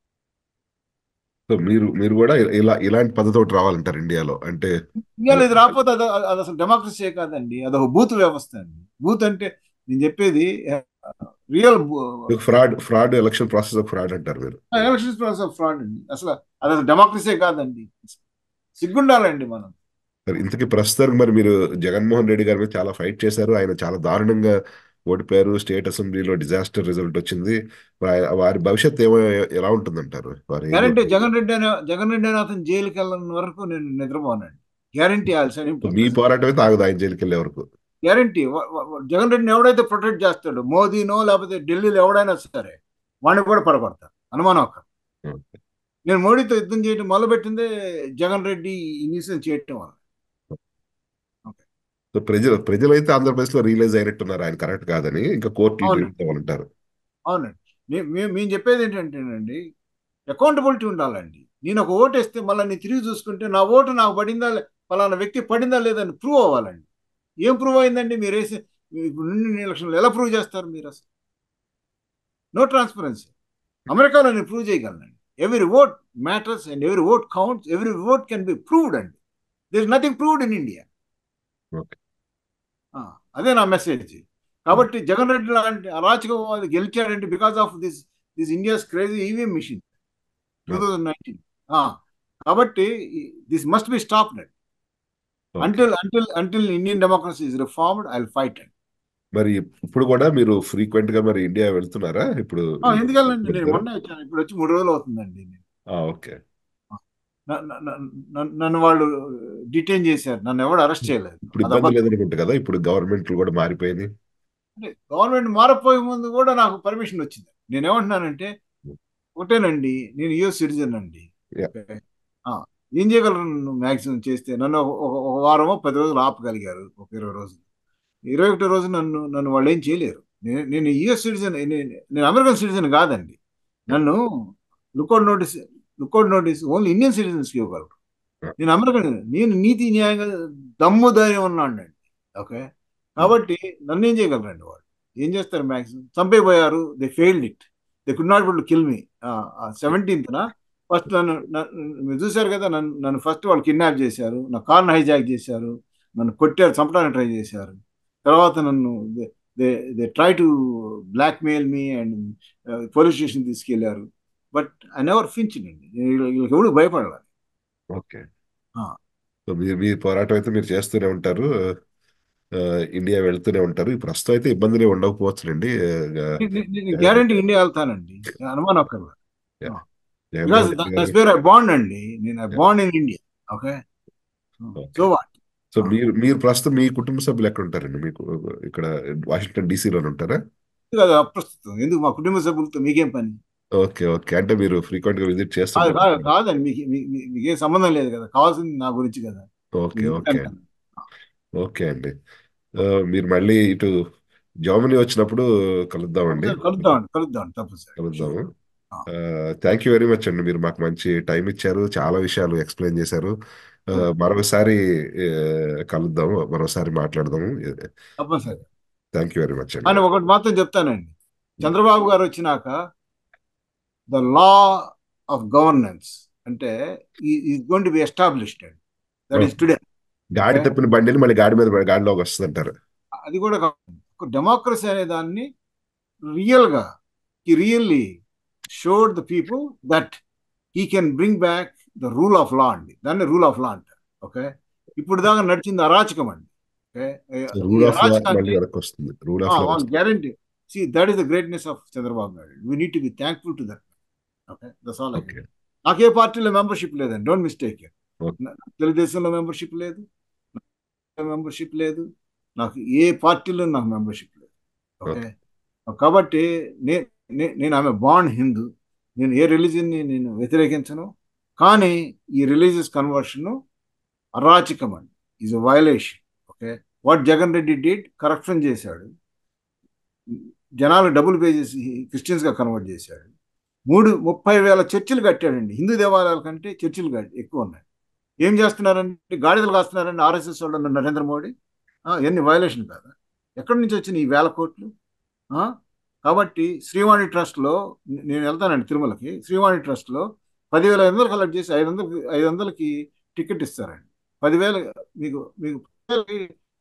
So మీరు మీరు కూడా ఇలా ఇలాంటి పద్ధతి ఒకటి రావాలంటారు ఇండియాలో అంటే ఇండియాలో ఇది రాకపోతే అది అది అసలు డెమోక్రసీ కాదండి అదొక బూత్ వ్యవస్థ అండి బూత్ అంటే నేను చెప్పేది real fraud fraud election process of fraud అంటారు మీరు ఎలక్షన్స్ ప్రాసెస్ ఆఫ్ ఫ్రాడ్ అండి అసలు అది అసలు డెమోక్రసీ కాదండి సిగ్గుండాలండి మనం మరి ఇంతకీ ప్రస్తుతానికి మరి మీరు జగన్మోహన్ రెడ్డి గారి మీద చాలా ఫైట్ చేశారు ఆయన చాలా దారుణంగా ఓడిపోయారు స్టేట్ అసెంబ్లీలో డిజాస్టర్ రిజల్ట్ వచ్చింది వా- వారి భవిష్యత్ ఏమో ఎలా ఉంటుందంటారు వారి గ్యారంటీ జగన్ రెడ్డి అనే జగన్ రెడ్డి అనే అతను జైలుకి వెళ్ళిన వరకు నేను నిద్రపోనండి గ్యారంటీ మీ పోరాటం అయితే ఆగదు ఆయన జైలుకి వెళ్ళే వరకు గ్యారంటీ జగన్ రెడ్డిని ఎవడైతే ప్రొటెక్ట్ చేస్తాడో మోదీనో లేకపోతే ఢిల్లీలో ఎవడైనా సరే వాడిని కూడా పడగొడతారు అనుమానం ఒక్క ఓకే. నేను మోడీతో యుద్ధం చేయడం మొదలుపెట్టిందే జగన్ రెడ్డి ఈ న్యూస్ చేయటం వల్ల సో ప్రజలు ప్రజలైతే ఆంధ్రప్రదేశ్ లో రియలైజ్ అయినట్టున్నారు ఆయన కరెక్ట్ కాదని ఇంకా కోర్టు అవును. అంటారు అవునండి నే- మే- మేము చెప్పేది ఏంటంటేనండి అకౌంటబిలిటీ ఉండాలండి నేను ఒక ఓటు వేస్తే మళ్ళీ నేను తిరిగి చూసుకుంటే నా ఓటు నాకు పడిందా లే- ఫలానా వ్యక్తి పడిందా లేదని ప్రూవ్ అవ్వాలండి ఏం ప్రూవ్ అయిందండి మీరు వేసే ఇప్పుడు నిన్న ఎలక్షన్లో ఎలా ప్రూవ్ చేస్తారు మీరు అసలు నో ట్రాన్స్పరెన్సీ అమెరికాలో నేను ప్రూవ్ చేయగలనండి every vote matters and every vote counts every vote can be proved అండి there is nothing proved in India Okay. అదే నా మెసేజ్ కాబట్టి జగన్ రెడ్డి లాంటి అరాచకవాది గెలిచాడంటే because of this this India's crazy EVM machine two thousand nineteen కాబట్టి this must be stop Okay. Until until until Indian democracy is reformed I fight and మరి ఇప్పుడు కూడా మీరు ఫ్రీక్వెంట్ గా మరి ఇండియా వెళ్తున్నారా ఇప్పుడు ఎందుకండి నేను మొన్న వచ్చాను ఇప్పుడు వచ్చి మూడు రోజులు అవుతుందండి ఆ, ఓకే న- న- న- న- నన్ను వాళ్ళు డిటైన్ చేశారు నన్ను ఎవడు అరెస్ట్ చేయలేదు ఇప్పుడు అది ఇబ్బంది అబద్ధం. లేదనుకుంటా కదా ఇప్పుడు గవర్నమెంట్ కూడా మారిపోయింది అంటే గవర్నమెంట్ మారపోయే ముందు కూడా నాకు పర్మిషన్ వచ్చింది నేను ఏమంటున్నానంటే ఒకటేనండి నేను యుఎస్ సిటిజన్ అండి Yeah. ఓకే. ఆ, ఏం చేయగలరు మ్యాక్సిమం చేస్తే నన్ను ఒక- ఒక ఒక వారమో పది రోజులు ఆపగలిగారు ఒక ఇరవై రోజులు ఇరవై ఒకటో రోజు నన్ను నన్ను వాళ్ళు ఏం చేయలేరు నేను నేను యుఎస్ సిటిజన్ నేను అమెరికన్ సిటిజన్ కాదండి నన్ను lookout notice lookout notice only Indian సిటిజన్స్కి ఇవ్వగలరు Yeah. నేను అమెరికన్ నేను నీతి న్యాయంగా దమ్ము ధైర్యం ఉన్నానండి ఓకే కాబట్టి నన్ను ఏం చేయగలరండి వాళ్ళు ఏం చేస్తారు మ్యాక్సిమం చంపైపోయారు they failed it they could not bull kill me సెవెంటీన్త్న ఫస్ట్ నన్ను నన్ను- మీరు చూశారు కదా నన్ను నన్ను ఫస్ట్ వాళ్ళు కిడ్నాప్ చేశారు నా కార్ని హైజాక్ చేశారు నన్ను కొట్టారు చంపడానికి ట్రై చేశారు తర్వాత నన్ను they they try to blackmail me and police station తీసుకెళ్లారు బట్ ఐ నెవర్ ఫించింగ్ అండి వీళ్ళకి ఎవడు భయపడాలి ఓకే ఆ. సో మీరు మీ పోరాటం అయితే మీరు చేస్తూనే ఉంటారు ఆ, ఇండియా వెళ్తూనే ఉంటారు ఈ ప్రస్తుతం అయితే ఇబ్బందులు ఉండకపోవచ్చులేండి గ్యారంటీ ఇండియా వెళ్తానండి అనుమానం ఒక్కర్లా because Jaganmohan Reddy that's garu where I bond అండి నేను I bond in India okay so what so మీరు మీరు ప్రస్తుతం మీ కుటుంబ సభ్యులు ఎక్కడ ఉంటారండి మీకు ఇక్కడ వాషింగ్టన్ డీసీలోనే ఉంటారా కదా అప్రస్తుతం ఎందుకు మా కుటుంబ సభ్యులతో మీకేం పని ఓకే ఓకే అంటే మీరు ఫ్రీక్వెంట్ గా విజిట్ కాదు చేస్తుంటారు కాదు కాదండి మీకు మీ- మీ- మీకేం సంబంధం లేదు కదా కావాల్సింది నా గురించి కదా ఓకే నేను ఓకే అంటాను. ఓకే అండి ఆ, మీరు మళ్ళీ ఇటు జర్మనీ వచ్చినప్పుడు కలుద్దామండి కలుద్దాం కలుద్దాం తప్పనిసరి కలుద్దాము ఆ. థ్యాంక్ యూ వెరీ మచ్ అండి మీరు మాకు మంచి టైం ఇచ్చారు చాలా విషయాలు ఎక్స్ప్లెయిన్ చేశారు ఆ, మరొకసారి ఆ, కలుద్దాము మరోసారి మాట్లాడదాము తప్పనిసరి థ్యాంక్ యూ వెరీ మచ్ కానీ అండి ఒకటి మాత్రం చెప్తానండి చంద్రబాబు గారు వచ్చినాక ద లా ఆఫ్ గవర్నెన్స్ అంటే is gone to be established అండి దట్ ఈస్ టుడే గాడి తప్పిన బండిని మళ్ళీ గాడి మీద గాడిలోకి వస్తుంది అంటారు అది కూడా కాదు. ఒక డెమోక్రసీ అనే దాన్ని రియల్ గా he really showed the people that he can bring back the rule of law అండి దాన్ని రూల్ ఆఫ్ లా అంటారు ఓకే ఇప్పుడు దాకా నడిచింది అరాచకం అండి ఓకే రూల్ ఆఫ్ లా మళ్ళీ వెనక్కి వస్తుంది rule of law guarantee see that is the greatness of Chandrababu Naidu we need to be thankful to that okay that's all okay నాకు ఏ పార్టీలో మెంబర్షిప్ లేదండి డోంట్ మిస్టేక్ Okay. తెలుగుదేశంలో మెంబర్షిప్ లేదు మెంబర్షిప్ లేదు నాకు ఏ పార్టీలో నాకు మెంబర్షిప్ లేదు ఓకే కాబట్టి నే- నే- నేను ఆమె బాండ్ హిందూ నేను ఏ రిలీజియన్ని నేను వ్యతిరేకించను కానీ ఈ రిలీజియస్ కన్వర్షన్ అరాచకం అండి is a violation okay what Jagan Reddy did corruption చేశాడు జనాలు డబ్బులు పే చేసి క్రిస్టియన్స్గా కన్వర్ట్ చేశాడు మూడు ముప్పై వేల చర్చిలు కట్టాడండి హిందూ దేవాలయాల కంటే చర్చిలు కట్- ఎక్కువ ఉన్నాయి ఏం చేస్తున్నారంటే గాడిదలు కాస్తున్నారండి ఆర్ఎస్ఎస్ వాళ్ళు నరేంద్ర మోడీ ఆ, ఎన్ని వయలేషన్ కాదా ఎక్కడి నుంచి వచ్చిన ఈ వేల కోట్లు ఆ? కాబట్టి శ్రీవాణి ట్రస్ట్లో నేను వెళ్తానండి తిరుమలకి శ్రీవాణి ట్రస్ట్లో పదివేల ఐదు వందలు కలెక్ట్ చేసి ఐదు వందలకి ఐదు వందలకి టికెట్ ఇస్తారండి పదివేల మీకు మీకు పదివేలకి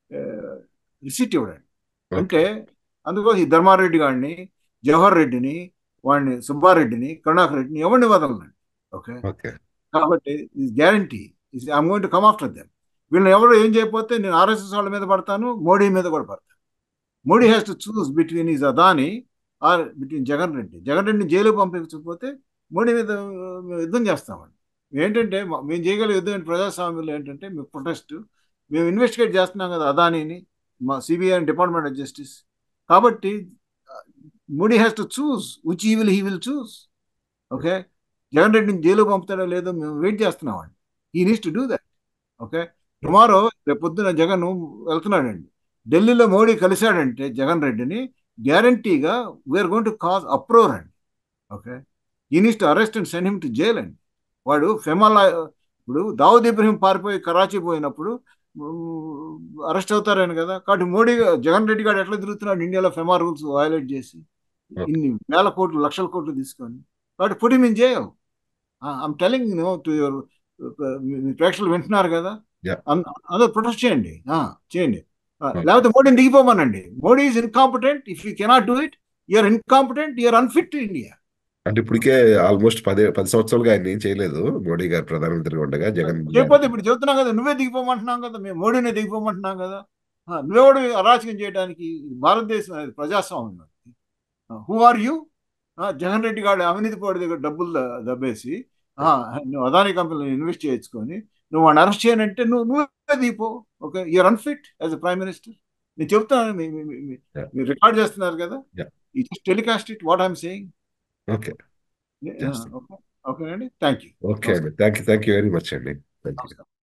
రిసీట్ ఇవ్వడండి అంటే అందుకోసం ఈ ధర్మారెడ్డి గారిని జవహర్ రెడ్డిని వాడిని సుబ్బారెడ్డిని కరుణాకర్ రెడ్డిని ఎవరిని వదలనండి ఓకే ఓకే కాబట్టి ఇది guarantee I'm going to come after them వీళ్ళని ఎవరు ఏం చేయకపోతే నేను ఆర్ఎస్ఎస్ వాళ్ళ మీద పడతాను మోడీ మీద కూడా పడతాను Modi has to choose between is Adani or between Jagan Reddy Jagan రెడ్డిని జైలు పంపించకపోతే మోడీ మీద మేము యుద్ధం చేస్తామండి ఏంటంటే మ- మేము చేయగల యుద్ధం ఏంటి ప్రజాస్వామ్యంలో ఏంటంటే మేము ప్రొటెస్ట్ మేము ఇన్వెస్టిగేట్ చేస్తున్నాం కదా అదానీని మా CBI and department of justice కాబట్టి Modi has to choose which he will he will choose okay Jagan రెడ్డిని జైలు పంపుతాడో లేదో మేము వెయిట్ చేస్తున్నామండి he needs to do that okay tomorrow రేపు పొద్దున జగన్ వెళ్తున్నాడండి ఢిల్లీలో మోడీ కలిశాడంటే జగన్ రెడ్డిని గ్యారంటీగా we're going to cause uproar అండి okay he needs to arrest and send him to jail అండి వాడు ఫెమల్లా ఇప్పుడు దావుద్ ఇబ్రహీం పారిపోయి కరాచీ పోయినప్పుడు అరెస్ట్ అవుతారని కదా కాబట్టి మోడీ జగన్ రెడ్డి గారు ఎట్లా తిరుగుతున్నాడు ఇండియాలో ఫెమా రూల్స్ వయలేట్ చేసి ఇన్ని వేల కోట్లు లక్షల కోట్లు తీసుకొని కాబట్టి పుడి మేము చేయం I'm telling no to your మీ ప్రేక్షకులు వింటున్నారు కదా Yeah. అం- అందరూ ప్రొటెస్ట్ చేయండి ఆ, చేయండి ఆ, లేకపోతే మోడీని దిగిపోమనండి Modi is incompetent if you cannot do it you're incompetent you're unfit to India అంటే ఇప్పటికే ఆల్మోస్ట్ పది పది సంవత్సరాలుగా ఆయన ఏం చేయలేదు మోడీ గారు ప్రధానమంత్రిగా ఉండగా జగన్ లేకపోతే ఇప్పుడు చెబుతున్నాం కదా నువ్వే దిగిపోమంటున్నాం కదా మేము మోడీనే దిగిపోమంటున్నాం కదా ఆ, నువ్వెవడు అరాచకం చేయడానికి ఇది భారతదేశం అది ప్రజాస్వామ్యం who are you Jagan Reddy garu అవినీతి పోటీ దగ్గర డబ్బులు ద- దబ్బేసి ఆ, నువ్వు అదాని కంపెనీలో ఇన్వెస్ట్ చేయించుకొని నువ్వు వాడిని అరెస్ట్ చేయనంటే నువ్వు నువ్వే దిగిపో okay you're unfit as a prime minister నేను చెప్తాను మీ- మీ- మీ- మీ- Yeah. మీరు రికార్డ్ చేస్తున్నారు కదా Yeah. ఈ just telecast it what I'm saying okay Yes. Okay ఓకేనండి థ్యాంక్ యూ ఓకే అండి thank you thank you very much అండి థ్యాంక్ యూ నమస్కారం